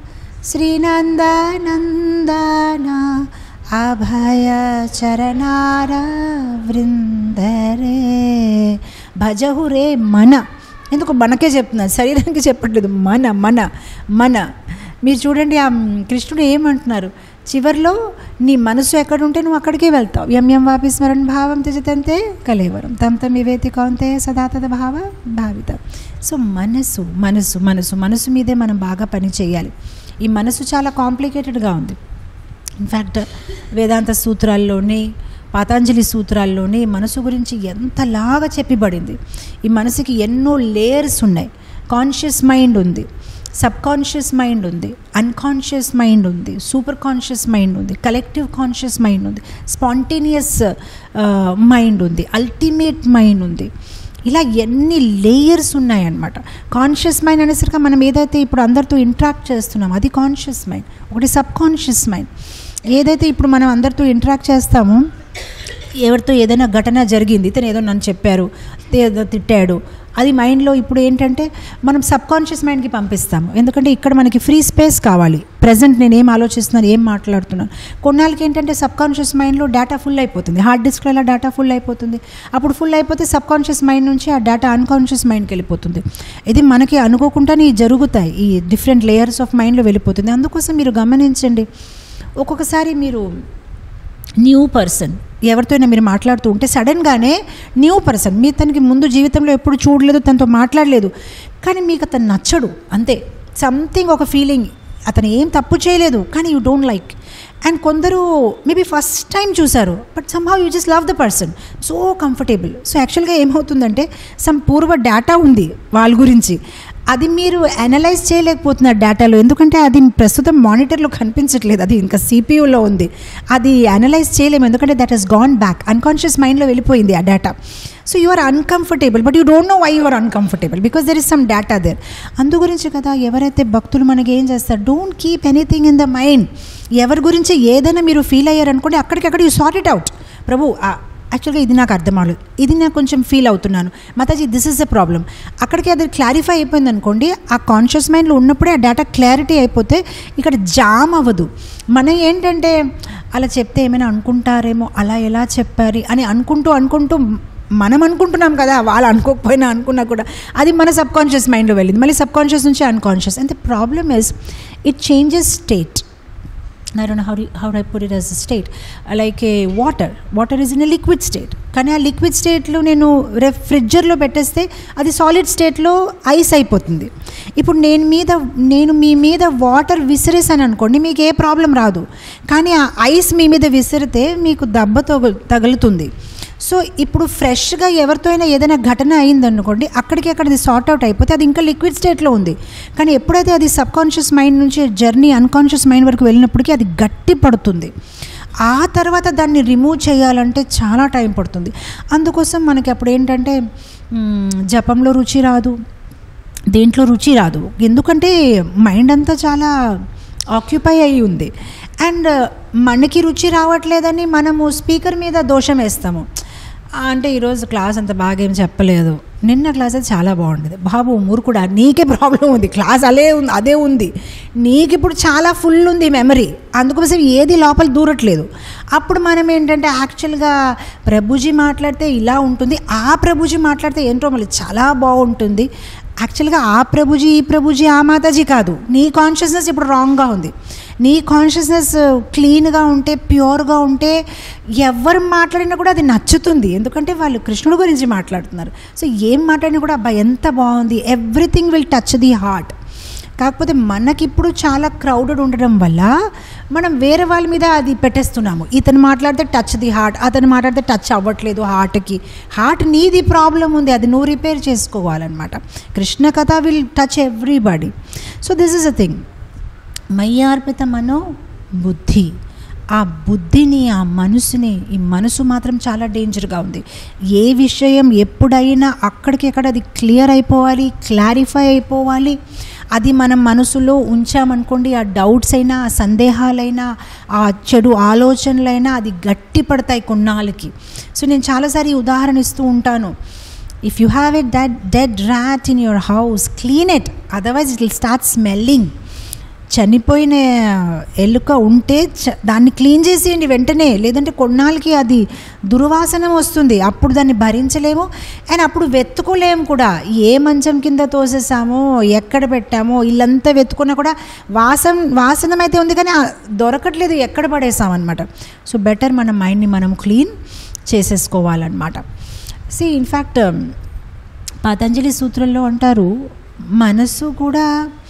శ్రీనందనందన అభయ చరణార వృందరే భజహురే మన ఎందుకు మనకే చెప్తున్నారు శరీరానికి చెప్పట్లేదు మన మన మన మీరు చూడండి ఆ కృష్ణుడు ఏమంటున్నారు చివరిలో నీ మనసు ఎక్కడుంటే నువ్వు అక్కడికే వెళ్తావు ఎం ఎం వాపి స్మరణ భావం త్యజతంతే కలేవరం తమ్ తమ్ వివేతి కౌంతే సదా తద భావ భావిత సో మనసు మనసు మనసు మనసు మీదే మనం బాగా పని చేయాలి ఈ మనసు చాలా కాంప్లికేటెడ్గా ఉంది ఇన్ఫ్యాక్ట్ వేదాంత సూత్రాల్లోనే పాతాంజలి సూత్రాల్లోనే మనసు గురించి ఎంతలాగా చెప్పబడింది ఈ మనసుకి ఎన్నో లేయర్స్ ఉన్నాయి కాన్షియస్ మైండ్ ఉంది సబ్ కాన్షియస్ మైండ్ ఉంది అన్కాన్షియస్ మైండ్ ఉంది సూపర్ కాన్షియస్ మైండ్ ఉంది కలెక్టివ్ కాన్షియస్ మైండ్ ఉంది స్పాంటేనియస్ మైండ్ ఉంది అల్టిమేట్ మైండ్ ఉంది ఇలా ఎన్ని లేయర్స్ ఉన్నాయన్నమాట కాన్షియస్ మైండ్ అనేసరికి మనం ఏదైతే ఇప్పుడు అందరితో ఇంటరాక్ట్ చేస్తున్నాం అది కాన్షియస్ మైండ్ ఒకటి సబ్ కాన్షియస్ మైండ్ ఏదైతే ఇప్పుడు మనం అందరితో ఇంటరాక్ట్ చేస్తామో ఎవరితో ఏదైనా ఘటన జరిగింది ఇతను ఏదో నన్ను చెప్పారు ఏదో తిట్టాడు అది మైండ్లో ఇప్పుడు ఏంటంటే మనం సబ్ కాన్షియస్ మైండ్కి పంపిస్తాము ఎందుకంటే ఇక్కడ మనకి ఫ్రీ స్పేస్ కావాలి ప్రజెంట్ నేను ఏం ఆలోచిస్తున్నాను ఏం మాట్లాడుతున్నాను కొన్నాళ్ళకి ఏంటంటే సబ్ కాన్షియస్ మైండ్లో డేటా ఫుల్ అయిపోతుంది హార్డ్ డిస్క్లో అలా డేటా ఫుల్ అయిపోతుంది అప్పుడు ఫుల్ అయిపోతే సబ్ కాన్షియస్ మైండ్ నుంచి ఆ డేటా అన్కాన్షియస్ మైండ్కి వెళ్ళిపోతుంది ఇది మనకి అనుకోకుండానే జరుగుతాయి ఈ డిఫరెంట్ లేయర్స్ ఆఫ్ మైండ్లో వెళ్ళిపోతుంది అందుకోసం మీరు గమనించండి ఒక్కొక్కసారి మీరు న్యూ పర్సన్ ఎవరితోనైనా మీరు మాట్లాడుతూ ఉంటే సడన్గానే న్యూ పర్సన్ మీ తనకి ముందు జీవితంలో ఎప్పుడు చూడలేదు తనతో మాట్లాడలేదు కానీ మీకు అతను నచ్చడు అంతే సంథింగ్ ఒక ఫీలింగ్ అతను ఏం తప్పు చేయలేదు కానీ యూ డోంట్ లైక్ అండ్ కొందరు మేబీ ఫస్ట్ టైం చూసారు but somehow you just love the person so comfortable so యాక్చువల్గా ఏమవుతుందంటే సమ్ పూర్వ డేటా ఉంది వాళ్ళ గురించి అది మీరు అనలైజ్ చేయలేకపోతున్నారు డేటాలో ఎందుకంటే అది ప్రస్తుతం మానిటర్లో కనిపించట్లేదు అది ఇంకా సిపియూలో ఉంది అది అనలైజ్ చేయలేము ఎందుకంటే that he's gone back unconscious మైండ్లో వెళ్ళిపోయింది ఆ data so you are uncomfortable but you don't know why you are uncomfortable because there is some data there అందు గురించి కదా ఎవరైతే భక్తులు మనకి ఏం చేస్తారు don't keep anything in the mind ఎవరి గురించి ఏదైనా మీరు ఫీల్ అయ్యారనుకోండి అక్కడికక్కడ you sort it out Prabhu యాక్చువల్గా ఇది నాకు అర్థం అవ్వలేదు ఇది నేను కొంచెం ఫీల్ అవుతున్నాను మాతాజీ దిస్ ఇస్ ద ప్రాబ్లం అక్కడికి అది క్లారిఫై అయిపోయింది అనుకోండి ఆ కాన్షియస్ మైండ్లో ఉన్నప్పుడే ఆ డేటా క్లారిటీ అయిపోతే ఇక్కడ జామ్ అవ్వదు మనం ఏంటంటే అలా చెప్తే ఏమైనా అనుకుంటారేమో అలా ఎలా చెప్పారు అని అనుకుంటూ అనుకుంటూ మనం అనుకుంటున్నాం కదా వాళ్ళు అనుకోకపోయినా అనుకున్నా కూడా అది మన సబ్ కాన్షియస్ మైండ్లో వెళ్ళింది మళ్ళీ సబ్ కాన్షియస్ నుంచి unconscious and the problem is it changes state I don't know how do, how do I put it as a state. Uh, Like a water. Water is in a liquid state. కానీ ఆ liquid స్టేట్లో నేను రెఫ్రిజర్లో పెట్టేస్తే అది solid స్టేట్లో ice అయిపోతుంది ఇప్పుడు నేను మీద నేను మీ మీద వాటర్ విసిరేసాను అనుకోండి మీకు ఏ ప్రాబ్లం రాదు కానీ ఆ ఐస్ మీ మీద విసిరితే మీకు దెబ్బ తగు తగులుతుంది సో ఇప్పుడు ఫ్రెష్గా ఎవరితో అయినా ఏదైనా ఘటన అయిందనుకోండి అక్కడికి అక్కడిది సార్ట్ అవుట్ అయిపోతే అది ఇంకా లిక్విడ్ స్టేట్లో ఉంది కానీ ఎప్పుడైతే అది సబ్ కాన్షియస్ మైండ్ నుంచి జర్నీ అన్కాన్షియస్ మైండ్ వరకు వెళ్ళినప్పటికీ అది గట్టి పడుతుంది ఆ తర్వాత దాన్ని రిమూవ్ చేయాలంటే చాలా టైం పడుతుంది అందుకోసం మనకి అప్పుడు ఏంటంటే మ్, జపంలో రుచి రాదు దేంట్లో రుచి రాదు ఎందుకంటే మైండ్ అంతా చాలా ఆక్యుపై అయి ఉంది అండ్ మనకి రుచి రావట్లేదని మనము స్పీకర్ మీద దోషం వేస్తాము అంటే ఈరోజు క్లాస్ అంత బాగా ఏం చెప్పలేదు నిన్న క్లాస్ అయితే చాలా బాగుండేది బాబు మూర్ఖుడా నీకే ప్రాబ్లం ఉంది క్లాస్ అలే ఉంది అదే ఉంది నీకు ఇప్పుడు చాలా ఫుల్ ఉంది మెమరీ అందుకోసం ఏది లోపల దూరట్లేదు అప్పుడు మనం ఏంటంటే యాక్చువల్గా ప్రభుజీ మాట్లాడితే ఇలా ఉంటుంది ఆ ప్రభుజీ మాట్లాడితే ఏంటో మళ్ళీ చాలా బాగుంటుంది యాక్చువల్గా ఆ ప్రభుజీ ఈ ప్రభుజీ ఆ మాతాజీ కాదు నీ కాన్షియస్నెస్ ఇప్పుడు రాంగ్గా ఉంది నీ కాన్షియస్నెస్ క్లీన్గా ఉంటే ప్యూర్గా ఉంటే ఎవరు మాట్లాడినా కూడా అది నచ్చుతుంది ఎందుకంటే వాళ్ళు కృష్ణుడు గురించి మాట్లాడుతున్నారు సో ఏం మాట్లాడినా కూడా అబ్బా ఎంత బాగుంది everything will touch the heart కాకపోతే మనకిప్పుడు చాలా క్రౌడెడ్ ఉండడం వల్ల మనం వేరే వాళ్ళ మీద అది పెట్టేస్తున్నాము ఇతను మాట్లాడితే టచ్ ది హార్ట్ అతను మాట్లాడితే టచ్ అవ్వట్లేదు హార్ట్కి హార్ట్ నీది ప్రాబ్లం ఉంది అది నువ్వు రిపేర్ చేసుకోవాలన్నమాట కృష్ణ కథ will touch everybody so this is a thing మయ్యార్పిత మనో బుద్ధి ఆ బుద్ధిని ఆ మనసుని ఈ మనసు మాత్రం చాలా డేంజర్గా ఉంది ఏ విషయం ఎప్పుడైనా అక్కడికెక్కడ అది క్లియర్ అయిపోవాలి క్లారిఫై అయిపోవాలి అది మనం మనసులో ఉంచామనుకోండి ఆ డౌట్స్ అయినా ఆ సందేహాలైనా ఆ చెడు ఆలోచనలైనా అది గట్టి పడతాయి కొన్నాళ్ళకి సో నేను చాలాసారి ఈ ఉదాహరణ ఇస్తూ ఉంటాను if you have a dead dead rat in your house clean it otherwise it will start smelling చనిపోయిన ఎలుక ఉంటే చ- దాన్ని క్లీన్ చేసేయండి వెంటనే లేదంటే కొన్నాళ్ళకి అది దుర్వాసన వస్తుంది అప్పుడు దాన్ని భరించలేము అండ్ అప్పుడు వెతుకోలేము కూడా ఏ మంచం కింద తోసేసామో ఎక్కడ పెట్టామో ఇల్లంతా వెతుకున్నా కూడా వాసన వాసనం అయితే ఉంది కానీ ఆ దొరకట్లేదు ఎక్కడ పడేసామన్నమాట సో బెటర్ మన మైండ్ని మనం క్లీన్ చేసేసుకోవాలన్నమాట సి ఇన్ఫ్యాక్ట్ పతంజలి సూత్రంలో అంటారు మనసు కూడా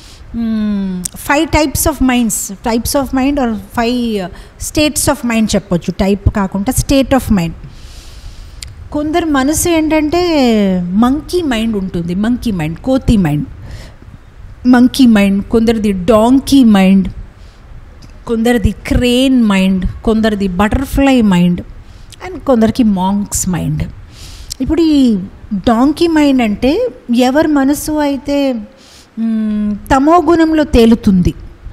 five types of minds types of mind are five states of mind చెప్పొచ్చు టైప్ కాకుండా స్టేట్ ఆఫ్ మైండ్ కొందరు మనసు ఏంటంటే మంకీ మైండ్ ఉంటుంది మంకీ మైండ్ కోతి మైండ్ మంకీ మైండ్ కొందరిది డాంకీ మైండ్ కొందరిది క్రేన్ మైండ్ కొందరిది బటర్ఫ్లై మైండ్ అండ్ కొందరికి మాంక్స్ మైండ్ ఇప్పుడు ఈ డాంకీ మైండ్ అంటే ఎవరి మనసు అయితే మ్, తమో గుణంలో తేలుతుంది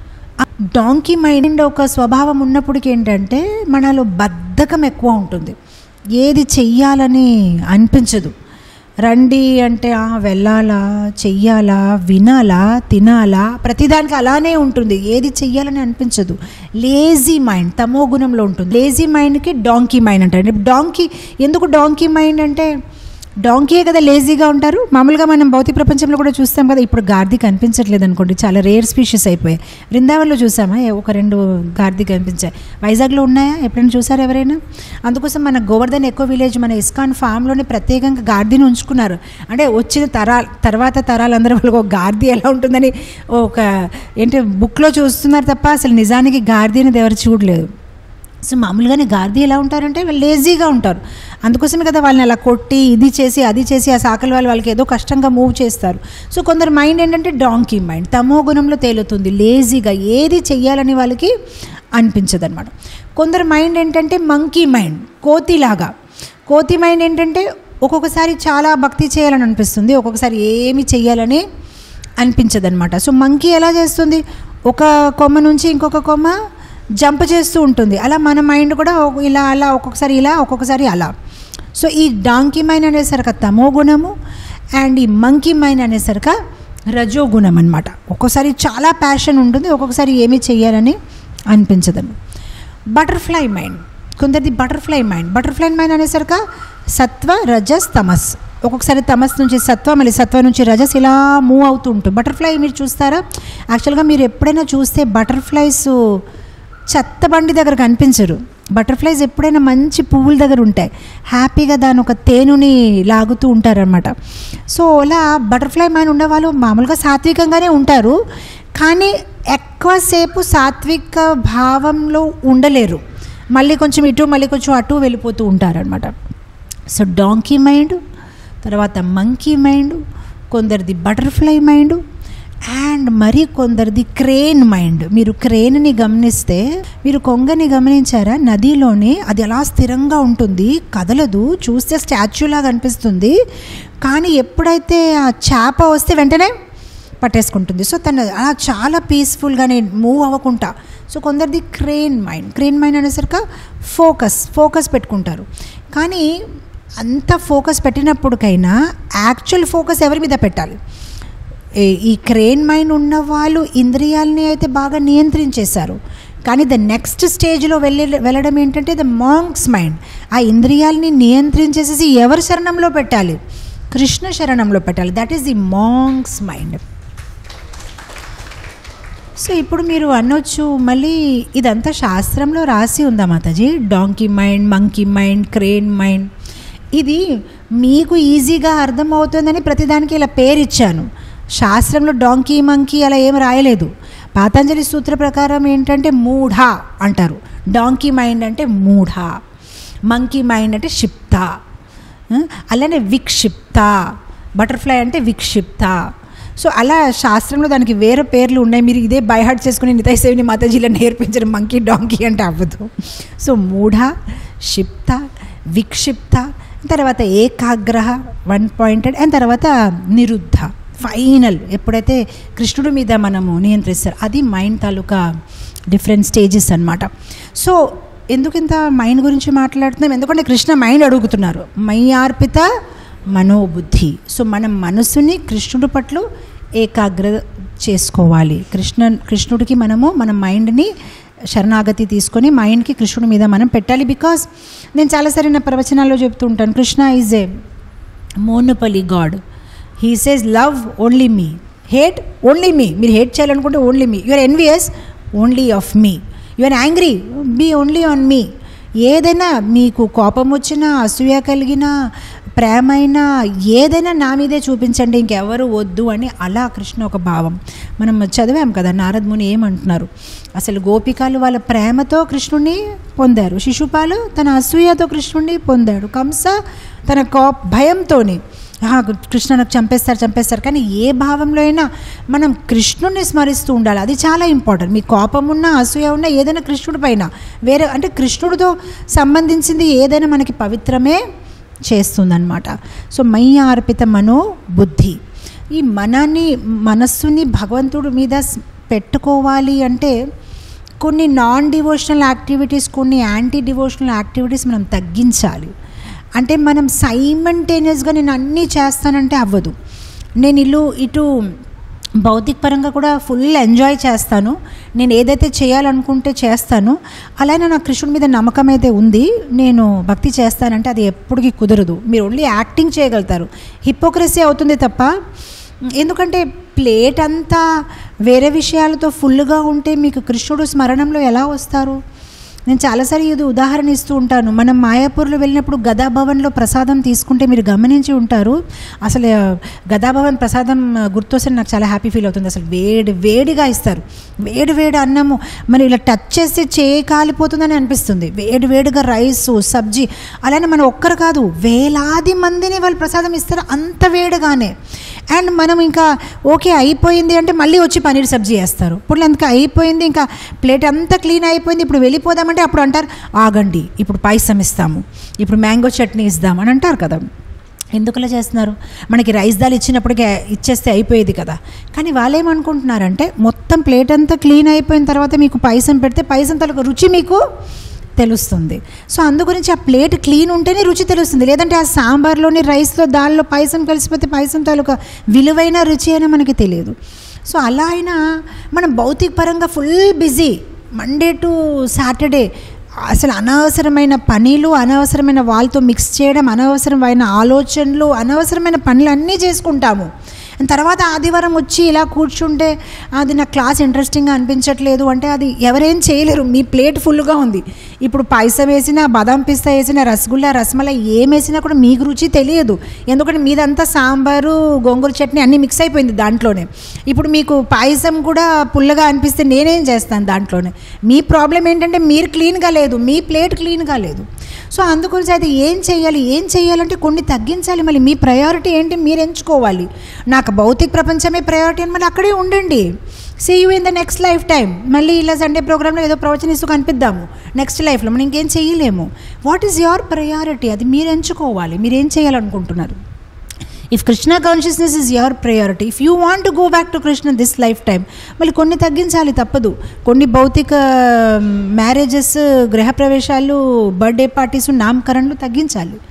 ఆ డాంకీ మైండ్ ఒక స్వభావం ఉన్నప్పటికీ ఏంటంటే మనలో బద్ధకం ఎక్కువ ఉంటుంది ఏది చెయ్యాలని అనిపించదు రండి అంటే "ఆ, వెళ్ళాలా చెయ్యాలా వినాలా తినాలా ప్రతిదానికి అలానే ఉంటుంది ఏది చెయ్యాలని అనిపించదు లేజీ మైండ్ తమో గుణంలో ఉంటుంది లేజీ మైండ్కి డాంకీ మైండ్ అంటారు డాంకీ ఎందుకు డాంకీ మైండ్ అంటే డాంకీయే కదా లేజీగా ఉంటారు మామూలుగా మనం భౌతిక ప్రపంచంలో కూడా చూస్తాం కదా ఇప్పుడు గార్ది కనిపించట్లేదు అనుకోండి చాలా రేర్ స్పీషీస్ అయిపోయాయి బృందావన్లో చూసామా ఏ ఒక రెండు గార్ది కనిపించాయి వైజాగ్లో ఉన్నాయా ఎప్పుడైనా చూసారా ఎవరైనా అందుకోసం మన గోవర్ధన్ ఎకో విలేజ్ మన ఇస్కాన్ ఫామ్లోనే ప్రత్యేకంగా గార్దీని ఉంచుకున్నారు అంటే వచ్చిన తరాల తర్వాత తరాలందరూ వాళ్ళకి ఒక గార్దీ ఎలా ఉంటుందని ఒక ఏంటి బుక్లో చూస్తున్నారు తప్ప అసలు నిజానికి గార్దీ అనేది ఎవరు చూడలేదు సో మామూలుగానే గార్దీ ఎలా ఉంటారంటే వాళ్ళు లేజీగా ఉంటారు అందుకోసమే కదా వాళ్ళని అలా కొట్టి ఇది చేసి అది చేసి ఆ సాకలి వాళ్ళు వాళ్ళకి ఏదో కష్టంగా మూవ్ చేస్తారు సో కొందరు మైండ్ ఏంటంటే డాంకీ మైండ్ తమో గుణంలో తేలుతుంది లేజీగా ఏది చెయ్యాలని వాళ్ళకి అనిపించదు అనమాట కొందరు మైండ్ ఏంటంటే మంకీ మైండ్ కోతిలాగా కోతి మైండ్ ఏంటంటే ఒక్కొక్కసారి చాలా భక్తి చేయాలని అనిపిస్తుంది ఒక్కొక్కసారి ఏమి చెయ్యాలని అనిపించదు అనమాట సో మంకీ ఎలా చేస్తుంది ఒక కొమ్మ నుంచి ఇంకొక కొమ్మ జంప్ చేస్తూ ఉంటుంది అలా మన మైండ్ కూడా ఒక- ఇలా అలా ఒక్కొక్కసారి ఇలా ఒక్కొక్కసారి అలా సో ఈ డాంకీ మైండ్ అనేసరికి తమో గుణము అండ్ ఈ మంకీ మైండ్ అనేసరికి రజో గుణం అనమాట ఒక్కొక్కసారి చాలా ప్యాషన్ ఉంటుంది ఒక్కొక్కసారి ఏమీ చెయ్యాలని అనిపించదు బటర్ఫ్లై మైండ్ కొందరిది బటర్ఫ్లై మైండ్ బటర్ఫ్లై మైండ్ అనేసరికి సత్వ రజస్ తమస్ ఒక్కొక్కసారి తమస్ నుంచి సత్వ మళ్ళీ సత్వ నుంచి రజస్ ఇలా మూవ్ అవుతూ ఉంటుంది బటర్ఫ్లై మీరు చూస్తారా యాక్చువల్గా మీరు ఎప్పుడైనా చూస్తే బటర్ఫ్లైస్ చెత్త బండి దగ్గర కనిపించరు బటర్ఫ్లైస్ ఎప్పుడైనా మంచి పువ్వుల దగ్గర ఉంటాయి హ్యాపీగా దాని ఒక తేనుని లాగుతూ ఉంటారనమాట సో అలా బటర్ఫ్లై మైండ్ ఉండేవాళ్ళు మామూలుగా సాత్వికంగానే ఉంటారు కానీ ఎక్కువసేపు సాత్విక భావంలో ఉండలేరు మళ్ళీ కొంచెం ఇటు మళ్ళీ కొంచెం అటు వెళ్ళిపోతూ ఉంటారనమాట సో డాంకీ మైండ్ తర్వాత మంకీ మైండ్ కొందరిది బటర్ఫ్లై మైండ్ అండ్ మరి కొందరిది క్రేన్ మైండ్ మీరు క్రేన్ని గమనిస్తే మీరు కొంగని గమనించారా నదిలోనే అది ఎలా స్థిరంగా ఉంటుంది కదలదు చూస్తే స్టాచ్యూ లాగా అనిపిస్తుంది కానీ ఎప్పుడైతే ఆ చేప వస్తే వెంటనే పట్టేసుకుంటుంది సో తను అలా చాలా పీస్ఫుల్గానే మూవ్ అవ్వకుండా సో కొందరిది క్రేన్ మైండ్ క్రేన్ మైండ్ అనేసరికి ఫోకస్ ఫోకస్ పెట్టుకుంటారు కానీ అంత ఫోకస్ పెట్టినప్పటికైనా యాక్చువల్ ఫోకస్ ఎవరి మీద పెట్టాలి ఈ- ఈ క్రేన్ మైండ్ ఉన్న వాళ్ళు ఇంద్రియాలని అయితే బాగా నియంత్రించేశారు కానీ ద నెక్స్ట్ స్టేజ్లో వెళ్ళే వెళ్ళడం ఏంటంటే ద మాంక్స్ మైండ్ ఆ ఇంద్రియాలని నియంత్రించేసేసి ఎవరి శరణంలో పెట్టాలి కృష్ణ శరణంలో పెట్టాలి that is the monk's mind so ఇప్పుడు మీరు అనొచ్చు మళ్ళీ ఇదంతా శాస్త్రంలో రాసి ఉందా మాతాజీ donkey mind monkey mind crane mind ఇది మీకు ఈజీగా అర్థమవుతుందని ప్రతిదానికి ఇలా పేరు ఇచ్చాను శాస్త్రంలో డాంకీ మంకీ అలా ఏం రాయలేదు పాతంజలి సూత్ర ప్రకారం ఏంటంటే మూఢ అంటారు డాంకీ మైండ్ అంటే మూఢ మంకీ మైండ్ అంటే షిప్త ఆ, అలానే విక్షిప్త బటర్ఫ్లై అంటే విక్షిప్త సో అలా శాస్త్రంలో దానికి వేరే పేర్లు ఉన్నాయి మీరు ఇదే బైహార్ట్ చేసుకుని నితాయి సేవిని మాతాజీలో నేర్పించిన మంకీ డాంకీ అంటే అవ్వదు సో మూఢ క్షిప్త విక్షిప్త తర్వాత ఏకాగ్రహ వన్ పాయింటెడ్ అండ్ తర్వాత నిరుద్ధ ఫైనల్ ఎప్పుడైతే కృష్ణుడి మీద మనము నియంత్రిస్తారు అది మైండ్ తాలూకా డిఫరెంట్ స్టేజెస్ అన్నమాట సో ఎందుకు ఇంత మైండ్ గురించి మాట్లాడుతున్నాం ఎందుకంటే కృష్ణ మైండ్ అడుగుతున్నారు మై అర్పిత మనోబుద్ధి సో మనం మనసుని కృష్ణుడి పట్ల ఏకాగ్ర చేసుకోవాలి కృష్ణ కృష్ణుడికి మనము మన మైండ్ని శరణాగతి తీసుకొని మైండ్కి కృష్ణుడి మీద మనం పెట్టాలి బికాస్ నేను చాలాసారి నా ప్రవచనాల్లో చెప్తూ ఉంటాను Krishna is a monopoly god he says love only me hate only me మీరు హేట్ చేయాలనుకుంటే only me your envious only of me your angry be only on me ఏదైనా మీకు కోపం వచ్చినా అసూయ కలిగినా ప్రేమ అయినా ఏదైనా నా మీదే చూపించండి ఇంకెవరు వద్దు అని అలా కృష్ణ ఒక భావం మనం చదివాం కదా నారద్ ముని ఏమంటున్నారు అసలు గోపికలు వాళ్ళ ప్రేమతో కృష్ణుడిని పొందారు శిశుపాలు తన అసూయతో కృష్ణుడిని పొందాడు కంస తన కో భయంతోని "ఆహా, కృష్ణ నాకు చంపేస్తారు చంపేస్తారు కానీ ఏ భావంలో అయినా మనం కృష్ణుడిని స్మరిస్తూ ఉండాలి అది చాలా ఇంపార్టెంట్ మీ కోపం ఉన్నా అసూయ ఉన్నా ఏదైనా కృష్ణుడి పైన వేరే అంటే కృష్ణుడితో సంబంధించింది ఏదైనా మనకి పవిత్రమే చేస్తుందన్నమాట సో మై అర్పిత మనో బుద్ధి ఈ మనాన్ని మనస్సుని భగవంతుడి మీద స్- పెట్టుకోవాలి అంటే కొన్ని నాన్ డివోషనల్ యాక్టివిటీస్ కొన్ని యాంటీ డివోషనల్ యాక్టివిటీస్ మనం తగ్గించాలి అంటే మనం సైమంటేనియస్గా నేను అన్నీ చేస్తానంటే అవ్వదు నేను ఇల్లు ఇటు భౌతిక పరంగా కూడా ఫుల్ ఎంజాయ్ చేస్తాను నేను ఏదైతే చేయాలనుకుంటే చేస్తాను అలానే నాకు కృష్ణుడి మీద నమ్మకం అయితే ఉంది నేను భక్తి చేస్తానంటే అది ఎప్పటికీ కుదరదు మీరు ఓన్లీ యాక్టింగ్ చేయగలుగుతారు హిపోక్రసీ అవుతుంది తప్ప ఎందుకంటే ప్లేట్ అంతా వేరే విషయాలతో ఫుల్గా ఉంటే మీకు కృష్ణుడు స్మరణంలో ఎలా వస్తారు నేను చాలాసారి ఇది ఉదాహరణ ఇస్తూ ఉంటాను మనం మాయాపూర్లో వెళ్ళినప్పుడు గదాభవన్లో ప్రసాదం తీసుకుంటే మీరు గమనించి ఉంటారు అసలు ఆ, గదాభవన్ ప్రసాదం ఆ, గుర్తొస్తే నాకు చాలా హ్యాపీ ఫీల్ అవుతుంది అసలు వేడి వేడిగా ఇస్తారు వేడి వేడి అన్నము మరి ఇలా టచ్ చేస్తే చేయి కాలిపోతుందని అనిపిస్తుంది వేడి వేడిగా రైస్ సబ్జీ అలానే మనం ఒక్కరు కాదు వేలాది మందిని వాళ్ళు ప్రసాదం ఇస్తారు అంత వేడిగానే అండ్ మనం ఇంకా ఓకే అయిపోయింది అంటే మళ్ళీ వచ్చి పన్నీర్ సబ్జీ వేస్తారు ఇప్పుడు అందుకే అయిపోయింది ఇంకా ప్లేట్ అంతా క్లీన్ అయిపోయింది ఇప్పుడు వెళ్ళిపోదామంటే అప్పుడు అంటారు ఆగండి ఇప్పుడు పాయసం ఇస్తాము ఇప్పుడు మ్యాంగో చట్నీ ఇద్దాం అని అంటారు కదా ఎందుకులా చేస్తున్నారు మనకి రైస్ దాల్ ఇచ్చినప్పటికే ఇచ్చేస్తే అయిపోయేది కదా కానీ వాళ్ళు ఏమనుకుంటున్నారంటే మొత్తం ప్లేట్ అంతా క్లీన్ అయిపోయిన తర్వాత మీకు పాయసం పెడితే పాయసం తాలూకు రుచి మీకు తెలుస్తుంది సో అందు గురించి ఆ ప్లేట్ క్లీన్ ఉంటేనే రుచి తెలుస్తుంది లేదంటే ఆ సాంబార్లోని రైస్లో దాల్లో పాయసం కలిసిపోతే పాయసం తాలూకా విలువైన రుచి అయినా మనకి తెలియదు సో అలా అయినా మనం భౌతిక పరంగా full busy Monday to Saturday అసలు అనవసరమైన పనులు అనవసరమైన వాళ్ళతో మిక్స్ చేయడం అనవసరమైన ఆలోచనలు అనవసరమైన పనులు అన్నీ చేసుకుంటాము And తర్వాత ఆదివారం వచ్చి ఇలా కూర్చుంటే అది నా క్లాస్ ఇంట్రెస్టింగ్గా అనిపించట్లేదు అంటే అది ఎవరేం చేయలేరు మీ ప్లేట్ ఫుల్గా ఉంది ఇప్పుడు పాయసం వేసినా బాదం పిస్తా వేసినా రసగుల్లా రసమలై ఏం వేసినా కూడా మీకు రుచి తెలియదు ఎందుకంటే మీదంతా సాంబారు గోంగూర చట్నీ అన్నీ మిక్స్ అయిపోయింది దాంట్లోనే ఇప్పుడు మీకు పాయసం కూడా పుల్లగా అనిపిస్తే నేనేం చేస్తాను దాంట్లోనే మీ ప్రాబ్లం ఏంటంటే మీరు క్లీన్గా లేదు మీ ప్లేట్ క్లీన్గా లేదు సో అందుగురించి అయితే ఏం చేయాలి ఏం చేయాలంటే కొన్ని తగ్గించాలి మళ్ళీ మీ ప్రయారిటీ ఏంటి మీరు ఎంచుకోవాలి నాకు భౌతిక ప్రపంచమే ప్రయారిటీ అని మళ్ళీ అక్కడే ఉండండి see you in the next life time మళ్ళీ ఇలా సండే ప్రోగ్రాంలో ఏదో ప్రవచనిస్తూ కనిపిద్దాము నెక్స్ట్ లైఫ్లో మనం ఇంకేం చేయలేము వాట్ ఈస్ యువర్ ప్రయారిటీ అది మీరు ఎంచుకోవాలి మీరు ఏం చేయాలనుకుంటున్నారు if Krishna consciousness is your priority if you want go back to Krishna this life time మళ్ళీ కొన్ని తగ్గించాలి తప్పదు కొన్ని భౌతిక మ్యారేజెస్ గృహప్రవేశాలు బర్త్డే పార్టీస్ నామకరణలు తగ్గించాలి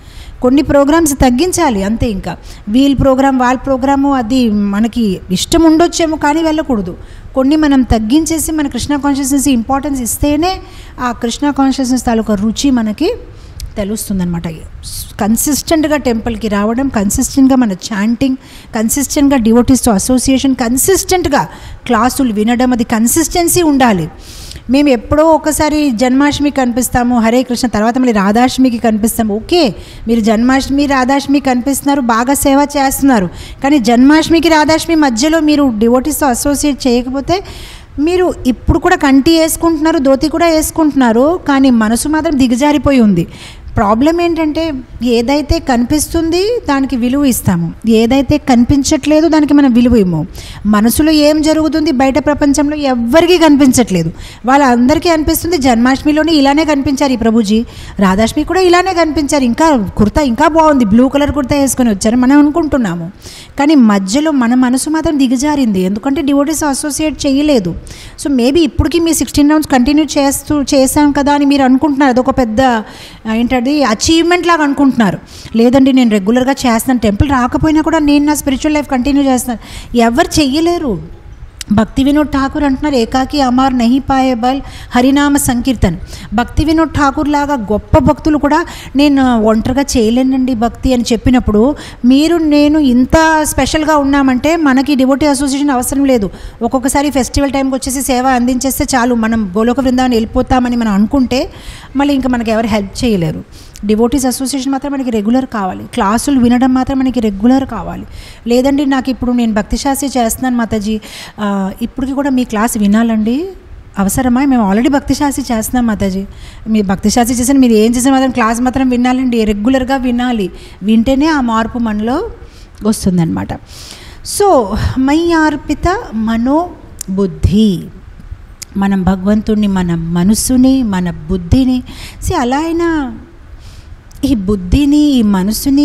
కొన్ని ప్రోగ్రామ్స్ తగ్గించాలి అంతే ఇంకా వీల్ ప్రోగ్రామ్ వాళ్ళ ప్రోగ్రాము అది మనకి ఇష్టం ఉండొచ్చేమో కానీ వెళ్ళకూడదు కొన్ని మనం తగ్గించేసి మన కృష్ణ కాన్షియస్నెస్ ఇంపార్టెన్స్ ఇస్తేనే ఆ కృష్ణ కాన్షియస్నెస్ తాలూకా రుచి మనకి తెలుస్తుందన్నమాట కన్సిస్టెంట్గా టెంపుల్కి రావడం కన్సిస్టెంట్గా మన చాంటింగ్ కన్సిస్టెంట్గా డివోటీస్తో అసోసియేషన్ కన్సిస్టెంట్గా క్లాసులు వినడం అది కన్సిస్టెన్సీ ఉండాలి మేము ఎప్పుడో ఒకసారి జన్మాష్టమికి కనిపిస్తాము హరే కృష్ణ తర్వాత మళ్ళీ రాధాష్టమికి కనిపిస్తాము ఓకే మీరు జన్మాష్టమి రాధాష్టమి కనిపిస్తున్నారు బాగా సేవ చేస్తున్నారు కానీ జన్మాష్టమికి రాధాష్టమి మధ్యలో మీరు డివోటీస్తో అసోసియేట్ చేయకపోతే మీరు ఇప్పుడు కూడా కంటి వేసుకుంటున్నారు ధోతి కూడా వేసుకుంటున్నారు కానీ మనసు మాత్రం దిగజారిపోయి ఉంది ప్రాబ్లం ఏంటంటే ఏదైతే కనిపిస్తుంది దానికి విలువ ఇస్తాము ఏదైతే కనిపించట్లేదు దానికి మనం విలువ ఇవ్వము మనసులో ఏం జరుగుతుంది బయట ప్రపంచంలో ఎవ్వరికీ కనిపించట్లేదు వాళ్ళందరికీ అనిపిస్తుంది జన్మాష్టమిలోనే ఇలానే కనిపించారు ఈ ప్రభుజీ రాధాష్టమి కూడా ఇలానే కనిపించారు ఇంకా కుర్తా ఇంకా బాగుంది బ్లూ కలర్ కుర్తా వేసుకొని వచ్చారు మనం అనుకుంటున్నాము కానీ మధ్యలో మన మనసు మాత్రం దిగజారింది ఎందుకంటే డివోటీస్ అసోసియేట్ చేయలేదు సో మేబీ ఇప్పటికీ మీ సిక్స్టీన్ రౌండ్స్ కంటిన్యూ చేస్తూ చేశాం కదా అని మీరు అనుకుంటున్నారు అదొక పెద్ద ఏంటది అచీవ్మెంట్ లాగా అనుకుంటున్నారు లేదండి నేను రెగ్యులర్గా చేస్తున్నాను టెంపుల్ రాకపోయినా కూడా నేను నా స్పిరిచువల్ లైఫ్ కంటిన్యూ చేస్తున్నాను ఎవరు చెయ్యలేరు భక్తి వినోద్ ఠాకూర్ అంటున్నారు ఏకాకి అమార్ నహి పాయే బల్ హరినామ సంకీర్తన్ భక్తి వినోద్ ఠాకూర్ లాగా గొప్ప భక్తులు కూడా నేను ఒంటరిగా చేయలేనండి భక్తి అని చెప్పినప్పుడు మీరు నేను ఇంత స్పెషల్గా ఉన్నామంటే మనకి డివోటీ అసోసియేషన్ అవసరం లేదు ఒక్కొక్కసారి ఫెస్టివల్ టైంకి వచ్చేసి సేవ అందించేస్తే చాలు మనం గోలోక బృందావనం వెళ్ళిపోతామని మనం అనుకుంటే మళ్ళీ ఇంకా మనకి ఎవరు హెల్ప్ చేయలేరు డివోటీస్ అసోసియేషన్ మాత్రం మనకి రెగ్యులర్ కావాలి క్లాసులు వినడం మాత్రం మనకి రెగ్యులర్ కావాలి లేదండి నాకు ఇప్పుడు నేను భక్తి శాస్త్రి చేస్తున్నాను మాతాజీ ఆ, ఇప్పటికి కూడా మీ క్లాస్ వినాలండి అవసరమా మేము ఆల్రెడీ భక్తి శాస్త్రి చేస్తున్నాం మాతాజీ మీరు భక్తి శాస్త్రి చేసిన మీరు ఏం చేసిన మాత్రం క్లాస్ మాత్రం వినాలండి రెగ్యులర్గా వినాలి వింటేనే ఆ మార్పు మనలో వస్తుందన్నమాట సో మై అర్పిత మనోబుద్ధి మనం భగవంతుణ్ణి మన మనసుని మన బుద్ధిని సి అలా అయినా ఈ బుద్ధిని ఈ మనసుని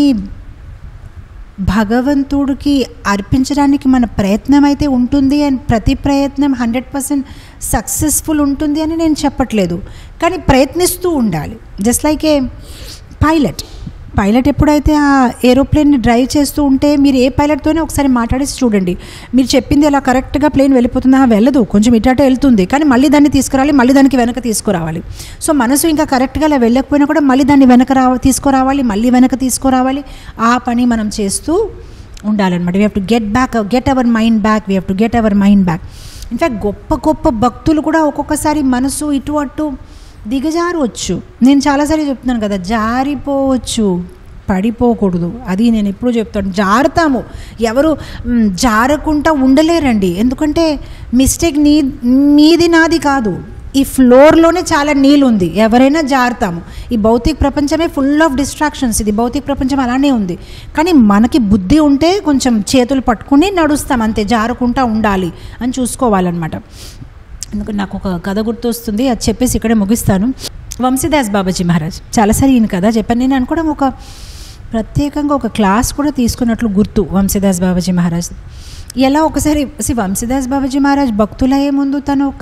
భగవంతుడికి అర్పించడానికి మన ప్రయత్నం అయితే ఉంటుంది అండ్ ప్రతి ప్రయత్నం హండ్రెడ్ పర్సెంట్ సక్సెస్ఫుల్ ఉంటుంది అని నేను చెప్పట్లేదు కానీ ప్రయత్నిస్తూ ఉండాలి just like a pilot pilot ఎప్పుడైతే ఆ ఏరోప్లేన్ని డ్రైవ్ చేస్తూ ఉంటే మీరు ఏ పైలట్తోనే ఒకసారి మాట్లాడేసి చూడండి మీరు చెప్పింది అలా కరెక్ట్గా ప్లేన్ వెళ్ళిపోతుందా వెళ్ళదు కొంచెం ఇటాటే వెళ్తుంది కానీ మళ్ళీ దాన్ని తీసుకురావాలి మళ్ళీ దానికి వెనక తీసుకురావాలి సో మనసు ఇంకా కరెక్ట్గా అలా వెళ్ళకపోయినా కూడా మళ్ళీ దాన్ని వెనక రా తీసుకురావాలి మళ్ళీ వెనక తీసుకురావాలి ఆ పని మనం చేస్తూ ఉండాలన్నమాట we have to get back get our mind back we have to get our mind back in fact గొప్ప గొప్ప భక్తులు కూడా ఒక్కొక్కసారి మనసు ఇటు అటు దిగజారవచ్చు నేను చాలాసార్లు చెప్తున్నాను కదా జారిపోవచ్చు పడిపోకూడదు అది నేను ఎప్పుడు చెప్తాను జారుతాము ఎవరు మ్, జారకుండా ఉండలేరండి ఎందుకంటే మిస్టేక్ నీ మీది నాది కాదు ఈ ఫ్లోర్లోనే చాలా నీళ్ళు ఉంది ఎవరైనా జారుతాము ఈ భౌతిక ప్రపంచమే ఫుల్ ఆఫ్ డిస్ట్రాక్షన్స్ ఇది భౌతిక ప్రపంచం అలానే ఉంది కానీ మనకి బుద్ధి ఉంటే కొంచెం చేతులు పట్టుకుని నడుస్తాం అంతే జారకుండా ఉండాలి అని చూసుకోవాలన్నమాట ఎందుకంటే నాకు ఒక కథ గుర్తొస్తుంది అది చెప్పేసి ఇక్కడే ముగిస్తాను వంశీదాస్ బాబాజీ మహారాజ్ చాలాసారి ఈయన కథ చెప్పాను నేను అనుకోవడం ఒక ప్రత్యేకంగా ఒక క్లాస్ కూడా తీసుకున్నట్లు గుర్తు వంశీదాస్ బాబాజీ మహారాజ్ ఎలా ఒకసారి సి వంశీదాస్ బాబాజీ మహారాజ్ భక్తులయ్యే ముందు తను ఒక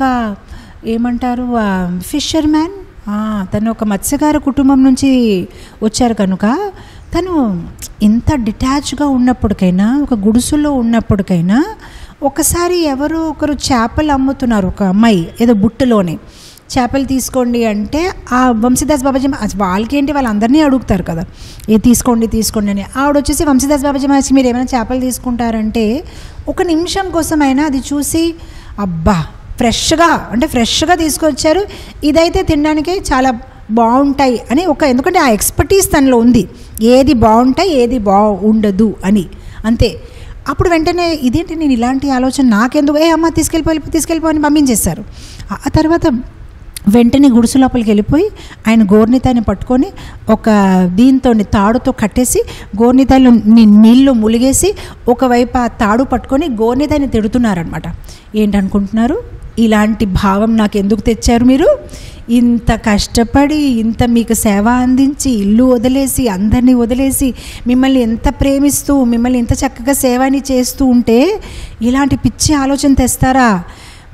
ఏమంటారు ఫిషర్ మ్యాన్ తను ఒక మత్స్యకార కుటుంబం నుంచి వచ్చారు కనుక తను ఇంత డిటాచ్గా ఉన్నప్పటికైనా ఒక గుడుసులో ఉన్నప్పటికైనా ఒకసారి ఎవరో ఒకరు చేపలు అమ్ముతున్నారు ఒక అమ్మాయి ఏదో బుట్టలోనే చేపలు తీసుకోండి అంటే ఆ వంశీదాస్ బాబాజీ మా- వాళ్ళకేంటి వాళ్ళందరినీ అడుగుతారు కదా ఏ తీసుకోండి తీసుకోండి అని ఆవిడ వచ్చేసి వంశీదాస్ బాబాజీ మహర్షి మీరు ఏమైనా చేపలు తీసుకుంటారంటే ఒక నిమిషం కోసమైనా అది చూసి అబ్బా ఫ్రెష్గా అంటే ఫ్రెష్గా తీసుకొచ్చారు ఇదైతే తినడానికి చాలా బాగుంటాయి అని ఒక ఎందుకంటే ఆ ఎక్స్పర్టీస్ తనలో ఉంది ఏది బాగుంటాయి ఏది బా ఉండదు అని అంతే అప్పుడు వెంటనే ఇదేంటి నేను ఇలాంటి ఆలోచన నాకెందుకు ఏ అమ్మ తీసుకెళ్ళిపోయి తీసుకెళ్ళిపో అని పంపించేశారు ఆ- ఆ తర్వాత వెంటనే గుడుసు లోపలికి వెళ్ళిపోయి ఆయన గోర్నితాన్ని పట్టుకొని ఒక దీంతో తాడుతో కట్టేసి గోర్నితాయిలో నీళ్ళు ములిగేసి ఒకవైపు ఆ తాడు పట్టుకొని గోర్నితాయిని తిడుతున్నారనమాట ఏంటనుకుంటున్నారు ఇలాంటి భావం నాకు ఎందుకు తెచ్చారు మీరు ఇంత కష్టపడి ఇంత మీకు సేవ అందించి ఇల్లు వదిలేసి అందరినీ వదిలేసి మిమ్మల్ని ఎంత ప్రేమిస్తూ మిమ్మల్ని ఎంత చక్కగా సేవని చేస్తూ ఉంటే ఇలాంటి పిచ్చి ఆలోచన తెస్తారా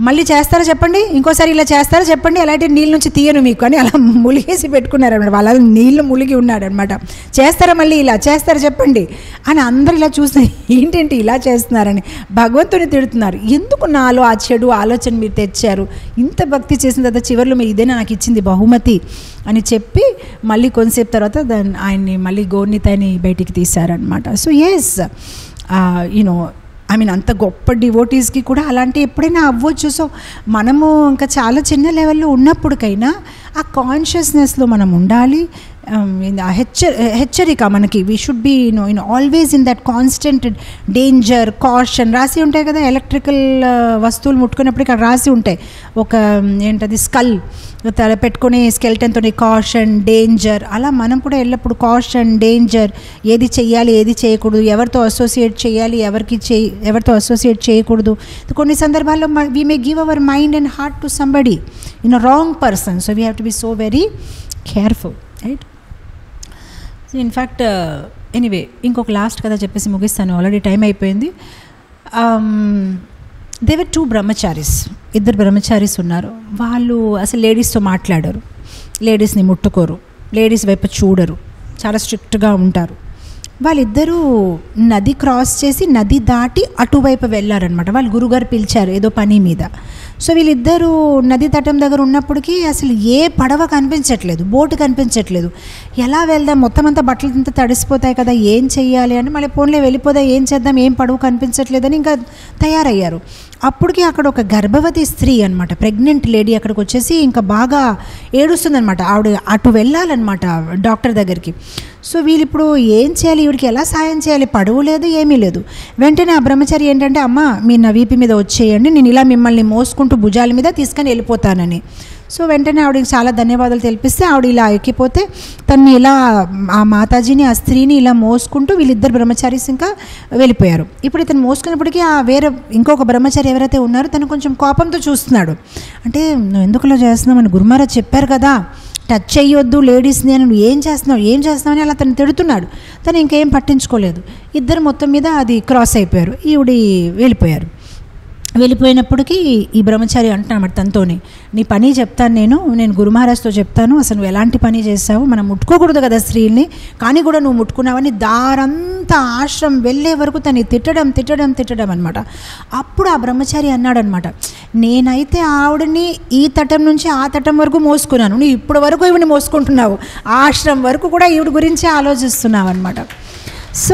మళ్ళీ చేస్తారా చెప్పండి ఇంకోసారి ఇలా చేస్తారా చెప్పండి అలాంటి నీళ్ళ నుంచి తీయను మీకు అని అలా ములిగేసి పెట్టుకున్నారనమాట వాళ్ళ నీళ్ళు ములిగి ఉన్నాడనమాట చేస్తారా మళ్ళీ ఇలా చేస్తారా చెప్పండి అని అందరు ఇలా చూస్తే ఏంటంటే ఇలా చేస్తున్నారని భగవంతుని తిడుతున్నారు ఎందుకు నాలో ఆ చెడు ఆలోచన మీరు తెచ్చారు ఇంత భక్తి చేసిన తర్వాత చివరిలో మీరు ఇదేనా నాకు ఇచ్చింది బహుమతి అని చెప్పి మళ్ళీ కొంతసేపు తర్వాత దాన్ని ఆయన్ని మళ్ళీ గోర్నితని బయటికి తీశారనమాట so yes you know I mean అంత గొప్ప డివోటీస్కి కూడా అలాంటి ఎప్పుడైనా అవ్వచ్చు సో మనము ఇంకా చాలా చిన్న లెవెల్లో ఉన్నప్పటికైనా ఆ కాన్షియస్నెస్లో మనం ఉండాలి హెచ్చ హెచ్చరిక మనకి we should be you know you know always in that constant danger caution రాసి ఉంటాయి కదా ఎలక్ట్రికల్ వస్తువులు ముట్టుకున్నప్పుడు ఇక్కడ రాసి ఉంటాయి ఒక ఏంటది స్కల్ తల పెట్టుకుని స్కెల్టన్తో కాషన్ డేంజర్ అలా మనం కూడా ఎల్లప్పుడు కాషన్ డేంజర్ ఏది చెయ్యాలి ఏది చేయకూడదు ఎవరితో అసోసియేట్ చేయాలి ఎవరికి చేయి ఎవరితో అసోసియేట్ చేయకూడదు కొన్ని సందర్భాల్లో we may give our mind and heart to somebody in a wrong person so we have to be so very careful right so in fact anyway ఇంకొక లాస్ట్ కథ చెప్పేసి ముగిస్తాను ఆల్రెడీ టైం అయిపోయింది దేవర్ టూ బ్రహ్మచారీస్ ఇద్దరు బ్రహ్మచారీస్ ఉన్నారు వాళ్ళు అసలు లేడీస్తో మాట్లాడరు లేడీస్ని ముట్టుకోరు లేడీస్ వైపు చూడరు చాలా స్ట్రిక్ట్గా ఉంటారు వాళ్ళిద్దరూ నది క్రాస్ చేసి నది దాటి అటువైపు వెళ్ళారనమాట వాళ్ళు గురుగారు పిలిచారు ఏదో పని మీద సో వీళ్ళిద్దరూ నది తటం దగ్గర ఉన్నప్పటికీ అసలు ఏ పడవ కనిపించట్లేదు బోటు కనిపించట్లేదు ఎలా వెళ్దాం మొత్తం అంతా బట్టలు అంతా తడిసిపోతాయి కదా ఏం చెయ్యాలి అని మళ్ళీ ఫోన్లో వెళ్ళిపోదా ఏం చేద్దాం ఏం పడవ కనిపించట్లేదని ఇంకా తయారయ్యారు అప్పటికి అక్కడ ఒక గర్భవతి స్త్రీ అనమాట ప్రెగ్నెంట్ లేడీ అక్కడికి వచ్చేసి ఇంకా బాగా ఏడుస్తుందనమాట ఆవిడ అటు వెళ్ళాలన్నమాట డాక్టర్ దగ్గరికి సో వీళ్ళు ఇప్పుడు ఏం చేయాలి ఈవిడికి ఎలా సాయం చేయాలి పడవు లేదు ఏమీ లేదు వెంటనే ఆ బ్రహ్మచారి ఏంటంటే అమ్మ మీరు నా వీపి మీద వచ్చేయండి నేను ఇలా మిమ్మల్ని మోసుకుంటూ భుజాల మీద తీసుకొని వెళ్ళిపోతానని సో వెంటనే ఆవిడకి చాలా ధన్యవాదాలు తెలిపిస్తే ఆవిడ ఇలా ఎక్కిపోతే తను ఇలా ఆ మాతాజీని ఆ స్త్రీని ఇలా మోసుకుంటూ వీళ్ళిద్దరు బ్రహ్మచారీస్ ఇంకా వెళ్ళిపోయారు ఇప్పుడు ఇతను మోసుకున్నప్పటికీ ఆ వేరే ఇంకొక బ్రహ్మచారి ఎవరైతే ఉన్నారో తను కొంచెం కోపంతో చూస్తున్నాడు అంటే నువ్వు ఎందుకులో చేస్తున్నామని గురుమారాజ్ చెప్పారు కదా టచ్ చేయొద్దు లేడీస్ని అని నువ్వు ఏం చేస్తున్నావు ఏం చేస్తున్నావు అని అలా తను తిడుతున్నాడు తను ఇంకేం పట్టించుకోలేదు ఇద్దరు మొత్తం మీద అది క్రాస్ అయిపోయారు ఈవిడి వెళ్ళిపోయారు వెళ్ళిపోయినప్పటికీ ఈ బ్రహ్మచారి అంటున్నాడు తనతోని నీ పని చెప్తాను నేను నేను గురు మహారాజ్తో చెప్తాను అసలు నువ్వు ఎలాంటి పని చేస్తావు మనం ముట్టుకోకూడదు కదా స్త్రీల్ని కానీ కూడా నువ్వు ముట్టుకున్నావని దారంతా ఆశ్రమం వెళ్ళే వరకు తను తిట్టడం తిట్టడం తిట్టడం అనమాట అప్పుడు ఆ బ్రహ్మచారి అన్నాడనమాట నేనైతే ఆవిడని ఈ తటం నుంచి ఆ తటం వరకు మోసుకున్నాను నువ్వు ఇప్పటి వరకు ఈవిని మోసుకుంటున్నావు ఆశ్రమం వరకు కూడా ఈవిడ గురించి ఆలోచిస్తున్నావు అనమాట సో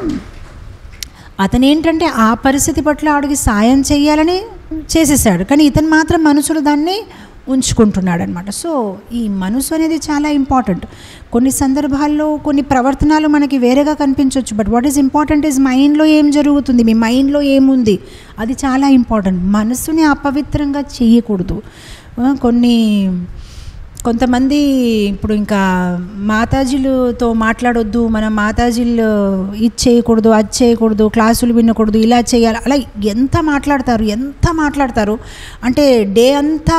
అతను ఏంటంటే ఆ పరిస్థితి పట్ల ఆవిడకి సాయం చేయాలని చేసేసాడు కానీ ఇతను మాత్రం మనసులో దాన్ని ఉంచుకుంటున్నాడు అనమాట సో ఈ మనసు అనేది చాలా ఇంపార్టెంట్ కొన్ని సందర్భాల్లో కొన్ని ప్రవర్తనలు మనకి వేరేగా కనిపించవచ్చు but what is important is మైండ్లో ఏం జరుగుతుంది మీ మైండ్లో ఏముంది అది చాలా ఇంపార్టెంట్ మనసుని అపవిత్రంగా చేయకూడదు కొన్ని కొంతమంది ఇప్పుడు ఇంకా మాతాజీలతో మాట్లాడొద్దు మనం మాతాజీలు ఇది చేయకూడదు అది చేయకూడదు క్లాసులు వినకూడదు ఇలా చేయాలి అలా ఎంత మాట్లాడతారు ఎంత మాట్లాడతారు అంటే డే అంతా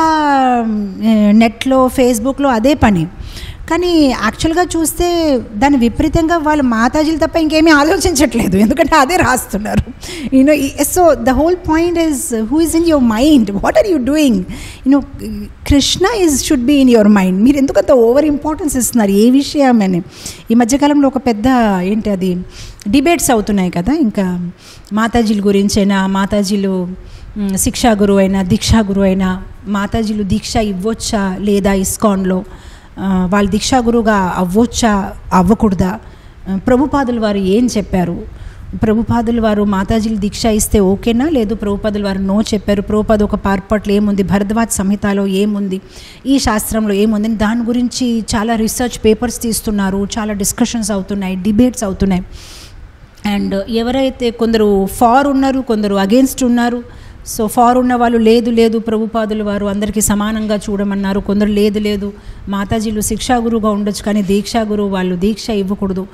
నెట్లో ఫేస్బుక్లో అదే పని కానీ యాక్చువల్గా చూస్తే దాని విపరీతంగా వాళ్ళు మాతాజీలు తప్ప ఇంకేమీ ఆలోచించట్లేదు ఎందుకంటే అదే రాస్తున్నారు you know so the whole point is who is in your mind what are you doing you know Krishna is should be in your mind మీరు ఎందుకు అంత ఓవర్ ఇంపార్టెన్స్ ఇస్తున్నారు ఏ విషయం అని ఈ మధ్యకాలంలో ఒక పెద్ద ఏంటి అది డిబేట్స్ అవుతున్నాయి కదా ఇంకా మాతాజీల గురించైనా మాతాజీలు శిక్షా గురువు అయినా దీక్షా గురువు అయినా మాతాజీలు దీక్ష ఇవ్వొచ్చా లేదా ఇస్కాన్లో వాళ్ళు దీక్షా గురువుగా అవ్వొచ్చా అవ్వకూడదా ప్రభుపాదులు వారు ఏం చెప్పారు ప్రభుపాదులు వారు మాతాజీలు దీక్ష ఇస్తే ఓకేనా లేదు ప్రభుపాదులు వారు నో చెప్పారు ప్రభుపాదు ఒక పార్పట్లు ఏముంది భరద్వాజ్ సంహితలో ఏముంది ఈ శాస్త్రంలో ఏముంది దాని గురించి చాలా రీసెర్చ్ పేపర్స్ తీస్తున్నారు చాలా డిస్కషన్స్ అవుతున్నాయి డిబేట్స్ అవుతున్నాయి అండ్ ఎవరైతే కొందరు ఫార్ ఉన్నారు కొందరు అగేన్స్ట్ ఉన్నారు సో ఫార్ ఉన్న వాళ్ళు లేదు లేదు ప్రభుపాదులు వారు అందరికీ సమానంగా చూడమన్నారు కొందరు లేదు లేదు మాతాజీలు శిక్షా గురువుగా ఉండొచ్చు కానీ దీక్షా గురువు వాళ్ళు దీక్ష ఇవ్వకూడదు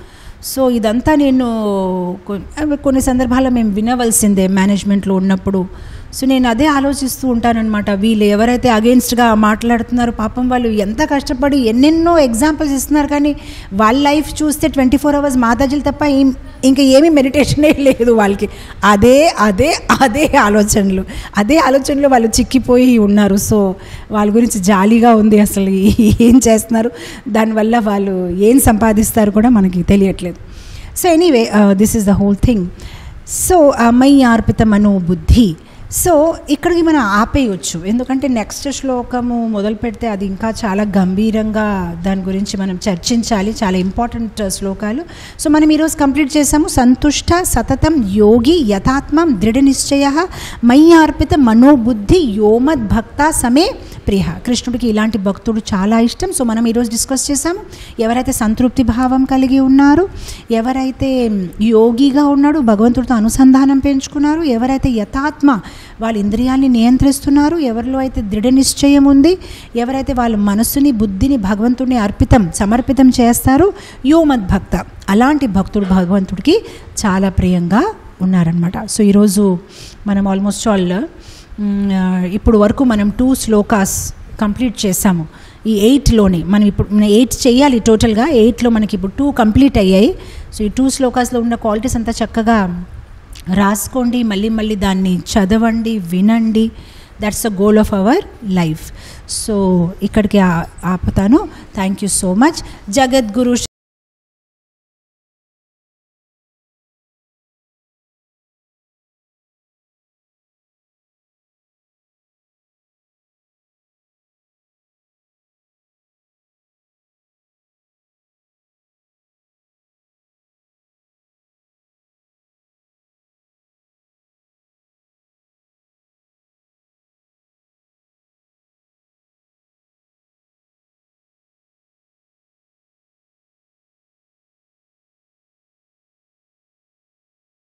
సో ఇదంతా నేను కొ- అవి కొన్ని సందర్భాల్లో మేము వినవలసిందే మేనేజ్మెంట్లో ఉన్నప్పుడు సో నేను అదే ఆలోచిస్తూ ఉంటానన్నమాట వీళ్ళు ఎవరైతే అగెన్స్ట్గా మాట్లాడుతున్నారో పాపం వాళ్ళు ఎంత కష్టపడి ఎన్నెన్నో ఎగ్జాంపుల్స్ ఇస్తున్నారు కానీ వాళ్ళ లైఫ్ చూస్తే ట్వంటీ ఫోర్ అవర్స్ మాతాజీలు తప్ప ఏం ఇంకా ఏమీ మెడిటేషనే లేదు వాళ్ళకి అదే అదే అదే ఆలోచనలు అదే ఆలోచనలు వాళ్ళు చిక్కిపోయి ఉన్నారు సో వాళ్ళ గురించి జాలీగా ఉంది అసలు ఏం చేస్తున్నారు దానివల్ల వాళ్ళు ఏం సంపాదిస్తారు కూడా మనకి తెలియట్లేదు so anyway this is the whole thing so మై అర్పిత మనోబుద్ధి సో ఇక్కడికి మనం ఆపేయచ్చు ఎందుకంటే నెక్స్ట్ శ్లోకము మొదలు పెడితే అది ఇంకా చాలా గంభీరంగా దాని గురించి మనం చర్చించాలి చాలా ఇంపార్టెంట్ శ్లోకాలు సో మనం ఈరోజు కంప్లీట్ చేసాము సంతుష్ట సతతం యోగి యథాత్మం దృఢ నిశ్చయ మయ్యార్పిత మనోబుద్ధి యోమద్ భక్త సమే ప్రియ కృష్ణుడికి ఇలాంటి భక్తుడు చాలా ఇష్టం సో మనం ఈరోజు డిస్కస్ చేసాము ఎవరైతే సంతృప్తి భావం కలిగి ఉన్నారు ఎవరైతే యోగిగా ఉన్నాడు భగవంతుడితో అనుసంధానం పెంచుకున్నారు ఎవరైతే యథాత్మ వాళ్ళ ఇంద్రియాల్ని నియంత్రిస్తున్నారు ఎవరిలో అయితే దృఢ నిశ్చయం ఉంది ఎవరైతే వాళ్ళ మనస్సుని బుద్ధిని భగవంతుడిని అర్పితం సమర్పితం చేస్తారు యోమద్ భక్త అలాంటి భక్తుడు భగవంతుడికి చాలా ప్రియంగా ఉన్నారనమాట సో ఈరోజు మనం ఆల్మోస్ట్ ఆల్ ఇప్పుడు వరకు మనం టూ శ్లోకాస్ కంప్లీట్ చేసాము ఈ ఎయిట్లోనే మనం ఇప్పుడు మనం ఎయిట్ చేయాలి టోటల్గా ఎయిట్లో మనకి ఇప్పుడు టూ కంప్లీట్ అయ్యాయి సో ఈ టూ శ్లోకాస్లో ఉన్న క్వాలిటీస్ అంతా చక్కగా రాసుకోండి మళ్ళీ మళ్ళీ దాన్ని చదవండి వినండి that's a goal of our life so ఇక్కడికి ఆ- ఆపుతాను thank you so much Jagadguru